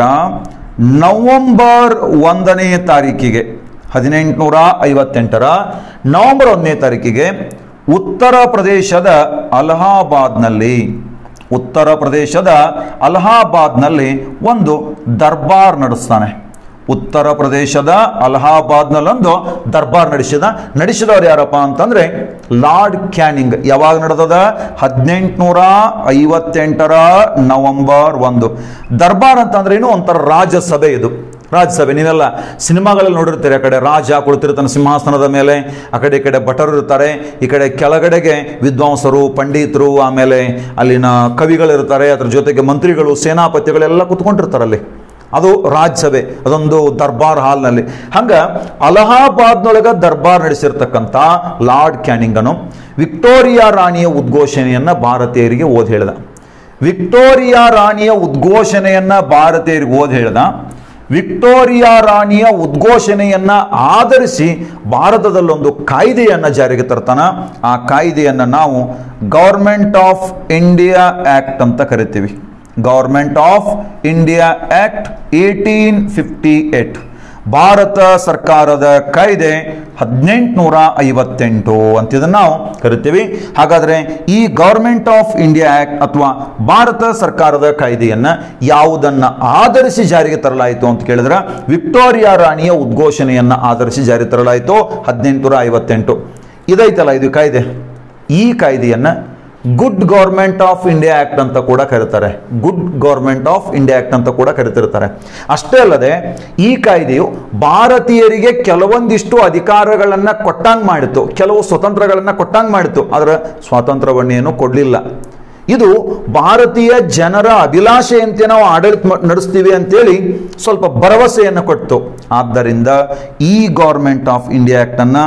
Speaker 1: ನವಂಬರ್ ಒಂದನೇ ತಾರೀಕಿಗೆ ಹದಿನೆಂಟುನೂರ ಐವತ್ತೆಂಟರ ನವೆಂಬರ್ ಒಂದನೇ ತಾರೀಕಿಗೆ ಉತ್ತರ ಪ್ರದೇಶದ ಅಲಹಾಬಾದ್ನಲ್ಲಿ ಉತ್ತರ ಪ್ರದೇಶದ ಅಲಹಾಬಾದ್ನಲ್ಲಿ ಒಂದು ದರ್ಬಾರ್ ನಡೆಸ್ತಾನೆ ಉತ್ತರ ಪ್ರದೇಶದ ಅಲಹಾಬಾದ್ನಲ್ಲೊಂದು ದರ್ಬಾರ್ ನಡೆಸಿದ ನಡೆಸಿದವ್ರು ಯಾರಪ್ಪ ಅಂತಂದ್ರೆ ಲಾರ್ಡ್ ಕ್ಯಾನಿಂಗ್ ಯಾವಾಗ ನಡೆದದ ಹದಿನೆಂಟುನೂರ ಐವತ್ತೆಂಟರ ನವೆಂಬರ್ ಒಂದು ದರ್ಬಾರ್ ಅಂತಂದ್ರೆ ಏನು ಒಂಥರ ರಾಜ್ಯಸಭೆ ಇದು ರಾಜ್ಯಸಭೆ ನೀವೆಲ್ಲ ಸಿನಿಮಾಗಳಲ್ಲಿ ನೋಡಿರ್ತೀರಿ ಆ ಕಡೆ ರಾಜ ಕುಳಿತಿರ್ತಾನೆ ಸಿಂಹಾಸನದ ಮೇಲೆ ಆ ಕಡೆ ಈ ಕಡೆ ಭಟರು ಇರ್ತಾರೆ ಈ ಕಡೆ ಕೆಳಗಡೆಗೆ ವಿದ್ವಾಂಸರು ಪಂಡಿತರು ಆಮೇಲೆ ಅಲ್ಲಿನ ಕವಿಗಳಿರ್ತಾರೆ ಅದ್ರ ಜೊತೆಗೆ ಮಂತ್ರಿಗಳು ಸೇನಾಪತಿಗಳೆಲ್ಲ ಕುತ್ಕೊಂಡಿರ್ತಾರೆ ಅಲ್ಲಿ ಅದು ರಾಜ್ಯಸಭೆ ಅದೊಂದು ದರ್ಬಾರ್ ಹಾಲ್ನಲ್ಲಿ ಹಂಗ ಅಲಹಾಬಾದ್ನೊಳಗ ದರ್ಬಾರ್ ನಡೆಸಿರ್ತಕ್ಕಂಥ ಲಾರ್ಡ್ ಕ್ಯಾನಿಂಗನು ವಿಕ್ಟೋರಿಯಾ ರಾಣಿಯ ಉದ್ಘೋಷಣೆಯನ್ನ ಭಾರತೀಯರಿಗೆ ಓದಿ ಹೇಳಿದ ವಿಕ್ಟೋರಿಯಾ ರಾಣಿಯ ಉದ್ಘೋಷಣೆಯನ್ನ ಭಾರತೀಯರಿಗೆ ಓದಿ ಹೇಳಿದ ವಿಕ್ಟೋರಿಯಾ ರಾಣಿಯ ಉದ್ಘೋಷಣೆಯನ್ನ ಆಧರಿಸಿ ಭಾರತದಲ್ಲೊಂದು ಕಾಯ್ದೆಯನ್ನ ಜಾರಿಗೆ ತರ್ತಾನ ಆ ಕಾಯ್ದೆಯನ್ನ ನಾವು ಗೌರ್ಮೆಂಟ್ ಆಫ್ ಇಂಡಿಯಾ ಆಕ್ಟ್ ಅಂತ ಕರಿತೀವಿ government of India act eighteen fifty eight ಭಾರತ ಸರ್ಕಾರದ ಕಾಯ್ದೆ ಹದಿನೆಂಟುನೂರ ಐವತ್ತೆಂಟು ಅಂತ ಇದನ್ನ ನಾವು ಕರಿತೀವಿ ಹಾಗಾದ್ರೆ ಈ ಗೌರ್ಮೆಂಟ್ ಆಫ್ ಇಂಡಿಯಾ ಆಕ್ಟ್ ಅಥವಾ ಭಾರತ ಸರ್ಕಾರದ ಕಾಯ್ದೆಯನ್ನ ಯಾವುದನ್ನ ಆಧರಿಸಿ ಜಾರಿಗೆ ತರಲಾಯಿತು ಅಂತ ಕೇಳಿದ್ರೆ ವಿಕ್ಟೋರಿಯಾ ರಾಣಿಯ ಉದ್ಘೋಷಣೆಯನ್ನ ಆಧರಿಸಿ ಜಾರಿ ತರಲಾಯಿತು ಹದಿನೆಂಟುನೂರ ಐವತ್ತೆಂಟು ಇದೈತಲ್ಲ ಇದು ಕಾಯ್ದೆ ಈ ಕಾಯ್ದೆಯನ್ನ good government of India act ಅಂತ ಕೂಡ ಕರೀತಾರೆ good government of India act ಅಂತ ಕೂಡ ಕರಿತಿರ್ತಾರೆ ಅಷ್ಟೇ ಅಲ್ಲದೆ ಈ ಕಾಯ್ದೆಯು ಭಾರತೀಯರಿಗೆ ಕೆಲವೊಂದಿಷ್ಟು ಅಧಿಕಾರಗಳನ್ನ ಕೊಟ್ಟಂಗ್ ಮಾಡಿತು ಕೆಲವು ಸ್ವತಂತ್ರಗಳನ್ನ ಕೊಟ್ಟಂಗ್ ಮಾಡಿತು ಆದರೆ ಸ್ವಾತಂತ್ರ್ಯವನ್ನೇನು ಕೊಡಲಿಲ್ಲ ಇದು ಭಾರತೀಯ ಜನರ ಅಭಿಲಾಷೆಯಂತೆ ನಾವು ಆಡಳಿತ ಮ- ನಡೆಸ್ತೀವಿ ಅಂತೇಳಿ ಸ್ವಲ್ಪ ಭರವಸೆಯನ್ನು ಕೊಟ್ಟು ಆದ್ದರಿಂದ ಈ ಗೌರ್ಮೆಂಟ್ ಆಫ್ ಇಂಡಿಯಾ ಆಕ್ಟ್ ಅನ್ನ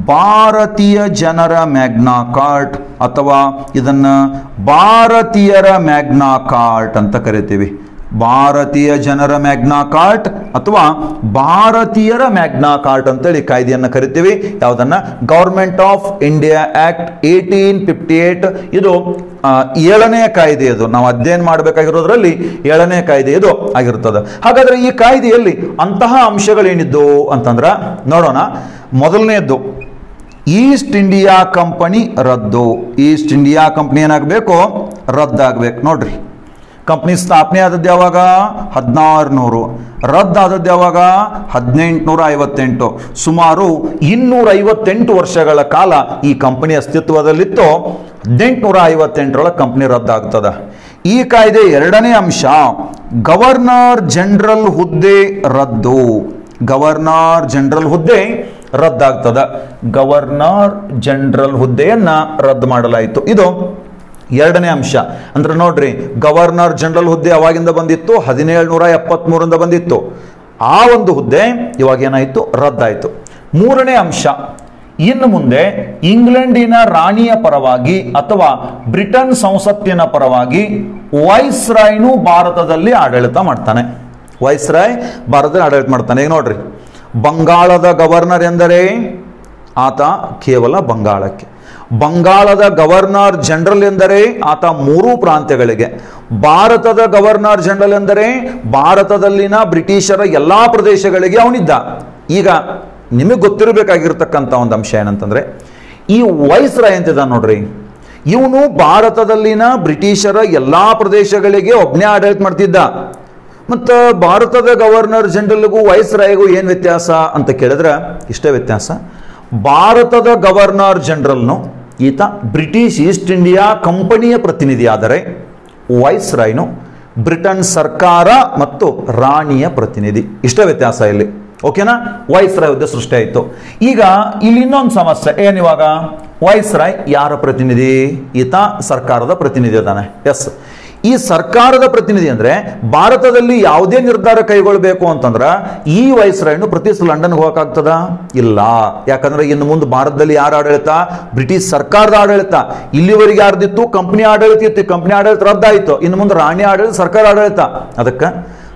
Speaker 1: ಭಾರತೀಯ ಜನರ ಮ್ಯಾಗ್ನಾ ಕಾರ್ಟ್ ಅಥವಾ ಇದನ್ನ ಭಾರತೀಯರ ಮ್ಯಾಗ್ನಾ ಕಾರ್ಟ್ ಅಂತ ಕರಿತೀವಿ ಭಾರತೀಯ ಜನರ ಮ್ಯಾಗ್ನಾ ಕಾರ್ಟ್ ಅಥವಾ ಭಾರತೀಯರ ಮ್ಯಾಗ್ನಾ ಕಾರ್ಟ್ ಅಂತೇಳಿ ಕಾಯ್ದೆಯನ್ನು ಕರಿತೀವಿ ಯಾವುದನ್ನ government of India act eighteen fifty eight ಇದು ಆ, ಏಳನೇ ಕಾಯ್ದೆ ಇದು ನಾವು ಅಧ್ಯಯನ ಮಾಡಬೇಕಾಗಿರೋದ್ರಲ್ಲಿ ಏಳನೇ ಕಾಯ್ದೆ ಇದು ಆಗಿರ್ತದೆ ಹಾಗಾದ್ರೆ ಈ ಕಾಯ್ದೆಯಲ್ಲಿ ಅಂತಹ ಅಂಶಗಳೇನಿದ್ದು ಅಂತಂದ್ರ ನೋಡೋಣ ಮೊದಲನೇದ್ದು ಈಸ್ಟ್ ಇಂಡಿಯಾ ಕಂಪನಿ ರದ್ದು ಈಸ್ಟ್ ಇಂಡಿಯಾ ಕಂಪನಿ ಏನಾಗಬೇಕು ರದ್ದಾಗಬೇಕು ನೋಡ್ರಿ ಕಂಪ್ನಿ ಸ್ಥಾಪನೆ ಆದದ್ದು ಯಾವಾಗ ಹದಿನಾರು ನೂರು ರದ್ದಾದದ್ದು ಯಾವಾಗ ಹದಿನೆಂಟುನೂರ ಐವತ್ತೆಂಟು ಸುಮಾರು ಇನ್ನೂರ ಐವತ್ತೆಂಟು ವರ್ಷಗಳ ಕಾಲ ಈ ಕಂಪನಿ ಅಸ್ತಿತ್ವದಲ್ಲಿತ್ತು ಹದಿನೆಂಟುನೂರ ಐವತ್ತೆಂಟರೊಳಗೆ ಕಂಪನಿ ರದ್ದಾಗ್ತದ ಈ ಕಾಯ್ದೆ ಎರಡನೇ ಅಂಶ ಗವರ್ನರ್ ಜನರಲ್ ಹುದ್ದೆ ರದ್ದು ಗವರ್ನರ್ ಜನರಲ್ ಹುದ್ದೆ ರದ್ದಾಗ್ತದ ಗವರ್ನರ್ ಜನರಲ್ ಹುದ್ದೆಯನ್ನ ರದ್ದು ಮಾಡಲಾಯಿತು ಇದು ಎರಡನೇ ಅಂಶ ಅಂದ್ರೆ ನೋಡ್ರಿ ಗವರ್ನರ್ ಜನರಲ್ ಹುದ್ದೆ ಅವಾಗಿಂದ ಬಂದಿತ್ತು ಹದಿನೇಳು ನೂರ ಎಪ್ಪತ್ಮೂರಿಂದ ಬಂದಿತ್ತು ಆ ಒಂದು ಹುದ್ದೆ ಇವಾಗ ಏನಾಯಿತು ರದ್ದಾಯಿತು ಮೂರನೇ ಅಂಶ ಇನ್ನು ಮುಂದೆ ಇಂಗ್ಲೆಂಡಿನ ರಾಣಿಯ ಪರವಾಗಿ ಅಥವಾ ಬ್ರಿಟನ್ ಸಂಸತ್ತಿನ ಪರವಾಗಿ ವೈಸ್ರಾಯ್ನು ಭಾರತದಲ್ಲಿ ಆಡಳಿತ ಮಾಡ್ತಾನೆ ವೈಸ್ರಾಯ್ ಭಾರತದಲ್ಲಿ ಆಡಳಿತ ಮಾಡ್ತಾನೆ ಈಗ ನೋಡ್ರಿ ಬಂಗಾಳದ ಗವರ್ನರ್ ಎಂದರೆ ಆತ ಕೇವಲ ಬಂಗಾಳಕ್ಕೆ ಬಂಗಾಳದ ಗವರ್ನರ್ ಜನರಲ್ ಎಂದರೆ ಆತ ಮೂರು ಪ್ರಾಂತ್ಯಗಳಿಗೆ ಭಾರತದ ಗವರ್ನರ್ ಜನರಲ್ ಎಂದರೆ ಭಾರತದಲ್ಲಿನ ಬ್ರಿಟಿಷರ ಎಲ್ಲಾ ಪ್ರದೇಶಗಳಿಗೆ ಅವನಿದ್ದ ಈಗ ನಿಮಗೆ ಗೊತ್ತಿರಬೇಕಾಗಿರ್ತಕ್ಕಂಥ ಒಂದು ಅಂಶ ಏನಂತಂದ್ರೆ ಈ ವೈಸ್ರಾಯ್ ಅಂತಿದ ನೋಡ್ರಿ ಇವನು ಭಾರತದಲ್ಲಿನ ಬ್ರಿಟಿಷರ ಎಲ್ಲಾ ಪ್ರದೇಶಗಳಿಗೆ ಒಬ್ಬನೇ ಆಡಳಿತ ಮಾಡ್ತಿದ್ದ ಮತ್ತು ಭಾರತದ ಗವರ್ನರ್ ಜನರಲ್ಗೂ ವೈಸ್ರಾಯ್ಗೂ ಏನು ವ್ಯತ್ಯಾಸ ಅಂತ ಕೇಳಿದ್ರೆ ಇಷ್ಟೇ ವ್ಯತ್ಯಾಸ ಭಾರತದ ಗವರ್ನರ್ ಜನರಲ್ನು ಈತ ಬ್ರಿಟಿಷ್ ಈಸ್ಟ್ ಇಂಡಿಯಾ ಕಂಪನಿಯ ಪ್ರತಿನಿಧಿ ಆದರೆ ವೈಸ್ರಾಯ್ನು ಬ್ರಿಟನ್ ಸರ್ಕಾರ ಮತ್ತು ರಾಣಿಯ ಪ್ರತಿನಿಧಿ ಇಷ್ಟೇ ವ್ಯತ್ಯಾಸ ಇಲ್ಲಿ ಓಕೆನಾ ವೈಸ್ರಾಯ್ ಹುದ್ದೆ ಸೃಷ್ಟಿ ಆಯಿತು ಈಗ ಇಲ್ಲಿ ಇನ್ನೊಂದು ಸಮಸ್ಯೆ ಏನಿವಾಗ ವೈಸ್ರಾಯ್ ಯಾರ ಪ್ರತಿನಿಧಿ ಈತ ಸರ್ಕಾರದ ಪ್ರತಿನಿಧಿ ಅದಾನೆ ಎಸ್ ಈ ಸರ್ಕಾರದ ಪ್ರತಿನಿಧಿ ಅಂದ್ರೆ ಭಾರತದಲ್ಲಿ ಯಾವುದೇ ನಿರ್ಧಾರ ಕೈಗೊಳ್ಳಬೇಕು ಅಂತಂದ್ರೆ ಈ ವೈಸ್ರಾಯ್ನು ಪ್ರತಿ ಸಲ ಲಂಡನ್ಗೆ ಹೋಗಕ್ಕಾಗ್ತದ ಇಲ್ಲ ಯಾಕಂದ್ರೆ ಇನ್ನು ಮುಂದೆ ಭಾರತದಲ್ಲಿ ಯಾರ ಆಡಳಿತ ಬ್ರಿಟಿಷ್ ಸರ್ಕಾರದ ಆಡಳಿತ ಇಲ್ಲಿವರೆಗೆ ಯಾರ್ದಿತ್ತು ಕಂಪನಿ ಆಡಳಿತ ಇತ್ತು ಕಂಪನಿ ಆಡಳಿತ ರದ್ದಾಯಿತು ಇನ್ನು ಮುಂದೆ ರಾಣಿ ಆಡಳಿತ ಸರ್ಕಾರ ಆಡಳಿತ ಅದಕ್ಕೆ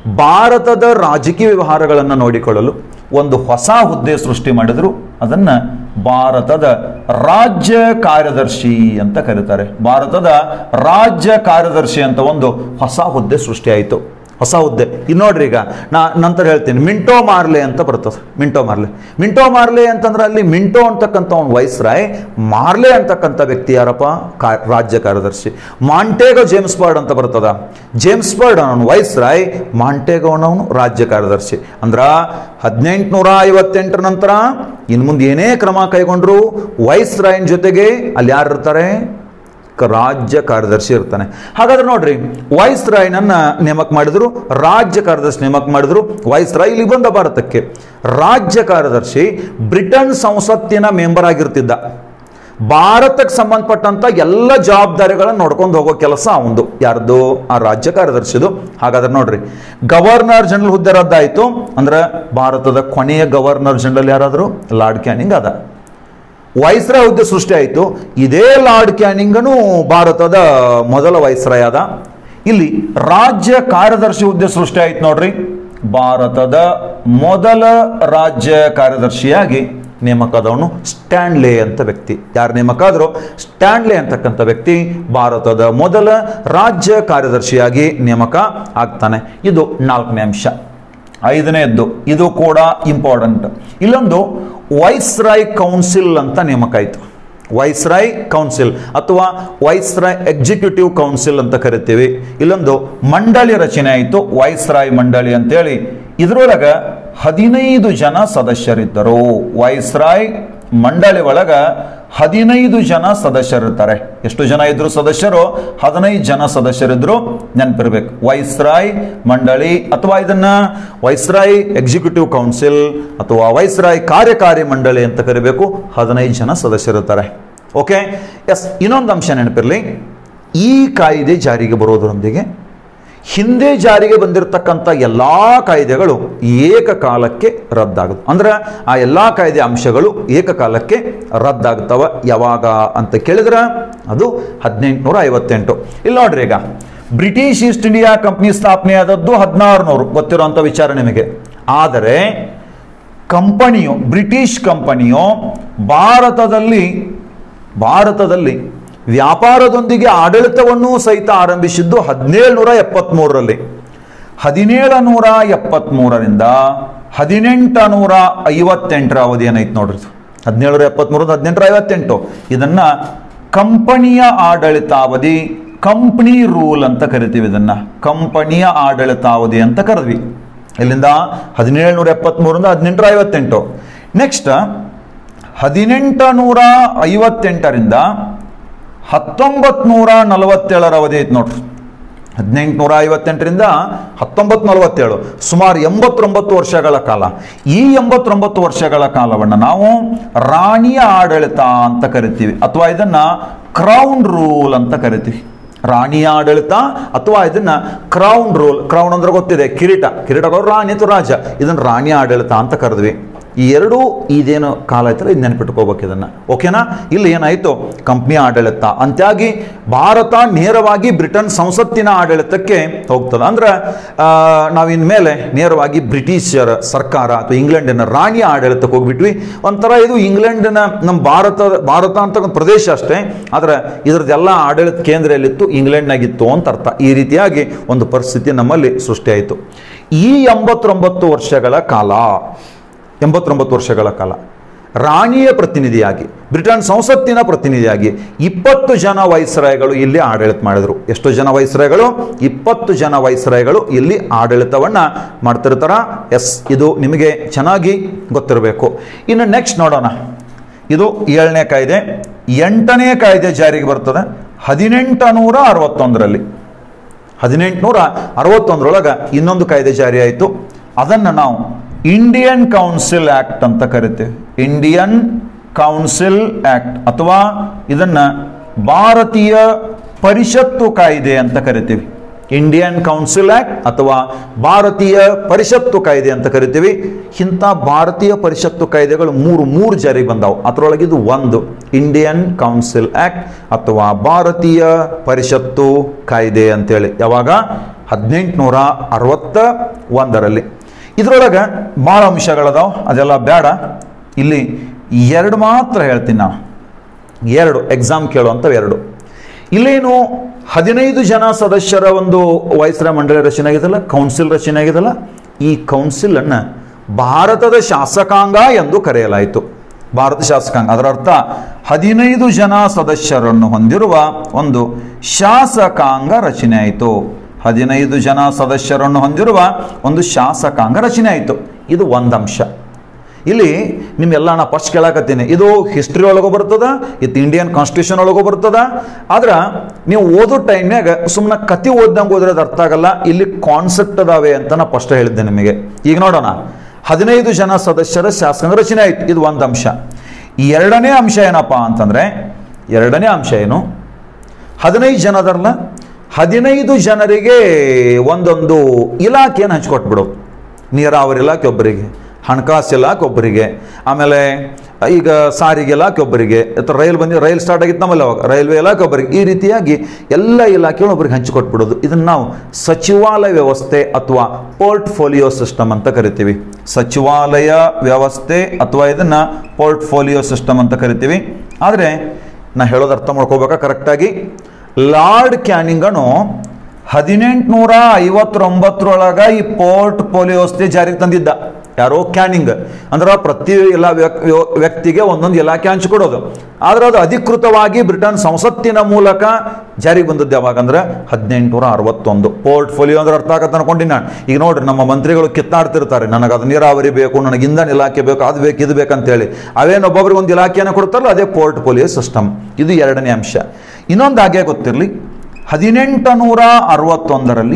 Speaker 1: ಭಾರತದ ರಾಜಕೀಯ ವ್ಯವಹಾರಗಳನ್ನು ನೋಡಿಕೊಳ್ಳಲು ಒಂದು ಹೊಸ ಹುದ್ದೆ ಸೃಷ್ಟಿ ಮಾಡಿದ್ರು ಅದನ್ನ ಭಾರತದ ರಾಜ್ಯ ಕಾರ್ಯದರ್ಶಿ ಅಂತ ಕರೀತಾರೆ ಭಾರತದ ರಾಜ್ಯ ಕಾರ್ಯದರ್ಶಿ ಅಂತ ಒಂದು ಹೊಸ ಹುದ್ದೆ ಸೃಷ್ಟಿಯಾಯಿತು ಹೊಸ ಹುದ್ದೆ ಇಲ್ಲಿ ನೋಡ್ರಿ ಈಗ ನಾ ನಂತರ ಹೇಳ್ತೀನಿ ಮಿಂಟೋ ಮಾರ್ಲೆ ಅಂತ ಬರ್ತದೆ ಮಿಂಟೋ ಮಾರ್ಲೆ ಮಿಂಟೋ ಮಾರ್ಲೆ ಅಂತಂದ್ರೆ ಅಲ್ಲಿ ಮಿಂಟೋ ಅಂತಕ್ಕಂಥ ಒಂದು ವೈಸ್ರಾಯ್ ಮಾರ್ಲೆ ಅಂತಕ್ಕಂಥ ವ್ಯಕ್ತಿ ಯಾರಪ್ಪ ಕಾ ರಾಜ್ಯ ಕಾರ್ಯದರ್ಶಿ ಮಾಂಟೇಗೋ ಜೇಮ್ಸ್ ಬರ್ಡ್ ಅಂತ ಬರ್ತದ ಜೇಮ್ಸ್ ಬರ್ಡ್ ಅವನು ವೈಸ್ರಾಯ್ ಮಾಂಟೇಗೋ ಅವನು ರಾಜ್ಯ ಕಾರ್ಯದರ್ಶಿ ಅಂದ್ರ ಹದಿನೆಂಟುನೂರ ಐವತ್ತೆಂಟರ ನಂತರ ಇನ್ನು ಮುಂದೆ ಏನೇ ಕ್ರಮ ಕೈಗೊಂಡ್ರು ವೈಸ್ರಾಯ್ನ ಜೊತೆಗೆ ಅಲ್ಲಿ ಯಾರು ಇರ್ತಾರೆ ಕ- ರಾಜ್ಯ ಕಾರ್ಯದರ್ಶಿ ಇರ್ತಾನೆ ಹಾಗಾದ್ರೆ ನೋಡ್ರಿ ವೈಸ್ ರಾಯ್ನನ್ನ ನೇಮಕ ಮಾಡಿದ್ರು ರಾಜ್ಯ ಕಾರ್ಯದರ್ಶಿ ನೇಮಕ ಮಾಡಿದ್ರು ವೈಸ್ ರಾಯ್ ಇಲ್ಲಿ ಬಂದ ಭಾರತಕ್ಕೆ ರಾಜ್ಯ ಕಾರ್ಯದರ್ಶಿ ಬ್ರಿಟನ್ ಸಂಸತ್ತಿನ ಮೆಂಬರ್ ಆಗಿರ್ತಿದ್ದ ಭಾರತಕ್ಕೆ ಸಂಬಂಧಪಟ್ಟಂತ ಎಲ್ಲ ಜವಾಬ್ದಾರಿಗಳನ್ನು ನೋಡ್ಕೊಂಡು ಹೋಗೋ ಕೆಲಸ ಅವಂದು ಯಾರ್ದು ಆ ರಾಜ್ಯ ಕಾರ್ಯದರ್ಶಿದು ಹಾಗಾದ್ರೆ ನೋಡ್ರಿ ಗವರ್ನರ್ ಜನರಲ್ ಹುದ್ದೆ ರದ್ದಾಯಿತು ಅಂದ್ರೆ ಭಾರತದ ಕೊನೆಯ ಗವರ್ನರ್ ಜನರಲ್ ಯಾರಾದ್ರು ಲಾರ್ಡ್ ಕ್ಯಾನಿಂಗ್ ಅದ ವೈಸ್ರಾಯ್ ಹುದ್ದೆ ಸೃಷ್ಟಿ ಆಯಿತು ಇದೇ ಲಾರ್ಡ್ ಕ್ಯಾನಿಂಗನು ಭಾರತದ ಮೊದಲ ವೈಸ್ರಾಯ್ ಆದ ಇಲ್ಲಿ ರಾಜ್ಯ ಕಾರ್ಯದರ್ಶಿ ಹುದ್ದೆ ಸೃಷ್ಟಿ ಆಯ್ತು ನೋಡ್ರಿ ಭಾರತದ ಮೊದಲ ರಾಜ್ಯ ಕಾರ್ಯದರ್ಶಿಯಾಗಿ ನೇಮಕದವನು ಸ್ಟ್ಯಾನ್ಲೆ ಅಂತ ವ್ಯಕ್ತಿ ಯಾರು ನೇಮಕ ಆದ್ರು ಸ್ಟ್ಯಾನ್ಲೆ ಅಂತಕ್ಕಂಥ ವ್ಯಕ್ತಿ ಭಾರತದ ಮೊದಲ ರಾಜ್ಯ ಕಾರ್ಯದರ್ಶಿಯಾಗಿ ನೇಮಕ ಆಗ್ತಾನೆ ಇದು ನಾಲ್ಕನೇ ಅಂಶ ಐದನೇದ್ದು ಇದು ಕೂಡ ಇಂಪಾರ್ಟೆಂಟ್ ಇಲ್ಲೊಂದು ವೈಸ್ರಾಯ್ ಕೌನ್ಸಿಲ್ ಅಂತ ನೇಮಕ ಆಯಿತು ವೈಸ್ರಾಯ್ ಕೌನ್ಸಿಲ್ ಅಥವಾ ವೈಸ್ರಾಯ್ ಎಕ್ಸಿಕ್ಯೂಟಿವ್ ಕೌನ್ಸಿಲ್ ಅಂತ ಕರಿತೀವಿ ಇಲ್ಲೊಂದು ಮಂಡಳಿ ರಚನೆ ಆಯಿತು ವೈಸ್ರಾಯ್ ಮಂಡಳಿ ಅಂತೇಳಿ ಇದ್ರೊಳಗ ಹದಿನೈದು ಜನ ಸದಸ್ಯರಿದ್ದರು ವೈಸ್ರಾಯ್ ಮಂಡಳಿ ಒಳಗ ಹದಿನೈದು ಜನ ಸದಸ್ಯರಿರ್ತಾರೆ ಎಷ್ಟು ಜನ ಇದ್ರು ಸದಸ್ಯರು ಹದಿನೈದು ಜನ ಸದಸ್ಯರಿದ್ರು ನೆನಪಿರ್ಬೇಕು ವೈಸ್ರಾಯ್ ಮಂಡಳಿ ಅಥವಾ ಇದನ್ನ ವೈಸ್ರಾಯ್ ಎಕ್ಸಿಕ್ಯೂಟಿವ್ ಕೌನ್ಸಿಲ್ ಅಥವಾ ವೈಸ್ರಾಯ್ ಕಾರ್ಯಕಾರಿ ಮಂಡಳಿ ಅಂತ ಕರಿಬೇಕು ಹದಿನೈದು ಜನ ಸದಸ್ಯರಿರ್ತಾರೆ ಓಕೆ ಎಸ್ ಇನ್ನೊಂದು ಅಂಶ ನೆನಪಿರಲಿ ಈ ಕಾಯ್ದೆ ಜಾರಿಗೆ ಬರೋದರೊಂದಿಗೆ ಹಿಂದೆ ಜಾರಿಗೆ ಬಂದಿರತಕ್ಕಂಥ ಎಲ್ಲ ಕಾಯ್ದೆಗಳು ಏಕಕಾಲಕ್ಕೆ ರದ್ದಾಗುತ್ತೆ ಅಂದ್ರೆ ಆ ಎಲ್ಲ ಕಾಯ್ದೆ ಅಂಶಗಳು ಏಕಕಾಲಕ್ಕೆ ರದ್ದಾಗ್ತವ ಯಾವಾಗ ಅಂತ ಕೇಳಿದ್ರೆ ಅದು ಹದಿನೆಂಟುನೂರ ಐವತ್ತೆಂಟು ಇಲ್ಲಿ ನೋಡ್ರಿ ಈಗ ಬ್ರಿಟಿಷ್ ಈಸ್ಟ್ ಇಂಡಿಯಾ ಕಂಪ್ನಿ ಸ್ಥಾಪನೆ ಆದದ್ದು ಹದಿನಾರು ನೂರು ಗೊತ್ತಿರುವಂಥ ವಿಚಾರ ನಿಮಗೆ ಆದರೆ ಕಂಪನಿಯು ಬ್ರಿಟಿಷ್ ಕಂಪನಿಯು ಭಾರತದಲ್ಲಿ ಭಾರತದಲ್ಲಿ ವ್ಯಾಪಾರದೊಂದಿಗೆ ಆಡಳಿತವನ್ನೂ ಸಹಿತ ಆರಂಭಿಸಿದ್ದು ಹದಿನೇಳು ನೂರ ಎಪ್ಪತ್ತ್ಮೂರರಲ್ಲಿ ಹದಿನೇಳು ನೂರ ಎಪ್ಪತ್ತ್ಮೂರರಿಂದ ಹದಿನೆಂಟ ನೂರ ಐವತ್ತೆಂಟರ ಅವಧಿ ಏನೈತೆ ನೋಡ್ರಿ ಹದಿನೇಳರ ಎಪ್ಪತ್ತ್ಮೂರಿಂದ ಹದಿನೆಂಟರ ಐವತ್ತೆಂಟು ಇದನ್ನ ಕಂಪನಿಯ ಆಡಳಿತಾವಧಿ ಕಂಪನಿ ರೂಲ್ ಅಂತ ಕರಿತೀವಿ ಇದನ್ನ ಕಂಪನಿಯ ಆಡಳಿತಾವಧಿ ಅಂತ ಕರೆದ್ವಿ ಇಲ್ಲಿಂದ ಹದಿನೇಳು ನೂರ ಎಪ್ಪತ್ತ್ಮೂರಿಂದ ಹದಿನೆಂಟರ ಐವತ್ತೆಂಟು ನೆಕ್ಸ್ಟ್ ಹದಿನೆಂಟು ನೂರ ಐವತ್ತೆಂಟರಿಂದ ಹತ್ತೊಂಬತ್ತು ನೂರ ನಲವತ್ತೇಳರ ಅವಧಿ ಐತೆ ನೋಡ್ರಿ ಹದಿನೆಂಟುನೂರ ಐವತ್ತೆಂಟರಿಂದ ಹತ್ತೊಂಬತ್ತು ನಲವತ್ತೇಳು ಸುಮಾರು ಎಂಬತ್ತೊಂಬತ್ತು ವರ್ಷಗಳ ಕಾಲ ಈ ಎಂಬತ್ತೊಂಬತ್ತು ವರ್ಷಗಳ ಕಾಲವನ್ನು ನಾವು ರಾಣಿಯ ಆಡಳಿತ ಅಂತ ಕರಿತೀವಿ ಅಥವಾ ಇದನ್ನ ಕ್ರೌನ್ ರೂಲ್ ಅಂತ ಕರಿತೀವಿ ರಾಣಿಯ ಆಡಳಿತ ಅಥವಾ ಇದನ್ನ ಕ್ರೌನ್ ರೂಲ್ ಕ್ರೌನ್ ಅಂದ್ರೆ ಗೊತ್ತಿದೆ ಕಿರೀಟ ಕಿರೀಟಗಳು ರಾಣಿ ಅಥವಾ ರಾಜ ಇದನ್ನ ರಾಣಿಯ ಆಡಳಿತ ಅಂತ ಕರೆದ್ವಿ ಈ ಎರಡೂ ಇದೇನು ಕಾಲ ಐತಲ್ಲ ಇದು ನೆನಪಿಟ್ಕೋಬೇಕು ಇದನ್ನ ಓಕೆನಾ ಇಲ್ಲಿ ಏನಾಯಿತು ಕಂಪ್ನಿ ಆಡಳಿತ ಅಂತ್ಯಾಗಿ ಭಾರತ ನೇರವಾಗಿ ಬ್ರಿಟನ್ ಸಂಸತ್ತಿನ ಆಡಳಿತಕ್ಕೆ ಹೋಗ್ತದೆ ಅಂದ್ರೆ ಆ, ನಾವಿನ್ಮೇಲೆ ನೇರವಾಗಿ ಬ್ರಿಟಿಷರ ಸರ್ಕಾರ ಅಥವಾ ಇಂಗ್ಲೆಂಡಿನ ರಾಣಿಯ ಆಡಳಿತಕ್ಕೆ ಹೋಗ್ಬಿಟ್ವಿ ಒಂಥರ ಇದು ಇಂಗ್ಲೆಂಡಿನ ನಮ್ಮ ಭಾರತ ಭಾರತ ಅಂತ ಒಂದು ಪ್ರದೇಶ ಅಷ್ಟೇ ಆದರೆ ಇದ್ರದ್ದೆಲ್ಲ ಆಡಳಿತ ಕೇಂದ್ರ ಎಲ್ಲಿತ್ತು ಇಂಗ್ಲೆಂಡ್ನಾಗಿತ್ತು ಅಂತ ಅರ್ಥ ಈ ರೀತಿಯಾಗಿ ಒಂದು ಪರಿಸ್ಥಿತಿ ನಮ್ಮಲ್ಲಿ ಸೃಷ್ಟಿಯಾಯಿತು ಈ ಎಂಬತ್ತೊಂಬತ್ತು ವರ್ಷಗಳ ಕಾಲ ಎಂಬತ್ತೊಂಬತ್ತು ವರ್ಷಗಳ ಕಾಲ ರಾಣಿಯ ಪ್ರತಿನಿಧಿಯಾಗಿ ಬ್ರಿಟನ್ ಸಂಸತ್ತಿನ ಪ್ರತಿನಿಧಿಯಾಗಿ ಇಪ್ಪತ್ತು ಜನ ವೈಸ್ರಾಯ್ಗಳು ಇಲ್ಲಿ ಆಡಳಿತ ಮಾಡಿದರು ಎಷ್ಟು ಜನ ವೈಸ್ರಾಯ್ಗಳು ಇಪ್ಪತ್ತು ಜನ ವೈಸ್ರಾಯ್ಗಳು ಇಲ್ಲಿ ಆಡಳಿತವನ್ನ ಮಾಡ್ತಿರ್ತಾರ ಎಸ್ ಇದು ನಿಮಗೆ ಚೆನ್ನಾಗಿ ಗೊತ್ತಿರಬೇಕು ಇನ್ನು ನೆಕ್ಸ್ಟ್ ನೋಡೋಣ ಇದು ಏಳನೇ ಕಾಯ್ದೆ ಎಂಟನೇ ಕಾಯ್ದೆ ಜಾರಿಗೆ ಬರ್ತದೆ ಹದಿನೆಂಟು ನೂರ ಅರವತ್ತೊಂದರಲ್ಲಿ ಹದಿನೆಂಟುನೂರ ಅರವತ್ತೊಂದರೊಳಗೆ ಇನ್ನೊಂದು ಕಾಯ್ದೆ ಜಾರಿ ಆಯಿತು ಅದನ್ನು ನಾವು ಇಂಡಿಯನ್ ಕೌನ್ಸಿಲ್ ಆಕ್ಟ್ ಅಂತ ಕರಿತೇವೆ ಇಂಡಿಯನ್ ಕೌನ್ಸಿಲ್ ಆಕ್ಟ್ ಅಥವಾ ಇದನ್ನ ಭಾರತೀಯ ಪರಿಷತ್ತು ಕಾಯ್ದೆ ಅಂತ ಕರಿತೀವಿ ಇಂಡಿಯನ್ ಕೌನ್ಸಿಲ್ ಆಕ್ಟ್ ಅಥವಾ ಭಾರತೀಯ ಪರಿಷತ್ತು ಕಾಯ್ದೆ ಅಂತ ಕರಿತೀವಿ ಇಂಥ ಭಾರತೀಯ ಪರಿಷತ್ತು ಕಾಯ್ದೆಗಳು ಮೂರು ಮೂರು ಜಾರಿಗೆ ಬಂದಾವು ಅದರೊಳಗೆ ಇದು ಒಂದು ಇಂಡಿಯನ್ ಕೌನ್ಸಿಲ್ ಆಕ್ಟ್ ಅಥವಾ ಭಾರತೀಯ ಪರಿಷತ್ತು ಕಾಯ್ದೆ ಅಂತೇಳಿ ಯಾವಾಗ ಹದಿನೆಂಟುನೂರ ಅರವತ್ತ ಒಂದರಲ್ಲಿ ಇದರೊಳಗೆ ಭಾಳ ಅಂಶಗಳದಾವ ಅದೆಲ್ಲ ಬೇಡ ಇಲ್ಲಿ ಎರಡು ಮಾತ್ರ ಹೇಳ್ತೀನಿ ನಾನು ಎರಡು ಎಕ್ಸಾಮ್ ಕೇಳುವಂಥವು ಎರಡು ಇಲ್ಲೇನು ಹದಿನೈದು ಜನ ಸದಸ್ಯರ ಒಂದು ವಯಸ್ಸರ ಮಂಡಳಿ ರಚನೆ ಆಗಿದಲ್ಲ ಕೌನ್ಸಿಲ್ ರಚನೆ ಆಗಿದಲ್ಲ ಈ ಕೌನ್ಸಿಲ್ ಅನ್ನ ಭಾರತದ ಶಾಸಕಾಂಗ ಎಂದು ಕರೆಯಲಾಯಿತು ಭಾರತ ಶಾಸಕಾಂಗ ಅದರ ಅರ್ಥ ಹದಿನೈದು ಜನ ಸದಸ್ಯರನ್ನು ಹೊಂದಿರುವ ಒಂದು ಶಾಸಕಾಂಗ ರಚನೆ ಆಯಿತು ಹದಿನೈದು ಜನ ಸದಸ್ಯರನ್ನು ಹೊಂದಿರುವ ಒಂದು ಶಾಸಕಾಂಗ ರಚನೆ ಆಯಿತು ಇದು ಒಂದು ಅಂಶ ಇಲ್ಲಿ ನಿಮ್ಮೆಲ್ಲ ನಾ ಫಸ್ಟ್ ಕೇಳಕತ್ತೀನಿ ಇದು ಹಿಸ್ಟ್ರಿ ಒಳಗೂ ಬರ್ತದ ಇದು ಇಂಡಿಯನ್ ಕಾನ್ಸ್ಟಿಟ್ಯೂಷನ್ ಒಳಗೂ ಬರ್ತದ ಆದ್ರೆ ನೀವು ಓದೋ ಟೈಮ್ನಾಗ ಸುಮ್ಮನೆ ಕತಿ ಓದ್ದಂಗೆ ಓದಿರೋದು ಅರ್ಥ ಆಗಲ್ಲ ಇಲ್ಲಿ ಕಾನ್ಸೆಪ್ಟ್ ಅದಾವೆ ಅಂತ ನಾ ಫಸ್ಟ್ ಹೇಳಿದ್ದೆ ನಿಮಗೆ ಈಗ ನೋಡೋಣ ಹದಿನೈದು ಜನ ಸದಸ್ಯರ ಶಾಸಕಾಂಗ ರಚನೆ ಆಯ್ತು ಇದು ಒಂದು ಅಂಶ ಈ ಎರಡನೇ ಅಂಶ ಏನಪ್ಪಾ ಅಂತಂದ್ರೆ ಎರಡನೇ ಅಂಶ ಏನು ಹದಿನೈದು ಜನ ಅದರಲ್ಲ ಹದಿನೈದು ಜನರಿಗೆ ಒಂದೊಂದು ಇಲಾಖೆಯನ್ನು ಹಂಚ್ಕೊಟ್ಬಿಡು ನೀರಾವರಿ ಇಲಾಖೆ ಒಬ್ಬರಿಗೆ ಹಣಕಾಸು ಇಲಾಖೆ ಒಬ್ಬರಿಗೆ ಆಮೇಲೆ ಈಗ ಸಾರಿಗೆ ಇಲಾಖೆ ಒಬ್ಬರಿಗೆ ಅಥವಾ ರೈಲ್ ಬಂದು ರೈಲ್ ಸ್ಟಾರ್ಟ್ ಆಗಿತ್ತು ನಮ್ಮಲ್ಲಿ ಅವಾಗ ರೈಲ್ವೆ ಇಲಾಖೆ ಒಬ್ಬರಿಗೆ ಈ ರೀತಿಯಾಗಿ ಎಲ್ಲ ಇಲಾಖೆಗಳು ಒಬ್ಬರಿಗೆ ಹಂಚಿಕೊಟ್ಬಿಡೋದು ಇದನ್ನು ನಾವು ಸಚಿವಾಲಯ ವ್ಯವಸ್ಥೆ ಅಥವಾ ಪೋರ್ಟ್ಫೋಲಿಯೋ ಸಿಸ್ಟಮ್ ಅಂತ ಕರಿತೀವಿ ಸಚಿವಾಲಯ ವ್ಯವಸ್ಥೆ ಅಥವಾ ಇದನ್ನ ಪೋರ್ಟ್ಫೋಲಿಯೋ ಸಿಸ್ಟಮ್ ಅಂತ ಕರಿತೀವಿ ಆದರೆ ನಾ ಹೇಳೋದು ಅರ್ಥ ಮಾಡ್ಕೋಬೇಕಾ ಕರೆಕ್ಟಾಗಿ ಲಾರ್ಡ್ ಕ್ಯಾನಿಂಗನು ಹದಿನೆಂಟುನೂರ ಐವತ್ತೊಂಬತ್ತರೊಳಗ ಈ ಪೋರ್ಟ್ ಪೋಲಿಯೋ ವ್ಯವಸ್ಥೆ ಜಾರಿಗೆ ತಂದಿದ್ದ ಯಾರೋ ಕ್ಯಾನಿಂಗ್ ಅಂದ್ರೆ ಪ್ರತಿ ಎಲ್ಲ ವ್ಯಕ್- ವ್ಯ- ವ್ಯಕ್ತಿಗೆ ಒಂದೊಂದು ಇಲಾಖೆ ಹಂಚಿಕೊಡೋದು ಆದ್ರೆ ಅದು ಅಧಿಕೃತವಾಗಿ ಬ್ರಿಟನ್ ಸಂಸತ್ತಿನ ಮೂಲಕ ಜಾರಿಗೆ ಬಂದದ್ದು ಯಾವಾಗ ಅಂದ್ರೆ ಹದಿನೆಂಟುನೂರ ಅರವತ್ತೊಂದು ಪೋರ್ಟ್ ಫೋಲಿಯೋ ಅಂದ್ರೆ ಅರ್ಥ ಆಗತ್ತೆ ಅನ್ಕೊಂಡಿನಿ ನಾನು ಈಗ ನೋಡ್ರಿ ನಮ್ಮ ಮಂತ್ರಿಗಳು ಕಿತ್ತಾಡ್ತಿರ್ತಾರೆ ನನಗೆ ಅದು ನೀರಾವರಿ ಬೇಕು ನನಗೆ ಇಂಧನ ಇಲಾಖೆ ಬೇಕು ಅದು ಬೇಕು ಇದು ಬೇಕಂತೇಳಿ ಅವೇನು ಒಬ್ಬೊಬ್ರಿಗೆ ಒಂದು ಇಲಾಖೆಯನ್ನು ಕೊಡ್ತಾರಲ್ಲ ಅದೇ ಪೋರ್ಟ್ ಫೋಲಿಯೋ ಸಿಸ್ಟಮ್ ಇದು ಎರಡನೇ ಅಂಶ ಇನ್ನೊಂದು ಹಾಗೆ ಗೊತ್ತಿರಲಿ ಹದಿನೆಂಟು ನೂರ ಅರವತ್ತೊಂದರಲ್ಲಿ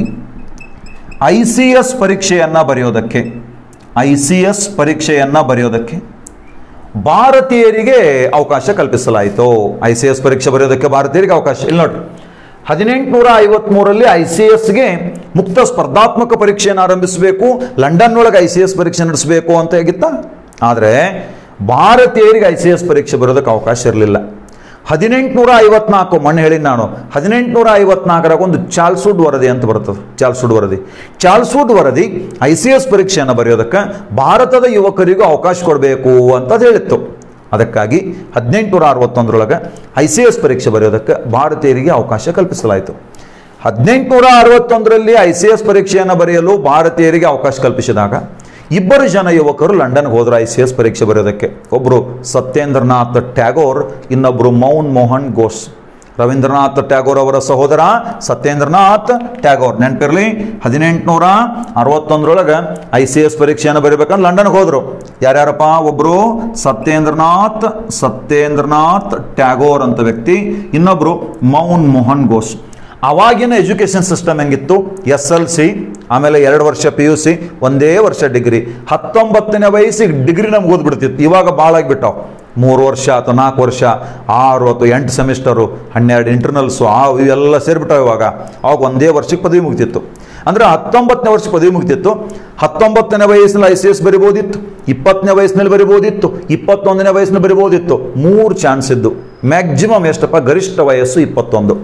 Speaker 1: ಐ ಸಿ ಎಸ್ ಪರೀಕ್ಷೆಯನ್ನು ಬರೆಯೋದಕ್ಕೆ ಐ ಸಿ ಎಸ್ ಪರೀಕ್ಷೆಯನ್ನು ಬರೆಯೋದಕ್ಕೆ ಭಾರತೀಯರಿಗೆ ಅವಕಾಶ ಕಲ್ಪಿಸಲಾಯಿತು ಐ ಸಿ ಎಸ್ ಪರೀಕ್ಷೆ ಬರೆಯೋದಕ್ಕೆ ಭಾರತೀಯರಿಗೆ ಅವಕಾಶ ಇಲ್ಲಿ ನೋಡಿ ಹದಿನೆಂಟುನೂರ ಐವತ್ಮೂರರಲ್ಲಿ ಐ ಸಿ ಎಸ್ಗೆ ಮುಕ್ತ ಸ್ಪರ್ಧಾತ್ಮಕ ಪರೀಕ್ಷೆಯನ್ನು ಆರಂಭಿಸಬೇಕು ಲಂಡನ್ ಒಳಗೆ ಐ ಸಿ ಎಸ್ ಪರೀಕ್ಷೆ ನಡೆಸಬೇಕು ಅಂತ ಹೇಗಿತ್ತ ಆದರೆ ಭಾರತೀಯರಿಗೆ ಐ ಸಿ ಎಸ್ ಪರೀಕ್ಷೆ ಬರೋದಕ್ಕೆ ಅವಕಾಶ ಇರಲಿಲ್ಲ ಹದಿನೆಂಟುನೂರ ಐವತ್ನಾಲ್ಕು ಮಣ್ಣು ಹೇಳಿ ನಾನು ಹದಿನೆಂಟುನೂರ ಐವತ್ನಾಲ್ಕರಾಗ ಒಂದು ಚಾಲ್ಸುಡ್ ವರದಿ ಅಂತ ಬರ್ತದೆ ಚಾಲ್ಸುಡ್ ವರದಿ ಚಾಲ್ಸುಡ್ ವರದಿ ಐ ಸಿ ಎಸ್ ಪರೀಕ್ಷೆಯನ್ನು ಬರೆಯೋದಕ್ಕೆ ಭಾರತದ ಯುವಕರಿಗೂ ಅವಕಾಶ ಕೊಡಬೇಕು ಅಂತ ಹೇಳಿತ್ತು ಅದಕ್ಕಾಗಿ ಹದಿನೆಂಟುನೂರ ಅರವತ್ತೊಂದರೊಳಗೆ ಐ ಸಿ ಎಸ್ ಪರೀಕ್ಷೆ ಬರೆಯೋದಕ್ಕೆ ಭಾರತೀಯರಿಗೆ ಅವಕಾಶ ಕಲ್ಪಿಸಲಾಯಿತು ಹದಿನೆಂಟುನೂರ ಅರವತ್ತೊಂದರಲ್ಲಿ ಐ ಸಿ ಎಸ್ ಪರೀಕ್ಷೆಯನ್ನು ಬರೆಯಲು ಭಾರತೀಯರಿಗೆ ಅವಕಾಶ ಕಲ್ಪಿಸಿದಾಗ ಇಬ್ಬರು ಜನ ಯುವಕರು ಲಂಡನ್ಗೆ ಹೋದ್ರು ಐ ಸಿ ಎಸ್ ಪರೀಕ್ಷೆ ಬರೆಯೋದಕ್ಕೆ ಒಬ್ಬರು ಸತ್ಯೇಂದ್ರನಾಥ್ ಟ್ಯಾಗೋರ್ ಇನ್ನೊಬ್ಬರು ಮೌನ್ ಮೋಹನ್ ಘೋಷ್ ರವೀಂದ್ರನಾಥ್ ಟ್ಯಾಗೋರ್ ಅವರ ಸಹೋದರ ಸತ್ಯೇಂದ್ರನಾಥ್ ಟ್ಯಾಗೋರ್ ನೆನಪಿರಲಿ ಹದಿನೆಂಟುನೂರ ಅರವತ್ತೊಂದರೊಳಗೆ ಐ ಸಿ ಎಸ್ ಪರೀಕ್ಷೆಯನ್ನು ಬರೀಬೇಕಂದ್ರೆ ಲಂಡನ್ಗೆ ಹೋದ್ರು ಯಾರ್ಯಾರಪ್ಪ ಒಬ್ಬರು ಸತ್ಯೇಂದ್ರನಾಥ್ ಸತ್ಯೇಂದ್ರನಾಥ್ ಟ್ಯಾಗೋರ್ ಅಂತ ವ್ಯಕ್ತಿ ಇನ್ನೊಬ್ಬರು ಮೌನ್ ಮೋಹನ್ ಘೋಷ್ ಅವಾಗಿನ ಎಜುಕೇಷನ್ ಸಿಸ್ಟಮ್ ಹೆಂಗಿತ್ತು ಎಸ್ ಎಲ್ ಸಿ ಆಮೇಲೆ ಎರಡು ವರ್ಷ ಪಿ ಯು ಸಿ ಒಂದೇ ವರ್ಷ ಡಿಗ್ರಿ ಹತ್ತೊಂಬತ್ತನೇ ವಯಸ್ಸಿಗೆ ಡಿಗ್ರಿ ನಮ್ಗೆ ಓದ್ಬಿಡ್ತಿತ್ತು ಇವಾಗ ಭಾಳ ಆಗಿಬಿಟ್ಟಾವ ಮೂರು ವರ್ಷ ಅಥವಾ ನಾಲ್ಕು ವರ್ಷ ಆರು ಅಥವಾ ಎಂಟು ಸೆಮಿಸ್ಟರು ಹನ್ನೆರಡು ಇಂಟರ್ನಲ್ಸು ಆ ಇವೆಲ್ಲ ಸೇರಿಬಿಟ್ಟಾವ ಇವಾಗ ಅವಾಗ ಒಂದೇ ವರ್ಷಕ್ಕೆ ಪದವಿ ಮುಗ್ತಿತ್ತು ಅಂದರೆ ಹತ್ತೊಂಬತ್ತನೇ ವರ್ಷ ಪದವಿ ಮುಗ್ತಿತ್ತು ಹತ್ತೊಂಬತ್ತನೇ ವಯಸ್ಸಿನಲ್ಲಿ ಐ ಸಿ ಎಸ್ ಬರಿಬೋದಿತ್ತು ಇಪ್ಪತ್ತನೇ ವಯಸ್ಸಿನಲ್ಲಿ ಬರಿಬೋದಿತ್ತು ಇಪ್ಪತ್ತೊಂದನೇ ವಯಸ್ಸಿನಲ್ಲಿ ಬರಿಬೋದಿತ್ತು ಮೂರು ಚಾನ್ಸ್ ಇದ್ದು ಮ್ಯಾಕ್ಸಿಮಮ್ ಎಷ್ಟಪ್ಪ ಗರಿಷ್ಠ ವಯಸ್ಸು ಇಪ್ಪತ್ತೊಂದು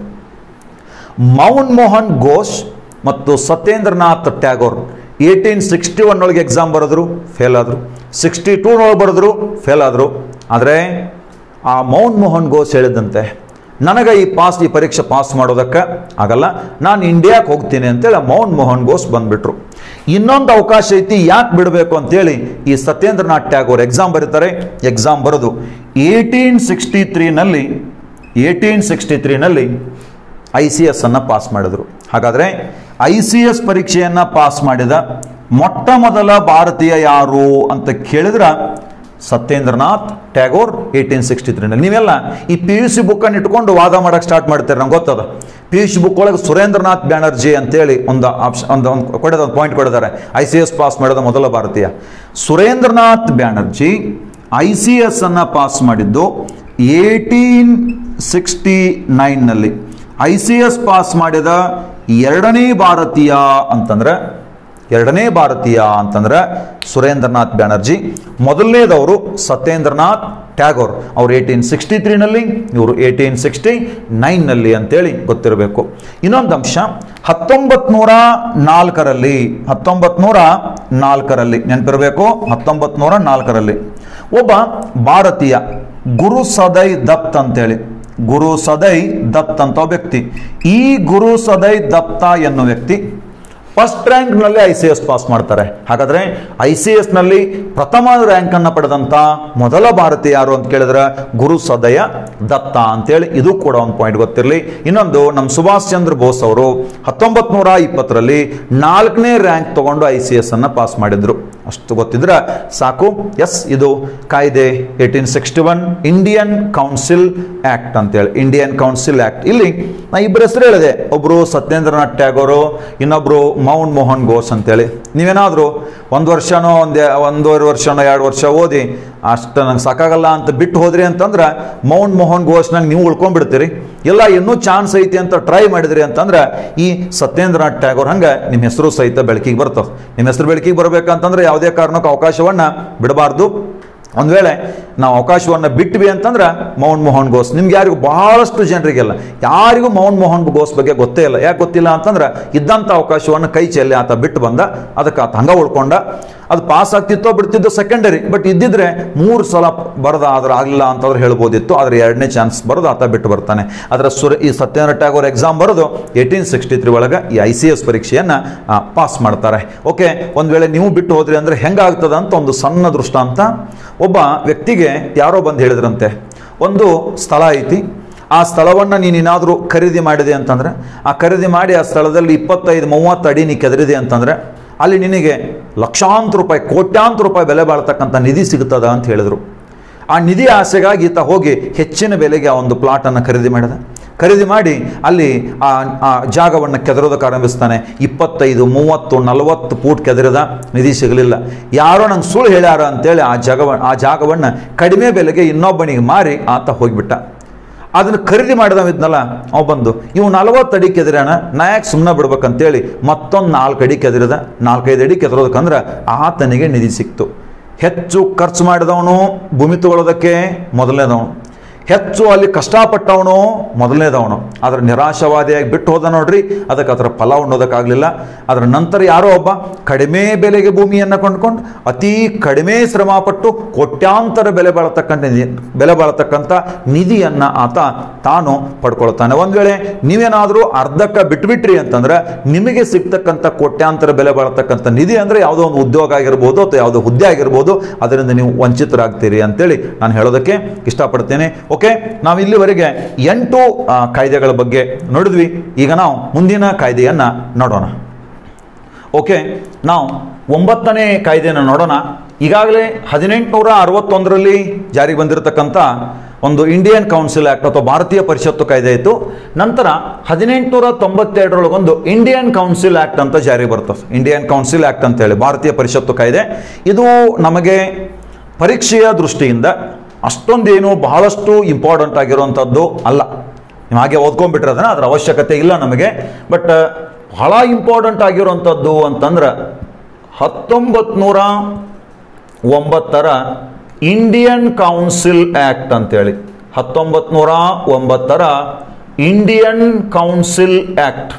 Speaker 1: ಮೌನ್ ಮೋಹನ್ ಘೋಷ್ ಮತ್ತು Satyendranath Tagore eighteen sixty one ಒಳಗೆ ಎಕ್ಸಾಮ್ ಬರೆದ್ರು ಫೇಲ್ ಆದರು ಸಿಕ್ಸ್ಟಿ ಟೂನೊಳಗೆ ಬರೆದ್ರು ಫೇಲ್ ಆದರು ಆದರೆ ಆ ಮೌನ್ ಮೋಹನ್ ಘೋಷ್ ಹೇಳಿದಂತೆ ನನಗೆ ಈ ಪಾಸ್ ಈ ಪರೀಕ್ಷೆ ಪಾಸ್ ಮಾಡೋದಕ್ಕೆ ಆಗಲ್ಲ ನಾನು ಇಂಡಿಯಾಕ್ಕೆ ಹೋಗ್ತೀನಿ ಅಂತೇಳಿ ಆ ಮೌನ್ ಮೋಹನ್ ಘೋಷ್ ಬಂದ್ಬಿಟ್ರು ಇನ್ನೊಂದು ಅವಕಾಶ ಐತಿ ಯಾಕೆ ಬಿಡಬೇಕು ಅಂತೇಳಿ ಈ ಸತ್ಯೇಂದ್ರನಾಥ್ ಟ್ಯಾಗೋರ್ ಎಕ್ಸಾಮ್ ಬರೀತಾರೆ ಎಕ್ಸಾಮ್ ಬರೆದು ಏಯ್ಟೀನ್ ಸಿಕ್ಸ್ಟಿ ತ್ರೀನಲ್ಲಿ ಏಯ್ಟೀನ್ ಸಿಕ್ಸ್ಟಿ ತ್ರೀನಲ್ಲಿ ಐ ಸಿ ಎಸ್ ಅನ್ನು ಪಾಸ್ ಮಾಡಿದರು ಹಾಗಾದರೆ ಐ ಸಿ ಎಸ್ ಪರೀಕ್ಷೆಯನ್ನು ಪಾಸ್ ಮಾಡಿದ ಮೊಟ್ಟ ಮೊದಲ ಭಾರತೀಯ ಯಾರು ಅಂತ ಕೇಳಿದ್ರೆ ಸತ್ಯೇಂದ್ರನಾಥ್ ಟ್ಯಾಗೋರ್ ಏಯ್ಟೀನ್ ಸಿಕ್ಸ್ಟಿ ತ್ರೀನಲ್ಲಿ ನೀವೆಲ್ಲ ಈ ಪಿ ಯು ಸಿ ಬುಕ್ಕನ್ನು ಇಟ್ಕೊಂಡು ವಾದ ಮಾಡೋಕ್ಕೆ ಸ್ಟಾರ್ಟ್ ಮಾಡ್ತೀರಿ ನಂಗೆ ಗೊತ್ತದ ಪಿ ಯು ಸಿ ಬುಕ್ ಒಳಗೆ ಸುರೇಂದ್ರನಾಥ್ ಬ್ಯಾನರ್ಜಿ ಅಂತೇಳಿ ಒಂದು ಆಪ್ಷನ್ ಒಂದು ಒಂದು ಕೊಡೋದ ಒಂದು ಪಾಯಿಂಟ್ ಕೊಡಿದ್ದಾರೆ ಐ ಸಿ ಎಸ್ ಪಾಸ್ ಮಾಡಿದ ಮೊದಲ ಭಾರತೀಯ Surendranath Banerjee I C S ಅನ್ನು ಪಾಸ್ ಮಾಡಿದ್ದು ಏಯ್ಟೀನ್ ಸಿಕ್ಸ್ಟಿ ನೈನ್ನಲ್ಲಿ ಐ ಸಿ ಎಸ್ ಪಾಸ್ ಮಾಡಿದ ಎರಡನೇ ಭಾರತೀಯ ಅಂತಂದ್ರೆ ಎರಡನೇ ಭಾರತೀಯ ಅಂತಂದ್ರೆ ಸುರೇಂದ್ರನಾಥ್ ಬ್ಯಾನರ್ಜಿ ಮೊದಲನೇದವರು ಸತ್ಯೇಂದ್ರನಾಥ್ ಟ್ಯಾಗೋರ್ ಅವರು ಏಯ್ಟೀನ್ ಸಿಕ್ಸ್ಟಿ ತ್ರೀನಲ್ಲಿ ಇವರು ಏಯ್ಟೀನ್ ಸಿಕ್ಸ್ಟಿ ನೈನ್ನಲ್ಲಿ ಅಂತೇಳಿ ಗೊತ್ತಿರಬೇಕು ಇನ್ನೊಂದು ಅಂಶ ಹತ್ತೊಂಬತ್ ನೂರ ನಾಲ್ಕರಲ್ಲಿ ಹತ್ತೊಂಬತ್ ನೂರ ನಾಲ್ಕರಲ್ಲಿ ನೆನಪಿರಬೇಕು ಹತ್ತೊಂಬತ್ ನೂರ ನಾಲ್ಕರಲ್ಲಿ ಒಬ್ಬ ಭಾರತೀಯ ಗುರು ಸದೈ ದತ್ ಅಂತೇಳಿ ಗುರು ಸದೈ ದತ್ ಅಂತ ಒಬ್ಬ ವ್ಯಕ್ತಿ ಈ ಗುರು ಸದೈ ದತ್ತ ಎನ್ನುವ ವ್ಯಕ್ತಿ ಫಸ್ಟ್ ರ್ಯಾಂಕ್ನಲ್ಲಿ ಐ ಸಿ ಎಸ್ ಪಾಸ್ ಮಾಡ್ತಾರೆ ಹಾಗಾದ್ರೆ ಐ ಸಿ ಎಸ್ನಲ್ಲಿ ಪ್ರಥಮ ರ್ಯಾಂಕನ್ನು ಪಡೆದಂಥ ಮೊದಲ ಭಾರತೀಯ ಯಾರು ಅಂತ ಕೇಳಿದ್ರೆ ಗುರು ಸದಯ ದತ್ತ ಅಂತೇಳಿ ಇದು ಕೂಡ ಒಂದು ಪಾಯಿಂಟ್ ಗೊತ್ತಿರಲಿ ಇನ್ನೊಂದು ನಮ್ಮ ಸುಭಾಷ್ ಚಂದ್ರ ಬೋಸ್ ಅವರು ಹತ್ತೊಂಬತ್ತು ನೂರ ಇಪ್ಪತ್ತರಲ್ಲಿ ನಾಲ್ಕನೇ ರ್ಯಾಂಕ್ ತಗೊಂಡು ಐ ಸಿ ಎಸ್ ಅನ್ನು ಪಾಸ್ ಮಾಡಿದ್ರು ಅಷ್ಟು ಗೊತ್ತಿದ್ರೆ ಸಾಕು ಎಸ್ ಇದು ಕಾಯ್ದೆ eighteen sixty one Indian council act ಅಂತೇಳಿ ಇಂಡಿಯನ್ ಕೌನ್ಸಿಲ್ ಆಕ್ಟ್ ಇಲ್ಲಿ ನಾ ಇಬ್ಬರ ಹೆಸರು ಹೇಳಿದೆ ಒಬ್ರು ಸತ್ಯೇಂದ್ರನಾಥ್ ಟ್ಯಾಗೋರು ಇನ್ನೊಬ್ರು ಮೌನ್ ಮೋಹನ್ ಘೋಷ್ ಅಂತೇಳಿ ನೀವೇನಾದರೂ ಒಂದು ವರ್ಷನೋ ಒಂದು ಒಂದೂವರೆ ವರ್ಷನೋ ಎರಡು ವರ್ಷ ಓದಿ ಅಷ್ಟು ನಂಗೆ ಸಾಕಾಗಲ್ಲ ಅಂತ ಬಿಟ್ಟು ಹೋದ್ರಿ ಅಂತಂದ್ರೆ ಮೌನ್ ಮೋಹನ್ ಘೋಷ್ ನಂಗೆ ನೀವು ಉಳ್ಕೊಂಡ್ಬಿಡ್ತೀರಿ ಇಲ್ಲ ಇನ್ನೂ ಚಾನ್ಸ್ ಐತಿ ಅಂತ ಟ್ರೈ ಮಾಡಿದ್ರಿ ಅಂತಂದ್ರೆ ಈ ಸತ್ಯೇಂದ್ರನಾಥ್ ಟ್ಯಾಗೋರ್ ಹಂಗೆ ನಿಮ್ಮ ಹೆಸರು ಸಹಿತ ಬೆಳಕಿಗೆ ಬರ್ತದೆ ನಿಮ್ಮ ಹೆಸರು ಬೆಳಕಿಗೆ ಬರಬೇಕಂತಂದ್ರೆ ಯಾವುದೇ ಕಾರಣಕ್ಕೂ ಅವಕಾಶವನ್ನು ಬಿಡಬಾರ್ದು ಒಂದು ವೇಳೆ ನಾವು ಅವಕಾಶವನ್ನು ಬಿಟ್ವಿ ಅಂತಂದ್ರೆ ಮೌನ್ ಮೋಹನ್ ಘೋಷ್ ನಿಮ್ಗೆ ಯಾರಿಗೂ ಬಹಳಷ್ಟು ಜನರಿಗೆಲ್ಲ ಯಾರಿಗೂ ಮೌನ್ ಮೋಹನ್ ಘೋಷ್ ಬಗ್ಗೆ ಗೊತ್ತೇ ಇಲ್ಲ ಯಾಕೆ ಗೊತ್ತಿಲ್ಲ ಅಂತಂದ್ರೆ ಇದ್ದಂಥ ಅವಕಾಶವನ್ನು ಕೈ ಚೆಲ್ಲಿ ಆತ ಬಿಟ್ಟು ಬಂದ ಅದಕ್ಕೆ ಆತ ಹಂಗ ಉಳ್ಕೊಂಡ ಅದು ಪಾಸ್ ಆಗ್ತಿತ್ತೋ ಬಿಡ್ತಿದ್ದೋ ಸೆಕೆಂಡರಿ ಬಟ್ ಇದ್ದಿದ್ರೆ ಮೂರು ಸಲ ಬರದ ಆದ್ರೆ ಆಗಲಿಲ್ಲ ಅಂತಂದ್ರೆ ಹೇಳ್ಬೋದಿತ್ತು ಆದರೆ ಎರಡನೇ ಚಾನ್ಸ್ ಬರೋದು ಆತ ಬಿಟ್ಟು ಬರ್ತಾನೆ ಅದರ ಸುರ ಈ ಸತ್ಯೇಂದ್ರ ಟ್ಯಾಗೋರ್ ಎಕ್ಸಾಮ್ ಬರೋದು ಏಯ್ಟೀನ್ ಸಿಕ್ಸ್ಟಿ ತ್ರೀ ಒಳಗೆ ಈ ಐ ಸಿ ಎಸ್ ಪರೀಕ್ಷೆಯನ್ನು ಪಾಸ್ ಮಾಡ್ತಾರೆ ಓಕೆ ಒಂದು ವೇಳೆ ನೀವು ಬಿಟ್ಟು ಹೋದ್ರಿ ಅಂದರೆ ಹೆಂಗಾಗ್ತದ ಅಂತ ಒಂದು ಸಣ್ಣ ದೃಷ್ಟಾಂತ ಒಬ್ಬ ವ್ಯಕ್ತಿಗೆ ಯಾರೋ ಬಂದು ಹೇಳಿದ್ರಂತೆ ಒಂದು ಸ್ಥಳ ಐತಿ ಆ ಸ್ಥಳವನ್ನು ನೀನೇನಾದರೂ ಖರೀದಿ ಮಾಡಿದೆ ಅಂತಂದರೆ ಆ ಖರೀದಿ ಮಾಡಿ ಆ ಸ್ಥಳದಲ್ಲಿ ಇಪ್ಪತ್ತೈದು ಮೂವತ್ತು ಅಡಿ ನೀ ಕೆದರಿದೆ ಅಂತಂದರೆ ಅಲ್ಲಿ ನಿನಗೆ ಲಕ್ಷಾಂತರ ರೂಪಾಯಿ ಕೋಟ್ಯಾಂತರ ರೂಪಾಯಿ ಬೆಲೆ ಬಾಳ್ತಕ್ಕಂಥ ನಿಧಿ ಸಿಗುತ್ತದ ಅಂತ ಹೇಳಿದರು ಆ ನಿಧಿ ಆಸೆಗಾಗಿ ಈತ ಹೋಗಿ ಹೆಚ್ಚಿನ ಬೆಲೆಗೆ ಆ ಒಂದು ಪ್ಲಾಟನ್ನು ಖರೀದಿ ಮಾಡಿದ ಖರೀದಿ ಮಾಡಿ ಅಲ್ಲಿ ಆ ಆ ಜಾಗವನ್ನು ಕೆದರೋದಕ್ಕೆ ಆರಂಭಿಸ್ತಾನೆ ಇಪ್ಪತ್ತೈದು ಮೂವತ್ತು ನಲವತ್ತು ಫೂಟ್ ಕೆದರಿದ ನಿಧಿ ಸಿಗಲಿಲ್ಲ ಯಾರೋ ನಂಗೆ ಸುಳ್ಳು ಹೇಳ್ಯಾರ ಅಂತೇಳಿ ಆ ಜಾಗವ ಆ ಜಾಗವನ್ನು ಕಡಿಮೆ ಬೆಲೆಗೆ ಇನ್ನೊಬ್ಬನಿಗೆ ಮಾರಿ ಆತ ಹೋಗಿಬಿಟ್ಟ ಅದನ್ನು ಖರೀದಿ ಮಾಡಿದವಿದ್ನಲ್ಲ ಅವ ಬಂದು ಇವು ನಲವತ್ತು ಅಡಿ ಕೆದರ್ಯಾಣ ನಾ ಯಾಕೆ ಸುಮ್ಮನೆ ಬಿಡ್ಬೇಕಂತೇಳಿ ಮತ್ತೊಂದು ನಾಲ್ಕು ಅಡಿ ಕೆದರಿದ ನಾಲ್ಕೈದು ಅಡಿ ಕೆದರೋದಕ್ಕಂದ್ರೆ ಆತನಿಗೆ ನಿಧಿ ಸಿಕ್ತು ಹೆಚ್ಚು ಖರ್ಚು ಮಾಡಿದವನು ಭೂಮಿ ತಗೊಳ್ಳೋದಕ್ಕೆ ಮೊದಲನೇದವನು ಹೆಚ್ಚು ಅಲ್ಲಿ ಕಷ್ಟಪಟ್ಟವನು ಮೊದಲನೇದವನು ಅದರ ನಿರಾಶವಾದಿಯಾಗಿ ಬಿಟ್ಟು ಹೋದ ನೋಡ್ರಿ ಅದಕ್ಕೆ ಅದರ ಫಲ ಉಣ್ಣೋದಕ್ಕಾಗಲಿಲ್ಲ ಅದರ ನಂತರ ಯಾರೋ ಒಬ್ಬ ಕಡಿಮೆ ಬೆಲೆಗೆ ಭೂಮಿಯನ್ನು ಕೊಂಡ್ಕೊಂಡು ಅತಿ ಕಡಿಮೆ ಶ್ರಮಪಟ್ಟು ಕೋಟ್ಯಾಂತರ ಬೆಲೆ ಬಾಳತಕ್ಕಂಥ ನಿ- ಬೆಲೆ ಬಾಳತಕ್ಕಂಥ ನಿಧಿಯನ್ನು ಆತ ತಾನು ಪಡ್ಕೊಳ್ತಾನೆ ಒಂದು ವೇಳೆ ನೀವೇನಾದರೂ ಅರ್ಧಕ್ಕೆ ಬಿಟ್ಬಿಟ್ರಿ ಅಂತಂದ್ರೆ ನಿಮಗೆ ಸಿಗ್ತಕ್ಕಂಥ ಕೋಟ್ಯಾಂತರ ಬೆಲೆ ಬಾಳತಕ್ಕಂಥ ನಿಧಿ ಅಂದರೆ ಯಾವುದೋ ಒಂದು ಉದ್ಯೋಗ ಆಗಿರ್ಬೋದು ಅಥವಾ ಯಾವುದೋ ಹುದ್ದೆ ಆಗಿರ್ಬೋದು ಅದರಿಂದ ನೀವು ವಂಚಿತರಾಗ್ತೀರಿ ಅಂತೇಳಿ ನಾನು ಹೇಳೋದಕ್ಕೆ ಇಷ್ಟಪಡ್ತೇನೆ ಓಕೆ ನಾವು ಇಲ್ಲಿವರೆಗೆ ಎಂಟು ಆ, ಕಾಯ್ದೆಗಳ ಬಗ್ಗೆ ನೋಡಿದ್ವಿ ಈಗ ನಾವು ಮುಂದಿನ ಕಾಯ್ದೆಯನ್ನು ನೋಡೋಣ ಓಕೆ ನಾವು ಒಂಬತ್ತನೇ ಕಾಯ್ದೆಯನ್ನು ನೋಡೋಣ ಈಗಾಗಲೇ ಹದಿನೆಂಟುನೂರ ಅರವತ್ತೊಂದರಲ್ಲಿ ಜಾರಿಗೆ ಬಂದಿರತಕ್ಕಂಥ ಒಂದು ಇಂಡಿಯನ್ ಕೌನ್ಸಿಲ್ ಆ್ಯಕ್ಟ್ ಅಥವಾ ಭಾರತೀಯ ಪರಿಷತ್ತು ಕಾಯ್ದೆ ಇತ್ತು ನಂತರ ಹದಿನೆಂಟುನೂರ ತೊಂಬತ್ತೆರಡರೊಳಗೊಂದು ಇಂಡಿಯನ್ ಕೌನ್ಸಿಲ್ ಆ್ಯಕ್ಟ್ ಅಂತ ಜಾರಿಗೆ ಬರ್ತದೆ ಇಂಡಿಯನ್ ಕೌನ್ಸಿಲ್ ಆ್ಯಕ್ಟ್ ಅಂತೇಳಿ ಭಾರತೀಯ ಪರಿಷತ್ತು ಕಾಯ್ದೆ ಇದು ನಮಗೆ ಪರೀಕ್ಷೆಯ ದೃಷ್ಟಿಯಿಂದ ಅಷ್ಟೊಂದೇನು ಬಹಳಷ್ಟು ಇಂಪಾರ್ಟೆಂಟ್ ಆಗಿರುವಂಥದ್ದು ಅಲ್ಲ ನೀವು ಹಾಗೆ ಓದ್ಕೊಂಡ್ಬಿಟ್ರೆ ಅದನ್ನ ಅದರ ಅವಶ್ಯಕತೆ ಇಲ್ಲ ನಮಗೆ ಬಟ್ ಬಹಳ ಇಂಪಾರ್ಟೆಂಟ್ ಆಗಿರುವಂಥದ್ದು ಅಂತಂದ್ರೆ ಹತ್ತೊಂಬತ್ತು ನೂರ ಒಂಬತ್ತರ ಇಂಡಿಯನ್ ಕೌನ್ಸಿಲ್ ಆ್ಯಕ್ಟ್ ಅಂತೇಳಿ ಹತ್ತೊಂಬತ್ತು ನೂರ ಒಂಬತ್ತರ Indian council act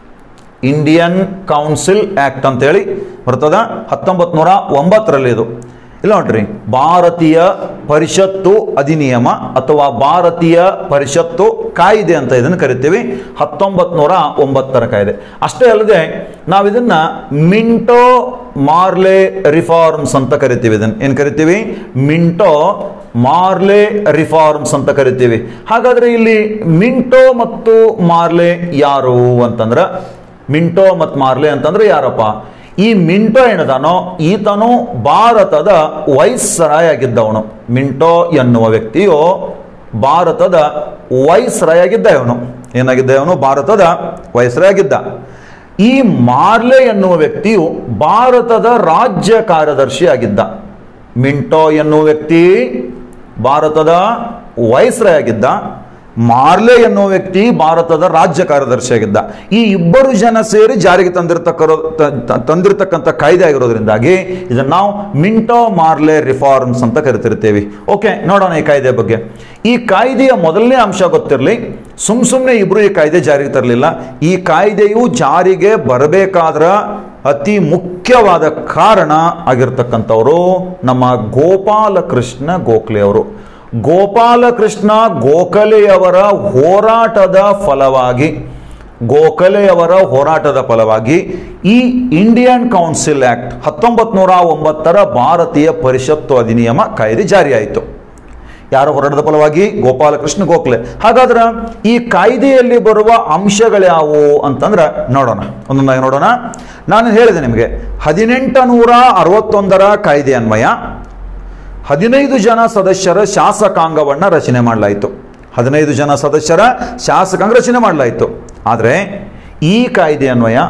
Speaker 1: Indian council act ಅಂತೇಳಿ ಬರ್ತದ ಹತ್ತೊಂಬತ್ತು ನೂರ ಒಂಬತ್ತರಲ್ಲಿ ಇದು ಇಲ್ಲ ನೋಡ್ರಿ ಭಾರತೀಯ ಪರಿಷತ್ತು ಅಧಿನಿಯಮ ಅಥವಾ ಭಾರತೀಯ ಪರಿಷತ್ತು ಕಾಯ್ದೆ ಅಂತ ಇದನ್ನು ಕರಿತೀವಿ ಹತ್ತೊಂಬತ್ತು ನೂರ ಒಂಬತ್ತರ ಕಾಯ್ದೆ ಅಷ್ಟೇ ಅಲ್ಲದೆ ನಾವು ಇದನ್ನ ಮಿಂಟೋ ಮಾರ್ಲೆ ರಿಫಾರ್ಮ್ಸ್ ಅಂತ ಕರಿತೀವಿ ಇದನ್ನು ಏನು ಕರಿತೀವಿ ಮಿಂಟೋ ಮಾರ್ಲೆ ರಿಫಾರ್ಮ್ಸ್ ಅಂತ ಕರಿತೀವಿ ಹಾಗಾದ್ರೆ ಇಲ್ಲಿ ಮಿಂಟೋ ಮತ್ತು ಮಾರ್ಲೆ ಯಾರು ಅಂತಂದ್ರೆ ಮಿಂಟೋ ಮತ್ತು ಮಾರ್ಲೆ ಅಂತಂದ್ರೆ ಯಾರಪ್ಪ ಈ ಮಿಂಟೋ ಏನದಾನೋ ಈತನು ಭಾರತದ ವೈಸ್ರಾಯ್ ಆಗಿದ್ದವನು ಮಿಂಟೋ ಎನ್ನುವ ವ್ಯಕ್ತಿಯು ಭಾರತದ ವೈಸ್ರಾಯ್ ಆಗಿದ್ದ ಇವನು ಏನಾಗಿದ್ದ ಇವನು ಭಾರತದ ವೈಸ್ರಾಯ್ ಆಗಿದ್ದ ಈ ಮಾರ್ಲೆ ಎನ್ನುವ ವ್ಯಕ್ತಿಯು ಭಾರತದ ರಾಜ್ಯ ಕಾರ್ಯದರ್ಶಿ ಆಗಿದ್ದ ಮಿಂಟೋ ಎನ್ನುವ ವ್ಯಕ್ತಿ ಭಾರತದ ವೈಸ್ರಾಯ್ ಆಗಿದ್ದ ಮಾರ್ಲೆ ಎನ್ನುವ ವ್ಯಕ್ತಿ ಭಾರತದ ರಾಜ್ಯ ಕಾರ್ಯದರ್ಶಿಯಾಗಿದ್ದ ಈ ಇಬ್ಬರು ಜನ ಸೇರಿ ಜಾರಿಗೆ ತಂದಿರತಕ್ಕ ತಂದಿರತಕ್ಕಂಥ ಕಾಯ್ದೆ ಆಗಿರೋದ್ರಿಂದಾಗಿ ಇದನ್ನು ನಾವು ಮಿಂಟೋ ಮಾರ್ಲೆ ರಿಫಾರ್ಮ್ಸ್ ಅಂತ ಕರಿತಿರ್ತೀವಿ ಓಕೆ ನೋಡೋಣ ಈ ಕಾಯ್ದೆ ಬಗ್ಗೆ ಈ ಕಾಯ್ದೆಯ ಮೊದಲನೇ ಅಂಶ ಗೊತ್ತಿರಲಿ ಸುಮ್ ಸುಮ್ಮನೆ ಇಬ್ರು ಈ ಕಾಯ್ದೆ ಜಾರಿಗೆ ತರಲಿಲ್ಲ ಈ ಕಾಯ್ದೆಯು ಜಾರಿಗೆ ಬರಬೇಕಾದ್ರ ಅತಿ ಮುಖ್ಯವಾದ ಕಾರಣ ಆಗಿರ್ತಕ್ಕಂಥವರು ನಮ್ಮ ಗೋಪಾಲಕೃಷ್ಣ ಗೋಖಲೆ ಅವರು ಗೋಪಾಲಕೃಷ್ಣ ಗೋಖಲೆಯವರ ಹೋರಾಟದ ಫಲವಾಗಿ ಗೋಖಲೆಯವರ ಹೋರಾಟದ ಫಲವಾಗಿ ಈ ಇಂಡಿಯನ್ ಕೌನ್ಸಿಲ್ ಆಕ್ಟ್ ಹತ್ತೊಂಬತ್ತು ನೂರ ಒಂಬತ್ತರ ಭಾರತೀಯ ಪರಿಷತ್ತು ಅಧಿನಿಯಮ ಕಾಯ್ದೆ ಜಾರಿಯಾಯಿತು ಯಾರ ಹೋರಾಟದ ಫಲವಾಗಿ ಗೋಪಾಲಕೃಷ್ಣ ಗೋಖಲೆ ಹಾಗಾದ್ರೆ ಈ ಕಾಯ್ದೆಯಲ್ಲಿ ಬರುವ ಅಂಶಗಳ್ಯಾವು ಅಂತಂದ್ರೆ ನೋಡೋಣ ಒಂದೊಂದಾಗಿ ನೋಡೋಣ ನಾನು ಹೇಳಿದೆ ನಿಮಗೆ ಹದಿನೆಂಟು ನೂರ ಅರವತ್ತೊಂದರ ಕಾಯ್ದೆ ಅನ್ವಯ ಹದಿನೈದು ಜನ ಸದಸ್ಯರ ಶಾಸಕಾಂಗವನ್ನು ರಚನೆ ಮಾಡಲಾಯಿತು ಹದಿನೈದು ಜನ ಸದಸ್ಯರ ಶಾಸಕಾಂಗ ರಚನೆ ಮಾಡಲಾಯಿತು ಆದರೆ ಈ ಕಾಯ್ದೆ ಅನ್ವಯ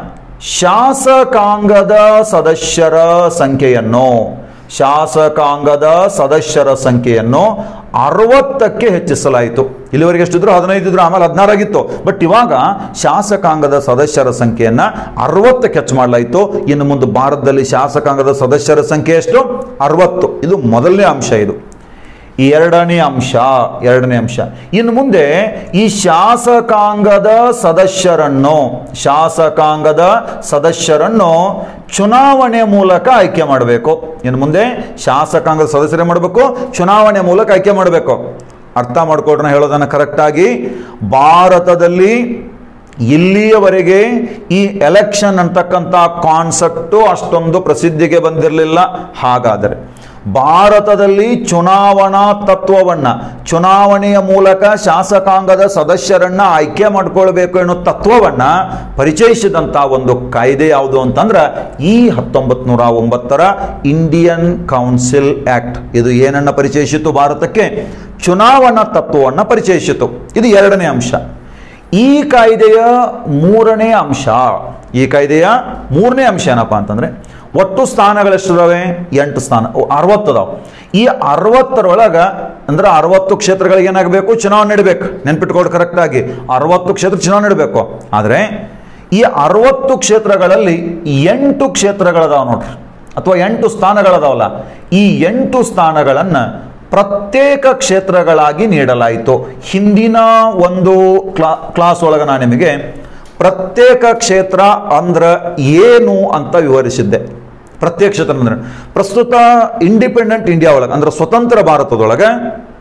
Speaker 1: ಶಾಸಕಾಂಗದ ಸದಸ್ಯರ ಸಂಖ್ಯೆಯನ್ನು ಶಾಸಕಾಂಗದ ಸದಸ್ಯರ ಸಂಖ್ಯೆಯನ್ನು ಅರವತ್ತಕ್ಕೆ ಹೆಚ್ಚಿಸಲಾಯಿತು ಇಲ್ಲಿವರೆಗೆ ಎಷ್ಟಿದ್ರು ಹದಿನೈದು ಇದ್ರು ಆಮೇಲೆ ಹದಿನಾರು ಆಗಿತ್ತು ಬಟ್ ಇವಾಗ ಶಾಸಕಾಂಗದ ಸದಸ್ಯರ ಸಂಖ್ಯೆಯನ್ನ ಅರವತ್ತಕ್ಕೆ ಹೆಚ್ಚು ಮಾಡಲಾಯಿತು ಇನ್ನು ಮುಂದೆ ಭಾರತದಲ್ಲಿ ಶಾಸಕಾಂಗದ ಸದಸ್ಯರ ಸಂಖ್ಯೆ ಎಷ್ಟು ಅರವತ್ತು ಇದು ಮೊದಲನೇ ಅಂಶ ಇದು ಈ ಎರಡನೇ ಅಂಶ ಎರಡನೇ ಅಂಶ ಇನ್ನು ಮುಂದೆ ಈ ಶಾಸಕಾಂಗದ ಸದಸ್ಯರನ್ನು ಶಾಸಕಾಂಗದ ಸದಸ್ಯರನ್ನು ಚುನಾವಣೆ ಮೂಲಕ ಆಯ್ಕೆ ಮಾಡಬೇಕು ಇನ್ನು ಮುಂದೆ ಶಾಸಕಾಂಗದ ಸದಸ್ಯರೇ ಮಾಡಬೇಕು ಚುನಾವಣೆ ಮೂಲಕ ಆಯ್ಕೆ ಮಾಡಬೇಕು ಅರ್ಥ ಮಾಡ್ಕೊಡ್ರೆ ಹೇಳೋದನ್ನು ಕರೆಕ್ಟಾಗಿ ಭಾರತದಲ್ಲಿ ಇಲ್ಲಿಯವರೆಗೆ ಈ ಎಲೆಕ್ಷನ್ ಅಂತಕ್ಕಂಥ ಕಾನ್ಸೆಪ್ಟು ಅಷ್ಟೊಂದು ಪ್ರಸಿದ್ಧಿಗೆ ಬಂದಿರಲಿಲ್ಲ ಹಾಗಾದರೆ ಭಾರತದಲ್ಲಿ ಚುನಾವಣಾ ತತ್ವವನ್ನು ಚುನಾವಣೆಯ ಮೂಲಕ ಶಾಸಕಾಂಗದ ಸದಸ್ಯರನ್ನ ಆಯ್ಕೆ ಮಾಡ್ಕೊಳ್ಬೇಕು ಅನ್ನೋ ತತ್ವವನ್ನು ಪರಿಚಯಿಸಿದಂಥ ಒಂದು ಕಾಯ್ದೆ ಯಾವುದು ಅಂತಂದ್ರೆ ಈ ಹತ್ತೊಂಬತ್ತು ನೂರ ಒಂಬತ್ತರ ಇಂಡಿಯನ್ ಕೌನ್ಸಿಲ್ ಆಕ್ಟ್ ಇದು ಏನನ್ನ ಪರಿಚಯಿಸಿತು ಭಾರತಕ್ಕೆ ಚುನಾವಣಾ ತತ್ವವನ್ನು ಪರಿಚಯಿಸಿತು ಇದು ಎರಡನೇ ಅಂಶ ಈ ಕಾಯ್ದೆಯ ಮೂರನೇ ಅಂಶ ಈ ಕಾಯ್ದೆಯ ಮೂರನೇ ಅಂಶ ಏನಪ್ಪ ಅಂತಂದ್ರೆ ಒಟ್ಟು ಸ್ಥಾನಗಳೆಷ್ಟಿದಾವೆ ಎಂಟು ಸ್ಥಾನ ಅರವತ್ತದಾವ ಈ ಅರವತ್ತರೊಳಗ ಅಂದ್ರೆ ಅರವತ್ತು ಕ್ಷೇತ್ರಗಳಿಗೆ ಏನಾಗಬೇಕು ಚುನಾವಣೆ ನಡಬೇಕು ನೆನ್ಪಿಟ್ಕೊಂಡು ಕರೆಕ್ಟಾಗಿ ಅರವತ್ತು ಕ್ಷೇತ್ರ ಚುನಾವಣೆ ನಡಬೇಕು ಆದರೆ ಈ ಅರವತ್ತು ಕ್ಷೇತ್ರಗಳಲ್ಲಿ ಎಂಟು ಕ್ಷೇತ್ರಗಳದಾವ ನೋಡ್ರಿ ಅಥವಾ ಎಂಟು ಸ್ಥಾನಗಳದಾವಲ್ಲ ಈ ಎಂಟು ಸ್ಥಾನಗಳನ್ನು ಪ್ರತ್ಯೇಕ ಕ್ಷೇತ್ರಗಳಾಗಿ ನೀಡಲಾಯಿತು ಹಿಂದಿನ ಒಂದು ಕ್ಲಾ ಕ್ಲಾಸ್ ಒಳಗೆ ನಾನು ನಿಮಗೆ ಪ್ರತ್ಯೇಕ ಕ್ಷೇತ್ರ ಅಂದ್ರೆ ಏನು ಅಂತ ವಿವರಿಸಿದ್ದೆ ಪ್ರತ್ಯೇಕ ಕ್ಷೇತ್ರ ಅಂದ್ರೆ ಪ್ರಸ್ತುತ ಇಂಡಿಪೆಂಡೆಂಟ್ ಇಂಡಿಯಾ ಒಳಗೆ ಅಂದ್ರೆ ಸ್ವತಂತ್ರ ಭಾರತದೊಳಗೆ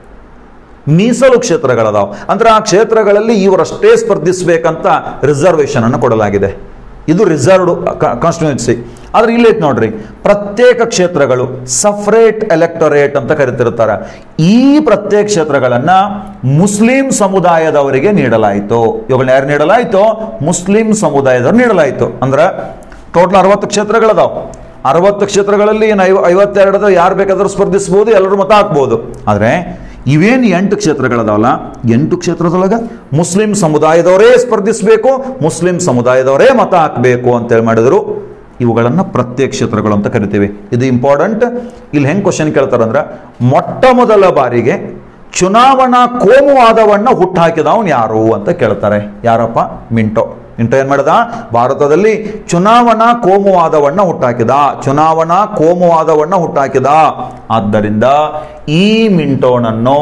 Speaker 1: ಮೀಸಲು ಕ್ಷೇತ್ರಗಳದಾವ ಅಂದ್ರೆ ಆ ಕ್ಷೇತ್ರಗಳಲ್ಲಿ ಇವರಷ್ಟೇ ಸ್ಪರ್ಧಿಸಬೇಕಂತ ರಿಸರ್ವೇಶನ್ ಅನ್ನು ಕೊಡಲಾಗಿದೆ ಇದು ರಿಸರ್ವ್ಡ್ ಕಾನ್ಸ್ಟಿಟ್ಯೂನ್ಸಿ ಆದ್ರೆ ಇಲ್ಲಿ ಐತೆ ನೋಡ್ರಿ ಪ್ರತ್ಯೇಕ ಕ್ಷೇತ್ರಗಳು ಸಫರೇಟ್ ಎಲೆಕ್ಟೊರೇಟ್ ಅಂತ ಕರಿತಿರ್ತಾರೆ ಈ ಪ್ರತ್ಯೇಕ ಕ್ಷೇತ್ರಗಳನ್ನ ಮುಸ್ಲಿಂ ಸಮುದಾಯದವರಿಗೆ ನೀಡಲಾಯಿತು ಇವುಗಳನ್ನ ಯಾರು ನೀಡಲಾಯಿತು ಮುಸ್ಲಿಂ ಸಮುದಾಯದವ್ರು ನೀಡಲಾಯಿತು ಅಂದ್ರೆ ಟೋಟಲ್ ಅರವತ್ತು ಕ್ಷೇತ್ರಗಳದಾವ ಅರವತ್ತು ಕ್ಷೇತ್ರಗಳಲ್ಲಿ ಏನು ಐವ ಐವತ್ತೆರಡದ ಯಾರು ಬೇಕಾದ್ರೂ ಸ್ಪರ್ಧಿಸ್ಬೋದು ಎಲ್ಲರೂ ಮತ ಹಾಕ್ಬೋದು ಆದರೆ ಇವೇನು ಎಂಟು ಕ್ಷೇತ್ರಗಳದಾವಲ್ಲ ಎಂಟು ಕ್ಷೇತ್ರದೊಳಗೆ ಮುಸ್ಲಿಂ ಸಮುದಾಯದವರೇ ಸ್ಪರ್ಧಿಸಬೇಕು ಮುಸ್ಲಿಂ ಸಮುದಾಯದವರೇ ಮತ ಹಾಕಬೇಕು ಅಂತೇಳಿ ಮಾಡಿದ್ರು ಇವುಗಳನ್ನು ಪ್ರತ್ಯೇಕ ಕ್ಷೇತ್ರಗಳು ಅಂತ ಕರಿತೀವಿ ಇದು ಇಂಪಾರ್ಟೆಂಟ್ ಇಲ್ಲಿ ಹೆಂಗೆ ಕ್ವಶನ್ ಕೇಳ್ತಾರಂದ್ರೆ ಮೊಟ್ಟ ಮೊದಲ ಬಾರಿಗೆ ಚುನಾವಣಾ ಕೋಮುವಾದವನ್ನು ಹುಟ್ಟಾಕಿದವನು ಯಾರು ಅಂತ ಕೇಳ್ತಾರೆ ಯಾರಪ್ಪ ಮಿಂಟೋ ಮಿಂಟೋ ಏನ್ ಮಾಡಿದ ಭಾರತದಲ್ಲಿ ಚುನಾವಣಾ ಕೋಮುವಾದವನ್ನ ಹುಟ್ಟಾಕಿದ ಚುನಾವಣಾ ಕೋಮುವಾದವನ್ನ ಹುಟ್ಟಾಕಿದ ಆದ್ದರಿಂದ ಈ ಮಿಂಟೋನನ್ನು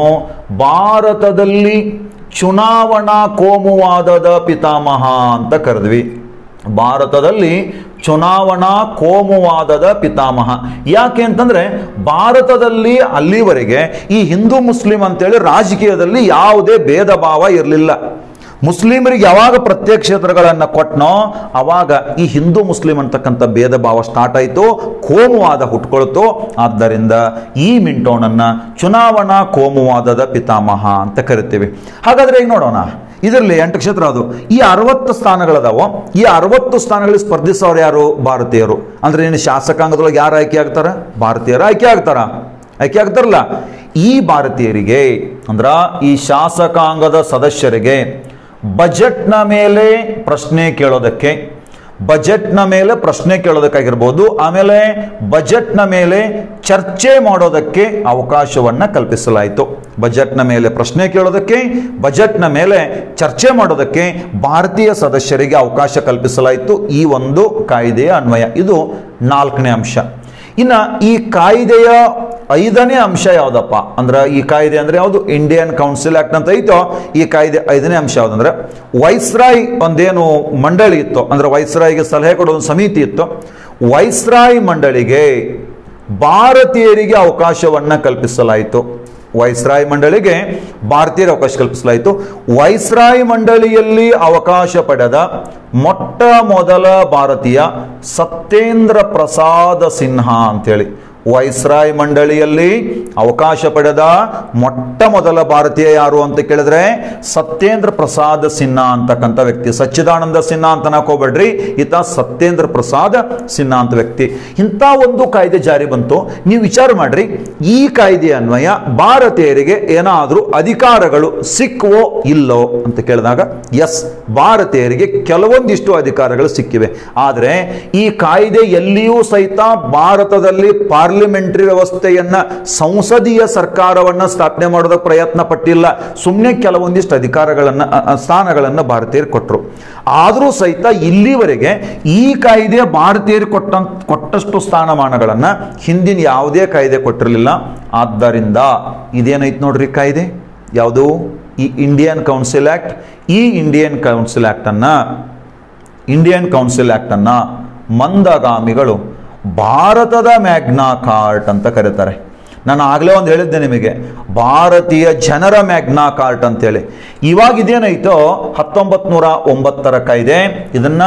Speaker 1: ಭಾರತದಲ್ಲಿ ಚುನಾವಣಾ ಕೋಮುವಾದದ ಪಿತಾಮಹ ಅಂತ ಕರೆದ್ವಿ ಭಾರತದಲ್ಲಿ ಚುನಾವಣಾ ಕೋಮುವಾದದ ಪಿತಾಮಹ ಯಾಕೆ ಅಂತಂದ್ರೆ ಭಾರತದಲ್ಲಿ ಅಲ್ಲಿವರೆಗೆ ಈ ಹಿಂದೂ ಮುಸ್ಲಿಂ ಅಂತೇಳಿ ರಾಜಕೀಯದಲ್ಲಿ ಯಾವುದೇ ಭೇದ ಭಾವ ಇರಲಿಲ್ಲ ಮುಸ್ಲಿಮರಿಗೆ ಯಾವಾಗ ಪ್ರತ್ಯೇಕ ಕ್ಷೇತ್ರಗಳನ್ನು ಕೊಟ್ಟನೋ ಅವಾಗ ಈ ಹಿಂದೂ ಮುಸ್ಲಿಂ ಅಂತಕ್ಕಂಥ ಭೇದ ಭಾವ ಸ್ಟಾರ್ಟ್ ಆಯಿತು ಕೋಮುವಾದ ಹುಟ್ಕೊಳ್ತು ಆದ್ದರಿಂದ ಈ ಮಿಂಟೋನನ್ನ ಚುನಾವಣಾ ಕೋಮುವಾದದ ಪಿತಾಮಹ ಅಂತ ಕರಿತೀವಿ ಹಾಗಾದ್ರೆ ಈಗ ನೋಡೋಣ ಇದರಲ್ಲಿ ಎಂಟು ಕ್ಷೇತ್ರ ಅದು ಈ ಅರವತ್ತು ಸ್ಥಾನಗಳದಾವೋ ಈ ಅರವತ್ತು ಸ್ಥಾನಗಳಲ್ಲಿ ಸ್ಪರ್ಧಿಸೋರು ಯಾರು ಭಾರತೀಯರು ಅಂದ್ರೆ ಏನು ಶಾಸಕಾಂಗದೊಳಗೆ ಯಾರು ಆಯ್ಕೆ ಆಗ್ತಾರ ಭಾರತೀಯರು ಆಯ್ಕೆ ಆಗ್ತಾರ ಆಯ್ಕೆ ಆಗ್ತಾರಲ್ಲ ಈ ಭಾರತೀಯರಿಗೆ ಅಂದ್ರ ಈ ಶಾಸಕಾಂಗದ ಸದಸ್ಯರಿಗೆ ಬಜೆಟ್ನ ಮೇಲೆ ಪ್ರಶ್ನೆ ಕೇಳೋದಕ್ಕೆ ಬಜೆಟ್ನ ಮೇಲೆ ಪ್ರಶ್ನೆ ಕೇಳೋದಕ್ಕಾಗಿರ್ಬೋದು ಆಮೇಲೆ ಬಜೆಟ್ನ ಮೇಲೆ ಚರ್ಚೆ ಮಾಡೋದಕ್ಕೆ ಅವಕಾಶವನ್ನ ಕಲ್ಪಿಸಲಾಯಿತು ಬಜೆಟ್ನ ಮೇಲೆ ಪ್ರಶ್ನೆ ಕೇಳೋದಕ್ಕೆ ಬಜೆಟ್ನ ಮೇಲೆ ಚರ್ಚೆ ಮಾಡೋದಕ್ಕೆ ಭಾರತೀಯ ಸದಸ್ಯರಿಗೆ ಅವಕಾಶ ಕಲ್ಪಿಸಲಾಯಿತು ಈ ಒಂದು ಕಾಯ್ದೆಯ ಅನ್ವಯ ಇದು ನಾಲ್ಕನೇ ಅಂಶ ಇನ್ನ ಈ ಕಾಯ್ದೆಯ ಐದನೇ ಅಂಶ ಯಾವ್ದಪ್ಪ ಅಂದ್ರೆ ಈ ಕಾಯ್ದೆ ಅಂದ್ರೆ ಯಾವುದು ಇಂಡಿಯನ್ ಕೌನ್ಸಿಲ್ ಆಕ್ಟ್ ಅಂತ ಐತೋ ಈ ಕಾಯ್ದೆ ಐದನೇ ಅಂಶ ಯಾವ್ದಂದ್ರೆ ವೈಸ್ರಾಯ್ ಒಂದೇನು ಮಂಡಳಿ ಇತ್ತು ಅಂದ್ರೆ ವೈಸ್ರಾಯ್ಗೆ ಸಲಹೆ ಕೊಡೋ ಒಂದು ಸಮಿತಿ ಇತ್ತು ವೈಸ್ರಾಯ್ ಮಂಡಳಿಗೆ ಭಾರತೀಯರಿಗೆ ಅವಕಾಶವನ್ನ ಕಲ್ಪಿಸಲಾಯಿತು ವೈಸ್ರಾಯ್ ಮಂಡಳಿಗೆ ಭಾರತೀಯರ ಅವಕಾಶ ಕಲ್ಪಿಸಲಾಯಿತು ವೈಸ್ರಾಯ್ ಮಂಡಳಿಯಲ್ಲಿ ಅವಕಾಶ ಪಡೆದ ಮೊಟ್ಟ ಮೊದಲ ಭಾರತೀಯ ಸತ್ಯೇಂದ್ರ ಪ್ರಸಾದ ಸಿನ್ಹಾ ಅಂತೇಳಿ ವೈಸ್ರಾಯ್ ಮಂಡಳಿಯಲ್ಲಿ ಅವಕಾಶ ಪಡೆದ ಮೊಟ್ಟ ಮೊದಲ ಭಾರತೀಯ ಯಾರು ಅಂತ ಕೇಳಿದ್ರೆ ಸತ್ಯೇಂದ್ರ ಪ್ರಸಾದ್ ಸಿನ್ಹಾ ಅಂತಕ್ಕಂಥ ವ್ಯಕ್ತಿ ಸಚ್ಚಿದಾನಂದ ಸಿನ್ಹಾ ಅಂತ ನಾಕೋಬೇಡ್ರಿ ಈತ ಸತ್ಯೇಂದ್ರ ಪ್ರಸಾದ್ ಸಿನ್ಹಾ ಅಂತ ವ್ಯಕ್ತಿ ಇಂಥ ಒಂದು ಕಾಯ್ದೆ ಜಾರಿ ಬಂತು ನೀವು ವಿಚಾರ ಮಾಡ್ರಿ ಈ ಕಾಯ್ದೆ ಅನ್ವಯ ಭಾರತೀಯರಿಗೆ ಏನಾದರೂ ಅಧಿಕಾರಗಳು ಸಿಕ್ಕವೋ ಇಲ್ಲೋ ಅಂತ ಕೇಳಿದಾಗ ಎಸ್ ಭಾರತೀಯರಿಗೆ ಕೆಲವೊಂದಿಷ್ಟು ಅಧಿಕಾರಗಳು ಸಿಕ್ಕಿವೆ ಆದರೆ ಈ ಕಾಯ್ದೆ ಎಲ್ಲಿಯೂ ಸಹಿತ ಭಾರತದಲ್ಲಿ ಪಾರ್ಲಿಮೆಂಟರಿ ವ್ಯವಸ್ಥೆಯನ್ನ ಸಂಸದೀಯ ಸರ್ಕಾರವನ್ನ ಸ್ಥಾಪನೆ ಮಾಡೋದಕ್ಕೆ ಪ್ರಯತ್ನ ಪಟ್ಟಿಲ್ಲ ಸುಮ್ಮನೆ ಕೆಲವೊಂದಿಷ್ಟು ಅಧಿಕಾರಗಳನ್ನ ಅ, ಅ, ಸ್ಥಾನಗಳನ್ನ ಭಾರತೀಯರು ಕೊಟ್ಟರು ಆದರೂ ಸಹಿತ ಇಲ್ಲಿವರೆಗೆ ಈ ಕಾಯ್ದೆ ಭಾರತೀಯರು ಕೊಟ್ಟ ಕೊಟ್ಟಷ್ಟು ಸ್ಥಾನಮಾನಗಳನ್ನ ಹಿಂದಿನ ಯಾವುದೇ ಕಾಯ್ದೆ ಕೊಟ್ಟಿರಲಿಲ್ಲ ಆದ್ದರಿಂದ ಇದೇನೈತೆ ನೋಡ್ರಿ ಕಾಯ್ದೆ ಯಾವುದು ಈ ಇಂಡಿಯನ್ ಕೌನ್ಸಿಲ್ ಆಕ್ಟ್ ಈ ಇಂಡಿಯನ್ ಕೌನ್ಸಿಲ್ ಆಕ್ಟ್ ಅನ್ನ ಇಂಡಿಯನ್ ಕೌನ್ಸಿಲ್ ಆಕ್ಟ್ ಅನ್ನ ಮಂದಗಾಮಿಗಳು ಭಾರತದ ಮ್ಯಾಗ್ನಾ ಕಾರ್ಟ್ ಅಂತ ಕರೀತಾರೆ ನಾನು ಆಗಲೇ ಒಂದು ಹೇಳಿದ್ದೆ ನಿಮಗೆ ಭಾರತೀಯ ಜನರ ಮ್ಯಾಗ್ನಾ ಕಾರ್ಟ್ ಅಂತೇಳಿ ಇವಾಗ ಇದೇನಾಯ್ತೋ ಹತ್ತೊಂಬತ್ ನೂರ ಒಂಬತ್ತರ ಕಾಯ್ದೆ ಇದನ್ನ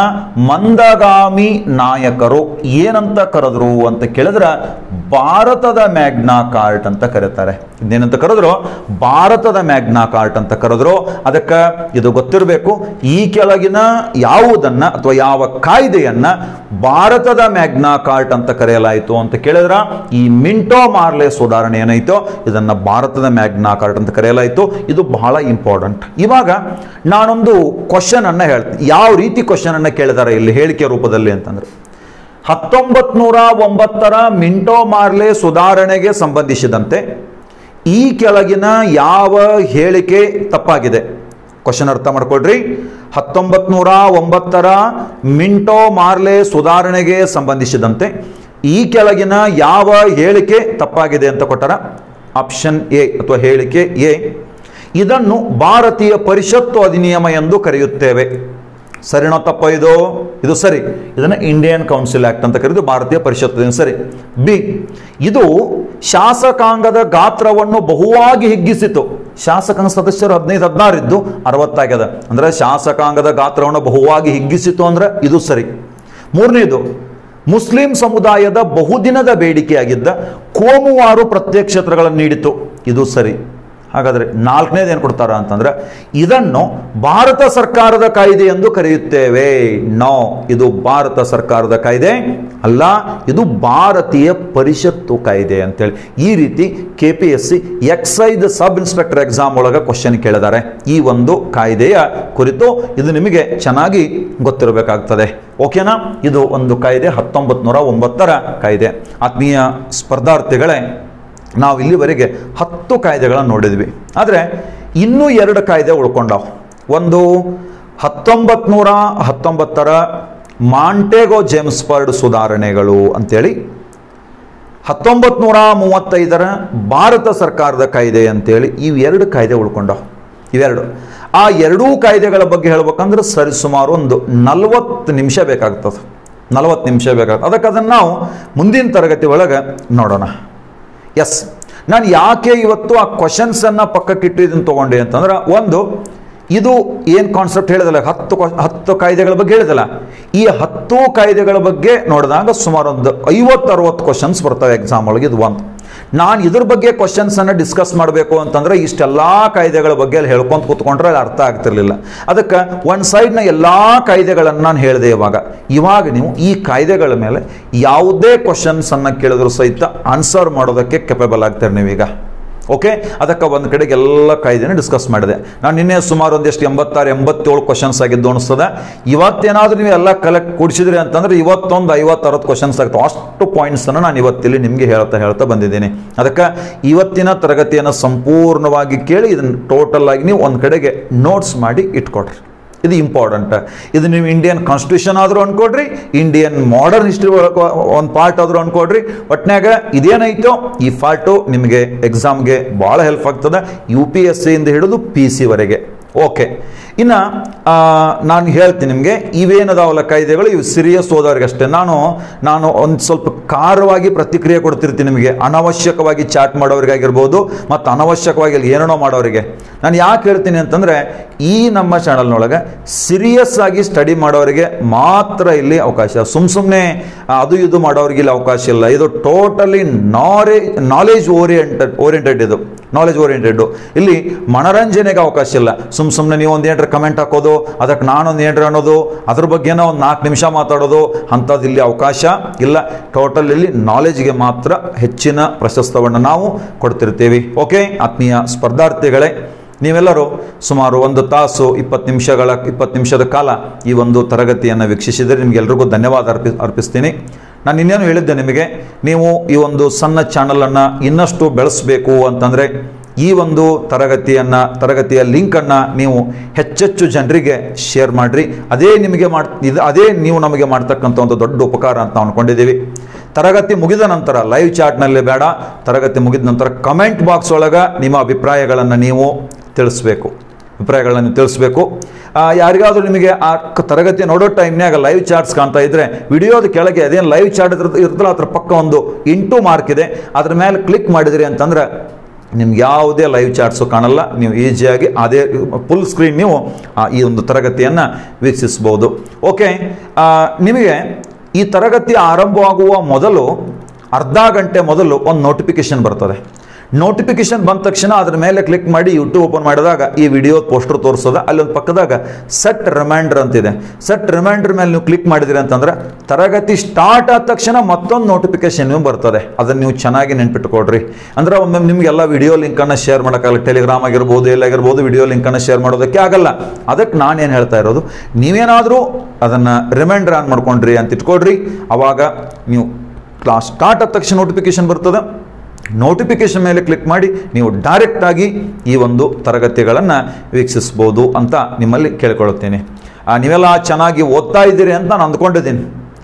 Speaker 1: ಮಂದಗಾಮಿ ನಾಯಕರು ಏನಂತ ಕರೆದ್ರು ಅಂತ ಕೇಳಿದ್ರೆ ಭಾರತದ ಮ್ಯಾಗ್ನಾ ಕಾರ್ಟ್ ಅಂತ ಕರೀತಾರೆ ಇದೇನಂತ ಕರೆದ್ರು ಭಾರತದ ಮ್ಯಾಗ್ನಾ ಕಾರ್ಟ್ ಅಂತ ಕರೆದ್ರು ಅದಕ್ಕೆ ಇದು ಗೊತ್ತಿರಬೇಕು ಈ ಕೆಳಗಿನ ಯಾವುದನ್ನ ಅಥವಾ ಯಾವ ಕಾಯ್ದೆಯನ್ನ ಭಾರತದ ಮ್ಯಾಗ್ನಾ ಕಾರ್ಟ್ ಅಂತ ಕರೆಯಲಾಯಿತು ಅಂತ ಕೇಳಿದ್ರ ಈ ಮಿಂಟೋ ಮಾರ್ಲೆ ಸುಧಾರಣೆ ಏನಾಯ್ತು ಇದನ್ನ ಭಾರತದ ಮ್ಯಾಗ್ನಾ ಕಾರ್ಟ್ ಅಂತ ಕರೆಯಲಾಯಿತು ಇದು ಬಹಳ ಇಂಪಾರ್ಟೆಂಟ್ ಇವಾಗ ನಾನೊಂದು ಕ್ವಶನ್ ಅನ್ನ ಹೇಳ್ತೀನಿ ಯಾವ ರೀತಿ ಕ್ವಶನ್ ಅನ್ನ ಕೇಳಿದಾರೆ ಇಲ್ಲಿ ಹೇಳಿಕೆ ರೂಪದಲ್ಲಿ ಅಂತಂದ್ರೆ ಹತ್ತೊಂಬತ್ ನೂರ ಒಂಬತ್ತರ ಮಿಂಟೋ ಮಾರ್ಲೆ ಸುಧಾರಣೆಗೆ ಸಂಬಂಧಿಸಿದಂತೆ ಈ ಕೆಳಗಿನ ಯಾವ ಹೇಳಿಕೆ ತಪ್ಪಾಗಿದೆ ಕ್ವಶನ್ ಅರ್ಥ ಮಾಡ್ಕೊಳ್ರಿ ಹತ್ತೊಂಬತ್ ನೂರ ಒಂಬತ್ತರ ಮಿಂಟೋ ಮಾರ್ಲೆ ಸುಧಾರಣೆಗೆ ಸಂಬಂಧಿಸಿದಂತೆ ಈ ಕೆಳಗಿನ ಯಾವ ಹೇಳಿಕೆ ತಪ್ಪಾಗಿದೆ ಅಂತ ಕೊಟ್ಟರ ಆಪ್ಷನ್ ಎ ಅಥವಾ ಹೇಳಿಕೆ ಎ ಇದನ್ನು ಭಾರತೀಯ ಪರಿಷತ್ತು ಅಧಿನಿಯಮ ಎಂದು ಕರೆಯುತ್ತೇವೆ ಸರಿನೋ ತಪ್ಪ ಇದು ಇದು ಸರಿ ಇದನ್ನು ಇಂಡಿಯನ್ ಕೌನ್ಸಿಲ್ ಆಕ್ಟ್ ಅಂತ ಕರೆದು ಭಾರತೀಯ ಪರಿಷತ್ ಅಧಿನಿಯಮ ಸರಿ ಬಿ ಇದು ಶಾಸಕಾಂಗದ ಗಾತ್ರವನ್ನು ಬಹುವಾಗಿ ಹಿಗ್ಗಿಸಿತು ಶಾಸಕಾಂಗ ಸದಸ್ಯರು ಹದಿನೈದು ಹದಿನಾರು ಇದ್ದು ಅರವತ್ತಾಗ್ಯದ ಅಂದ್ರೆ ಶಾಸಕಾಂಗದ ಗಾತ್ರವನ್ನು ಬಹುವಾಗಿ ಹಿಗ್ಗಿಸಿತು ಅಂದ್ರೆ ಇದು ಸರಿ ಮೂರನೇದು ಮುಸ್ಲಿಂ ಸಮುದಾಯದ ಬಹುದಿನದ ಬೇಡಿಕೆಯಾಗಿದ್ದ ಕೋಮುವಾರು ಪ್ರತ್ಯೇಕ ಕ್ಷೇತ್ರಗಳನ್ನು ನೀಡಿತು ಇದು ಸರಿ ಹಾಗಾದರೆ ನಾಲ್ಕನೇದು ಏನು ಕೊಡ್ತಾರ ಅಂತಂದ್ರೆ ಇದನ್ನು ಭಾರತ ಸರ್ಕಾರದ ಕಾಯ್ದೆ ಎಂದು ಕರೆಯುತ್ತೇವೆ ನೋ ಇದು ಭಾರತ ಸರ್ಕಾರದ ಕಾಯ್ದೆ ಅಲ್ಲ ಇದು ಭಾರತೀಯ ಪರಿಷತ್ತು ಕಾಯ್ದೆ ಅಂತೇಳಿ ಈ ರೀತಿ K P S C excise sub inspector exam ಒಳಗೆ ಕ್ವಶನ್ ಕೇಳಿದ್ದಾರೆ ಈ ಒಂದು ಕಾಯ್ದೆಯ ಕುರಿತು ಇದು ನಿಮಗೆ ಚೆನ್ನಾಗಿ ಗೊತ್ತಿರಬೇಕಾಗ್ತದೆ ಓಕೆನಾ ಇದು ಒಂದು ಕಾಯ್ದೆ ಹತ್ತೊಂಬತ್ತು ನೂರ ಒಂಬತ್ತರ ಕಾಯ್ದೆ ಆತ್ಮೀಯ ಸ್ಪರ್ಧಾರ್ಥಿಗಳೇ ನಾವು ಇಲ್ಲಿವರೆಗೆ ಹತ್ತು ಕಾಯ್ದೆಗಳನ್ನು ನೋಡಿದ್ವಿ ಆದರೆ ಇನ್ನೂ ಎರಡು ಕಾಯ್ದೆ ಉಳ್ಕೊಂಡವು ಒಂದು ಹತ್ತೊಂಬತ್ತು ನೂರ ಹತ್ತೊಂಬತ್ತರ ಮಾಂಟೆಗೋ ಜೇಮ್ಸ್ಬರ್ಡ್ ಸುಧಾರಣೆಗಳು ಅಂತೇಳಿ ಹತ್ತೊಂಬತ್ತು ನೂರ ಮೂವತ್ತೈದರ ಭಾರತ ಸರ್ಕಾರದ ಕಾಯ್ದೆ ಅಂತೇಳಿ ಇವೆರಡು ಕಾಯ್ದೆ ಉಳ್ಕೊಂಡವು ಇವೆರಡು ಆ ಎರಡೂ ಕಾಯ್ದೆಗಳ ಬಗ್ಗೆ ಹೇಳ್ಬೇಕಂದ್ರೆ ಸರಿಸುಮಾರು ಒಂದು ನಲವತ್ತು ನಿಮಿಷ ಬೇಕಾಗ್ತದೆ ನಲವತ್ತು ನಿಮಿಷ ಬೇಕಾಗ್ತದೆ ಅದಕ್ಕೆ ಅದನ್ನು ನಾವು ಮುಂದಿನ ತರಗತಿ ಒಳಗೆ ನೋಡೋಣ ಎಸ್ ನಾನು ಯಾಕೆ ಇವತ್ತು ಆ ಕ್ವಶನ್ಸನ್ನು ಪಕ್ಕಕ್ಕಿಟ್ಟು ಇದನ್ನು ತೊಗೊಂಡೆ ಅಂತಂದ್ರೆ ಒಂದು ಇದು ಏನು ಕಾನ್ಸೆಪ್ಟ್ ಹೇಳಿದಲ್ಲ ಹತ್ತು ಕ್ವ- ಹತ್ತು ಕಾಯ್ದೆಗಳ ಬಗ್ಗೆ ಹೇಳಿದಲ್ಲ ಈ ಹತ್ತು ಕಾಯ್ದೆಗಳ ಬಗ್ಗೆ ನೋಡಿದಾಗ ಸುಮಾರು ಒಂದು ಐವತ್ತು ಅರವತ್ತು ಕ್ವಶನ್ಸ್ ಬರ್ತವೆ ಎಕ್ಸಾಮ್ ಒಳಗೆ ಇದು ಒಂದು ನಾನು ಇದ್ರ ಬಗ್ಗೆ ಕ್ವಶನ್ಸನ್ನು ಡಿಸ್ಕಸ್ ಮಾಡಬೇಕು ಅಂತಂದ್ರೆ ಇಷ್ಟೆಲ್ಲ ಕಾಯ್ದೆಗಳ ಬಗ್ಗೆ ಅಲ್ಲಿ ಹೇಳ್ಕೊಂತ ಕೂತ್ಕೊಂಡ್ರೆ ಅಲ್ಲಿ ಅರ್ಥ ಆಗ್ತಿರ್ಲಿಲ್ಲ ಅದಕ್ಕೆ ಒಂದು ಸೈಡ್ನ ಎಲ್ಲ ಕಾಯ್ದೆಗಳನ್ನು ನಾನು ಹೇಳಿದೆ ಇವಾಗ ಇವಾಗ ನೀವು ಈ ಕಾಯ್ದೆಗಳ ಮೇಲೆ ಯಾವುದೇ ಕ್ವಶನ್ಸನ್ನು ಕೇಳಿದ್ರು ಸಹಿತ ಆನ್ಸರ್ ಮಾಡೋದಕ್ಕೆ ಕೆಪಬಲ್ ಆಗ್ತೀರಿ ನೀವೀಗ ಓಕೆ ಅದಕ್ಕೆ ಒಂದು ಕಡೆಗೆ ಎಲ್ಲ ಕಾಯ್ದೆನ ಡಿಸ್ಕಸ್ ಮಾಡಿದೆ ನಾನು ನಿನ್ನೆ ಸುಮಾರು ಒಂದಿಷ್ಟು ಎಂಬತ್ತಾರು ಎಂಬತ್ತೇಳು ಕ್ವಶನ್ಸ್ ಆಗಿದ್ದು ಅನಿಸ್ತದೆ ಇವತ್ತೇನಾದ್ರೂ ನೀವು ಎಲ್ಲ ಕಲೆಕ್ಟ್ ಕೂಡಿಸಿದ್ರಿ ಅಂತಂದ್ರೆ ಇವತ್ತೊಂದು ಐವತ್ತರವತ್ತು ಕ್ವಶನ್ಸ್ ಆಗ್ತಾವೆ ಅಷ್ಟು ಪಾಯಿಂಟ್ಸನ್ನು ನಾನು ಇವತ್ತಿಲ್ಲಿ ನಿಮಗೆ ಹೇಳ್ತಾ ಹೇಳ್ತಾ ಬಂದಿದ್ದೀನಿ ಅದಕ್ಕೆ ಇವತ್ತಿನ ತರಗತಿಯನ್ನು ಸಂಪೂರ್ಣವಾಗಿ ಕೇಳಿ ಇದನ್ನು ಟೋಟಲ್ ಆಗಿ ನೀವು ಒಂದು ಕಡೆಗೆ ನೋಟ್ಸ್ ಮಾಡಿ ಇಟ್ಕೊಡ್ರಿ ಇದು ಇಂಪಾರ್ಟೆಂಟ್ ಇದು ನೀವು ಇಂಡಿಯನ್ ಕಾನ್ಸ್ಟಿಟ್ಯೂಷನ್ ಆದರೂ ಅನ್ಕೊಡ್ರಿ ಇಂಡಿಯನ್ ಮಾಡರ್ನ್ ಹಿಸ್ಟ್ರಿ ಒಂದು ಪಾರ್ಟ್ ಆದರೂ ಅನ್ಕೊಡ್ರಿ ಒಟ್ನ್ಯಾಗ ಇದೇನೈತೋ ಈ ಪಾರ್ಟು ನಿಮಗೆ ಎಕ್ಸಾಮ್ಗೆ ಭಾಳ ಹೆಲ್ಪ್ ಆಗ್ತದೆ ಯು ಪಿ ಎಸ್ ಸಿಯಿಂದ ಹಿಡಿದು ಪಿ ಸಿವರೆಗೆ ಓಕೆ ಇನ್ನು ನಾನು ಹೇಳ್ತೀನಿ ನಿಮಗೆ ಇವೇನದಾವಲ್ಲ ಕಾಯ್ದೆಗಳು ಇವು ಸಿರಿಯಸ್ ಹೋದವ್ರಿಗೆ ಅಷ್ಟೇ ನಾನು ನಾನು ಒಂದು ಸ್ವಲ್ಪ ಖಾರವಾಗಿ ಪ್ರತಿಕ್ರಿಯೆ ಕೊಡ್ತಿರ್ತೀನಿ ನಿಮಗೆ ಅನವಶ್ಯಕವಾಗಿ ಚಾಟ್ ಮಾಡೋರಿಗಾಗಿರ್ಬೋದು ಮತ್ತು ಅನವಶ್ಯಕವಾಗಿ ಅಲ್ಲಿ ಏನೇನೋ ಮಾಡೋರಿಗೆ ನಾನು ಯಾಕೆ ಹೇಳ್ತೀನಿ ಅಂತಂದರೆ ಈ ನಮ್ಮ ಚಾನಲ್ನೊಳಗೆ ಸೀರಿಯಸ್ ಆಗಿ ಸ್ಟಡಿ ಮಾಡೋರಿಗೆ ಮಾತ್ರ ಇಲ್ಲಿ ಅವಕಾಶ ಸುಮ್ ಸುಮ್ಮನೆ ಅದು ಇದು ಮಾಡೋರಿಗೆ ಇಲ್ಲಿ ಅವಕಾಶ ಇಲ್ಲ ಇದು ಟೋಟಲಿ ನಾರೆ ನಾಲೆಜ್ ಓರಿಯೆಂಟೆಡ್ ಓರಿಯೆಂಟೆಡ್ ಇದು ನಾಲೆಜ್ ಓರಿಯೆಂಟೆಡ್ ಇಲ್ಲಿ ಮನರಂಜನೆಗೆ ಅವಕಾಶ ಇಲ್ಲ ಸುಮ್ ಸುಮ್ಮನೆ ನೀವು ಒಂದು ಏನ್ರ ಕಮೆಂಟ್ ಹಾಕೋದು ಅದಕ್ಕೆ ನಾನೊಂದು ಏನ್ರ ಅನ್ನೋದು ಅದ್ರ ಬಗ್ಗೆನೋ ಒಂದು ನಾಲ್ಕು ನಿಮಿಷ ಮಾತಾಡೋದು ಅಂಥದ್ದು ಇಲ್ಲಿ ಅವಕಾಶ ಇಲ್ಲ ಟೋಟಲ್ ಇಲ್ಲಿ ನಾಲೆಜ್ಗೆ ಮಾತ್ರ ಹೆಚ್ಚಿನ ಪ್ರಶಸ್ತವನ್ನು ನಾವು ಕೊಡ್ತಿರ್ತೀವಿ ಓಕೆ ಆತ್ಮೀಯ ಸ್ಪರ್ಧಾರ್ಥಿಗಳೇ ನೀವೆಲ್ಲರೂ ಸುಮಾರು ಒಂದು ತಾಸು ಇಪ್ಪತ್ತು ನಿಮಿಷಗಳ ಇಪ್ಪತ್ತು ನಿಮಿಷದ ಕಾಲ ಈ ಒಂದು ತರಗತಿಯನ್ನು ವೀಕ್ಷಿಸಿದರೆ ನಿಮಗೆಲ್ರಿಗೂ ಧನ್ಯವಾದ ಅರ್ಪಿ ಅರ್ಪಿಸ್ತೀನಿ ನಾನು ಇನ್ನೇನು ಹೇಳಿದ್ದೆ ನಿಮಗೆ ನೀವು ಈ ಒಂದು ಸಣ್ಣ ಚಾನಲನ್ನು ಇನ್ನಷ್ಟು ಬೆಳೆಸಬೇಕು ಅಂತಂದರೆ ಈ ಒಂದು ತರಗತಿಯನ್ನು ತರಗತಿಯ ಲಿಂಕನ್ನು ನೀವು ಹೆಚ್ಚೆಚ್ಚು ಜನರಿಗೆ ಶೇರ್ ಮಾಡಿರಿ ಅದೇ ನಿಮಗೆ ಮಾಡ್ ಇದು ಅದೇ ನೀವು ನಮಗೆ ಮಾಡ್ತಕ್ಕಂಥ ಒಂದು ದೊಡ್ಡ ಉಪಕಾರ ಅಂತ ನಾವು ಅಂದ್ಕೊಂಡಿದ್ದೀವಿ ತರಗತಿ ಮುಗಿದ ನಂತರ ಲೈವ್ ಚಾಟ್ನಲ್ಲಿ ಬೇಡ ತರಗತಿ ಮುಗಿದ ನಂತರ ಕಮೆಂಟ್ ಬಾಕ್ಸ್ ಒಳಗೆ ನಿಮ್ಮ ಅಭಿಪ್ರಾಯಗಳನ್ನು ನೀವು ತಿಳಿಸ್ಬೇಕು ಅಭಿಪ್ರಾಯಗಳನ್ನು ತಿಳಿಸ್ಬೇಕು ಆ, ಯಾರಿಗಾದ್ರೂ ನಿಮಗೆ ಆ ಕ- ತರಗತಿ ನೋಡೋ ಟೈಮ್ನಾಗ ಲೈವ್ ಚಾರ್ಟ್ಸ್ ಕಾಣ್ತಾ ಇದ್ರೆ ವಿಡಿಯೋದ ಕೆಳಗೆ ಅದೇನು ಲೈವ್ ಚಾರ್ಟ್ ಇರ್ತಲ್ಲ ಅದ್ರ ಪಕ್ಕ ಒಂದು ಇಂಟು ಮಾರ್ಕ್ ಇದೆ ಅದ್ರ ಮೇಲೆ ಕ್ಲಿಕ್ ಮಾಡಿದ್ರಿ ಅಂತಂದ್ರೆ ನಿಮ್ಗೆ ಯಾವುದೇ ಲೈವ್ ಚಾರ್ಟ್ಸು ಕಾಣಲ್ಲ ನೀವು ಈಸಿಯಾಗಿ ಅದೇ ಫುಲ್ ಸ್ಕ್ರೀನ್ ನೀವು ಆ, ಈ ಒಂದು ತರಗತಿಯನ್ನು ವೀಕ್ಷಿಸ್ಬೋದು ಓಕೆ ಆ, ನಿಮಗೆ ಈ ತರಗತಿ ಆರಂಭವಾಗುವ ಮೊದಲು ಅರ್ಧ ಗಂಟೆ ಮೊದಲು ಒಂದು ನೋಟಿಫಿಕೇಶನ್ ಬರ್ತದೆ ನೋಟಿಫಿಕೇಶನ್ ಬಂದ ತಕ್ಷಣ ಅದ್ರ ಮೇಲೆ ಕ್ಲಿಕ್ ಮಾಡಿ ಯೂಟ್ಯೂಬ್ ಓಪನ್ ಮಾಡಿದಾಗ ಈ ವಿಡಿಯೋ ಪೋಸ್ಟರ್ ತೋರಿಸೋದ ಅಲ್ಲಿ ಒಂದು ಪಕ್ಕದಾಗ ಸೆಟ್ ರಿಮೈಂಡರ್ ಅಂತಿದೆ ಸೆಟ್ ರಿಮೈಂಡರ್ ಮೇಲೆ ನೀವು ಕ್ಲಿಕ್ ಮಾಡಿದ್ರಿ ಅಂತಂದ್ರೆ ತರಗತಿ ಸ್ಟಾರ್ಟ್ ಆದ ತಕ್ಷಣ ಮತ್ತೊಂದು ನೋಟಿಫಿಕೇಶನ್ ಬರ್ತದೆ ಅದನ್ನು ನೀವು ಚೆನ್ನಾಗಿ ನೆನ್ಪಿಟ್ಕೊಡ್ರಿ ಅಂದ್ರೆ ಒಮ್ಮೆ ನಿಮಗೆಲ್ಲ ವಿಡಿಯೋ ಲಿಂಕನ್ನು ಶೇರ್ ಮಾಡೋಕ್ಕಾಗಲ್ಲ ಟೆಲಿಗ್ರಾಮ್ ಆಗಿರ್ಬೋದು ಎಲ್ಲಾಗಿರ್ಬೋದು ವಿಡಿಯೋ ಲಿಂಕನ್ನು ಶೇರ್ ಮಾಡೋದಕ್ಕೆ ಆಗಲ್ಲ ಅದಕ್ಕೆ ನಾನೇನು ಹೇಳ್ತಾ ಇರೋದು ನೀವೇನಾದರೂ ಅದನ್ನು ರಿಮೈಂಡರ್ ಆನ್ ಮಾಡ್ಕೊಂಡ್ರಿ ಅಂತ ಇಟ್ಕೊಡ್ರಿ ಅವಾಗ ನೀವು ಕ್ಲಾಸ್ ಸ್ಟಾರ್ಟ್ ಆದ ತಕ್ಷಣ ನೋಟಿಫಿಕೇಶನ್ ಬರ್ತದೆ ನೋಟಿಫಿಕೇಶನ್ ಮೇಲೆ ಕ್ಲಿಕ್ ಮಾಡಿ ನೀವು ಡೈರೆಕ್ಟ್ ಆಗಿ ಈ ಒಂದು ತರಗತಿಗಳನ್ನು ವೀಕ್ಷಿಸ್ಬೋದು ಅಂತ ನಿಮ್ಮಲ್ಲಿ ಕೇಳ್ಕೊಳ್ತೇನೆ ಆ, ನೀವೆಲ್ಲ ಚೆನ್ನಾಗಿ ಓದ್ತಾ ಇದ್ದೀರಿ ಅಂತ ನಾನು ಅಂದ್ಕೊಂಡಿದ್ದೀನಿ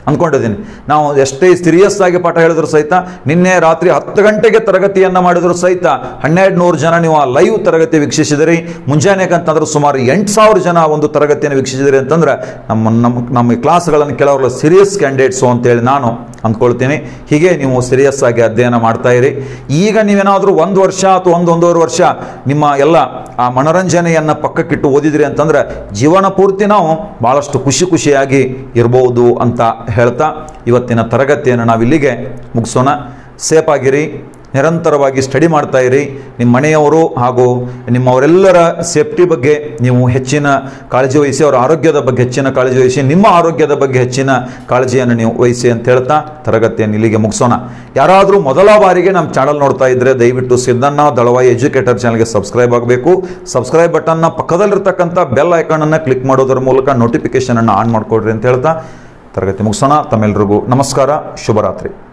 Speaker 1: ಅಂದ್ಕೊಂಡಿದ್ದೀನಿ ನಾವು ಎಷ್ಟೇ ಸೀರಿಯಸ್ ಆಗಿ ಪಾಠ ಹೇಳಿದ್ರು ಸಹಿತ ನಿನ್ನೆ ರಾತ್ರಿ ಹತ್ತು ಗಂಟೆಗೆ ತರಗತಿಯನ್ನು ಮಾಡಿದ್ರು ಸಹಿತ ಹನ್ನೆರಡು ನೂರು ಜನ ನೀವು ಆ ಲೈವ್ ತರಗತಿ ವೀಕ್ಷಿಸಿದಿರಿ ಮುಂಜಾನೆಗಂತಂದ್ರೆ ಸುಮಾರು ಎಂಟು ಸಾವಿರ ಜನ ಒಂದು ತರಗತಿಯನ್ನು ವೀಕ್ಷಿಸಿದಿರಿ ಅಂತಂದ್ರೆ ನಮ್ಮ ನಮ್ಮ ನಮ್ಮ ಕ್ಲಾಸ್ಗಳನ್ನು ಕೆಲವರು ಸೀರಿಯಸ್ ಕ್ಯಾಂಡಿಡೇಟ್ಸು ಅಂತೇಳಿ ನಾನು ಅಂದ್ಕೊಳ್ತೀನಿ ಹೀಗೆ ನೀವು ಸೀರಿಯಸ್ ಆಗಿ ಅಧ್ಯಯನ ಮಾಡ್ತಾ ಇರಿ ಈಗ ನೀವೇನಾದರೂ ಒಂದು ವರ್ಷ ಅಥವಾ ಒಂದು ಒಂದೂವರೆ ವರ್ಷ ನಿಮ್ಮ ಎಲ್ಲ ಆ ಮನೋರಂಜನೆಯನ್ನು ಪಕ್ಕಕ್ಕಿಟ್ಟು ಓದಿದ್ರಿ ಅಂತಂದ್ರೆ ಜೀವನ ಪೂರ್ತಿ ನಾವು ಭಾಳಷ್ಟು ಖುಷಿ ಖುಷಿಯಾಗಿ ಇರ್ಬೋದು ಅಂತ ಹೇಳ್ತಾ ಇವತ್ತಿನ ತರಗತಿಯನ್ನು ನಾವು ಇಲ್ಲಿಗೆ ಮುಗಿಸೋಣ ಸೇಫ್ ಆಗಿರಿ ನಿರಂತರವಾಗಿ ಸ್ಟಡಿ ಮಾಡ್ತಾ ಇರಿ ನಿಮ್ಮ ಮನೆಯವರು ಹಾಗೂ ನಿಮ್ಮವರೆಲ್ಲರ ಸೇಫ್ಟಿ ಬಗ್ಗೆ ನೀವು ಹೆಚ್ಚಿನ ಕಾಳಜಿ ವಹಿಸಿ ಅವರ ಆರೋಗ್ಯದ ಬಗ್ಗೆ ಹೆಚ್ಚಿನ ಕಾಳಜಿ ವಹಿಸಿ ನಿಮ್ಮ ಆರೋಗ್ಯದ ಬಗ್ಗೆ ಹೆಚ್ಚಿನ ಕಾಳಜಿಯನ್ನು ನೀವು ವಹಿಸಿ ಅಂತ ಹೇಳ್ತಾ ತರಗತಿಯನ್ನು ಇಲ್ಲಿಗೆ ಮುಗಿಸೋಣ ಯಾರಾದರೂ ಮೊದಲ ಬಾರಿಗೆ ನಮ್ಮ ಚಾನಲ್ ನೋಡ್ತಾ ಇದ್ರೆ ದಯವಿಟ್ಟು ಸಿದ್ದಣ್ಣ ದಳವಾಯಿ ಎಜುಕೇಟರ್ ಚಾನಲ್ಗೆ ಸಬ್ಸ್ಕ್ರೈಬ್ ಆಗಬೇಕು ಸಬ್ಸ್ಕ್ರೈಬ್ ಬಟನ್ನ ಪಕ್ಕದಲ್ಲಿರ್ತಕ್ಕಂಥ ಬೆಲ್ ಐಕಾನನ್ನು ಕ್ಲಿಕ್ ಮಾಡೋದ್ರ ಮೂಲಕ ನೋಟಿಫಿಕೇಶನ್ ಅನ್ನು ಆನ್ ಮಾಡ್ಕೊಡ್ರಿ ಅಂತ ಹೇಳ್ತಾ ತರಗತಿ ಮುಗಿಸೋಣ ತಮ್ಮೆಲ್ಲರಿಗೂ ನಮಸ್ಕಾರ ಶುಭರಾತ್ರಿ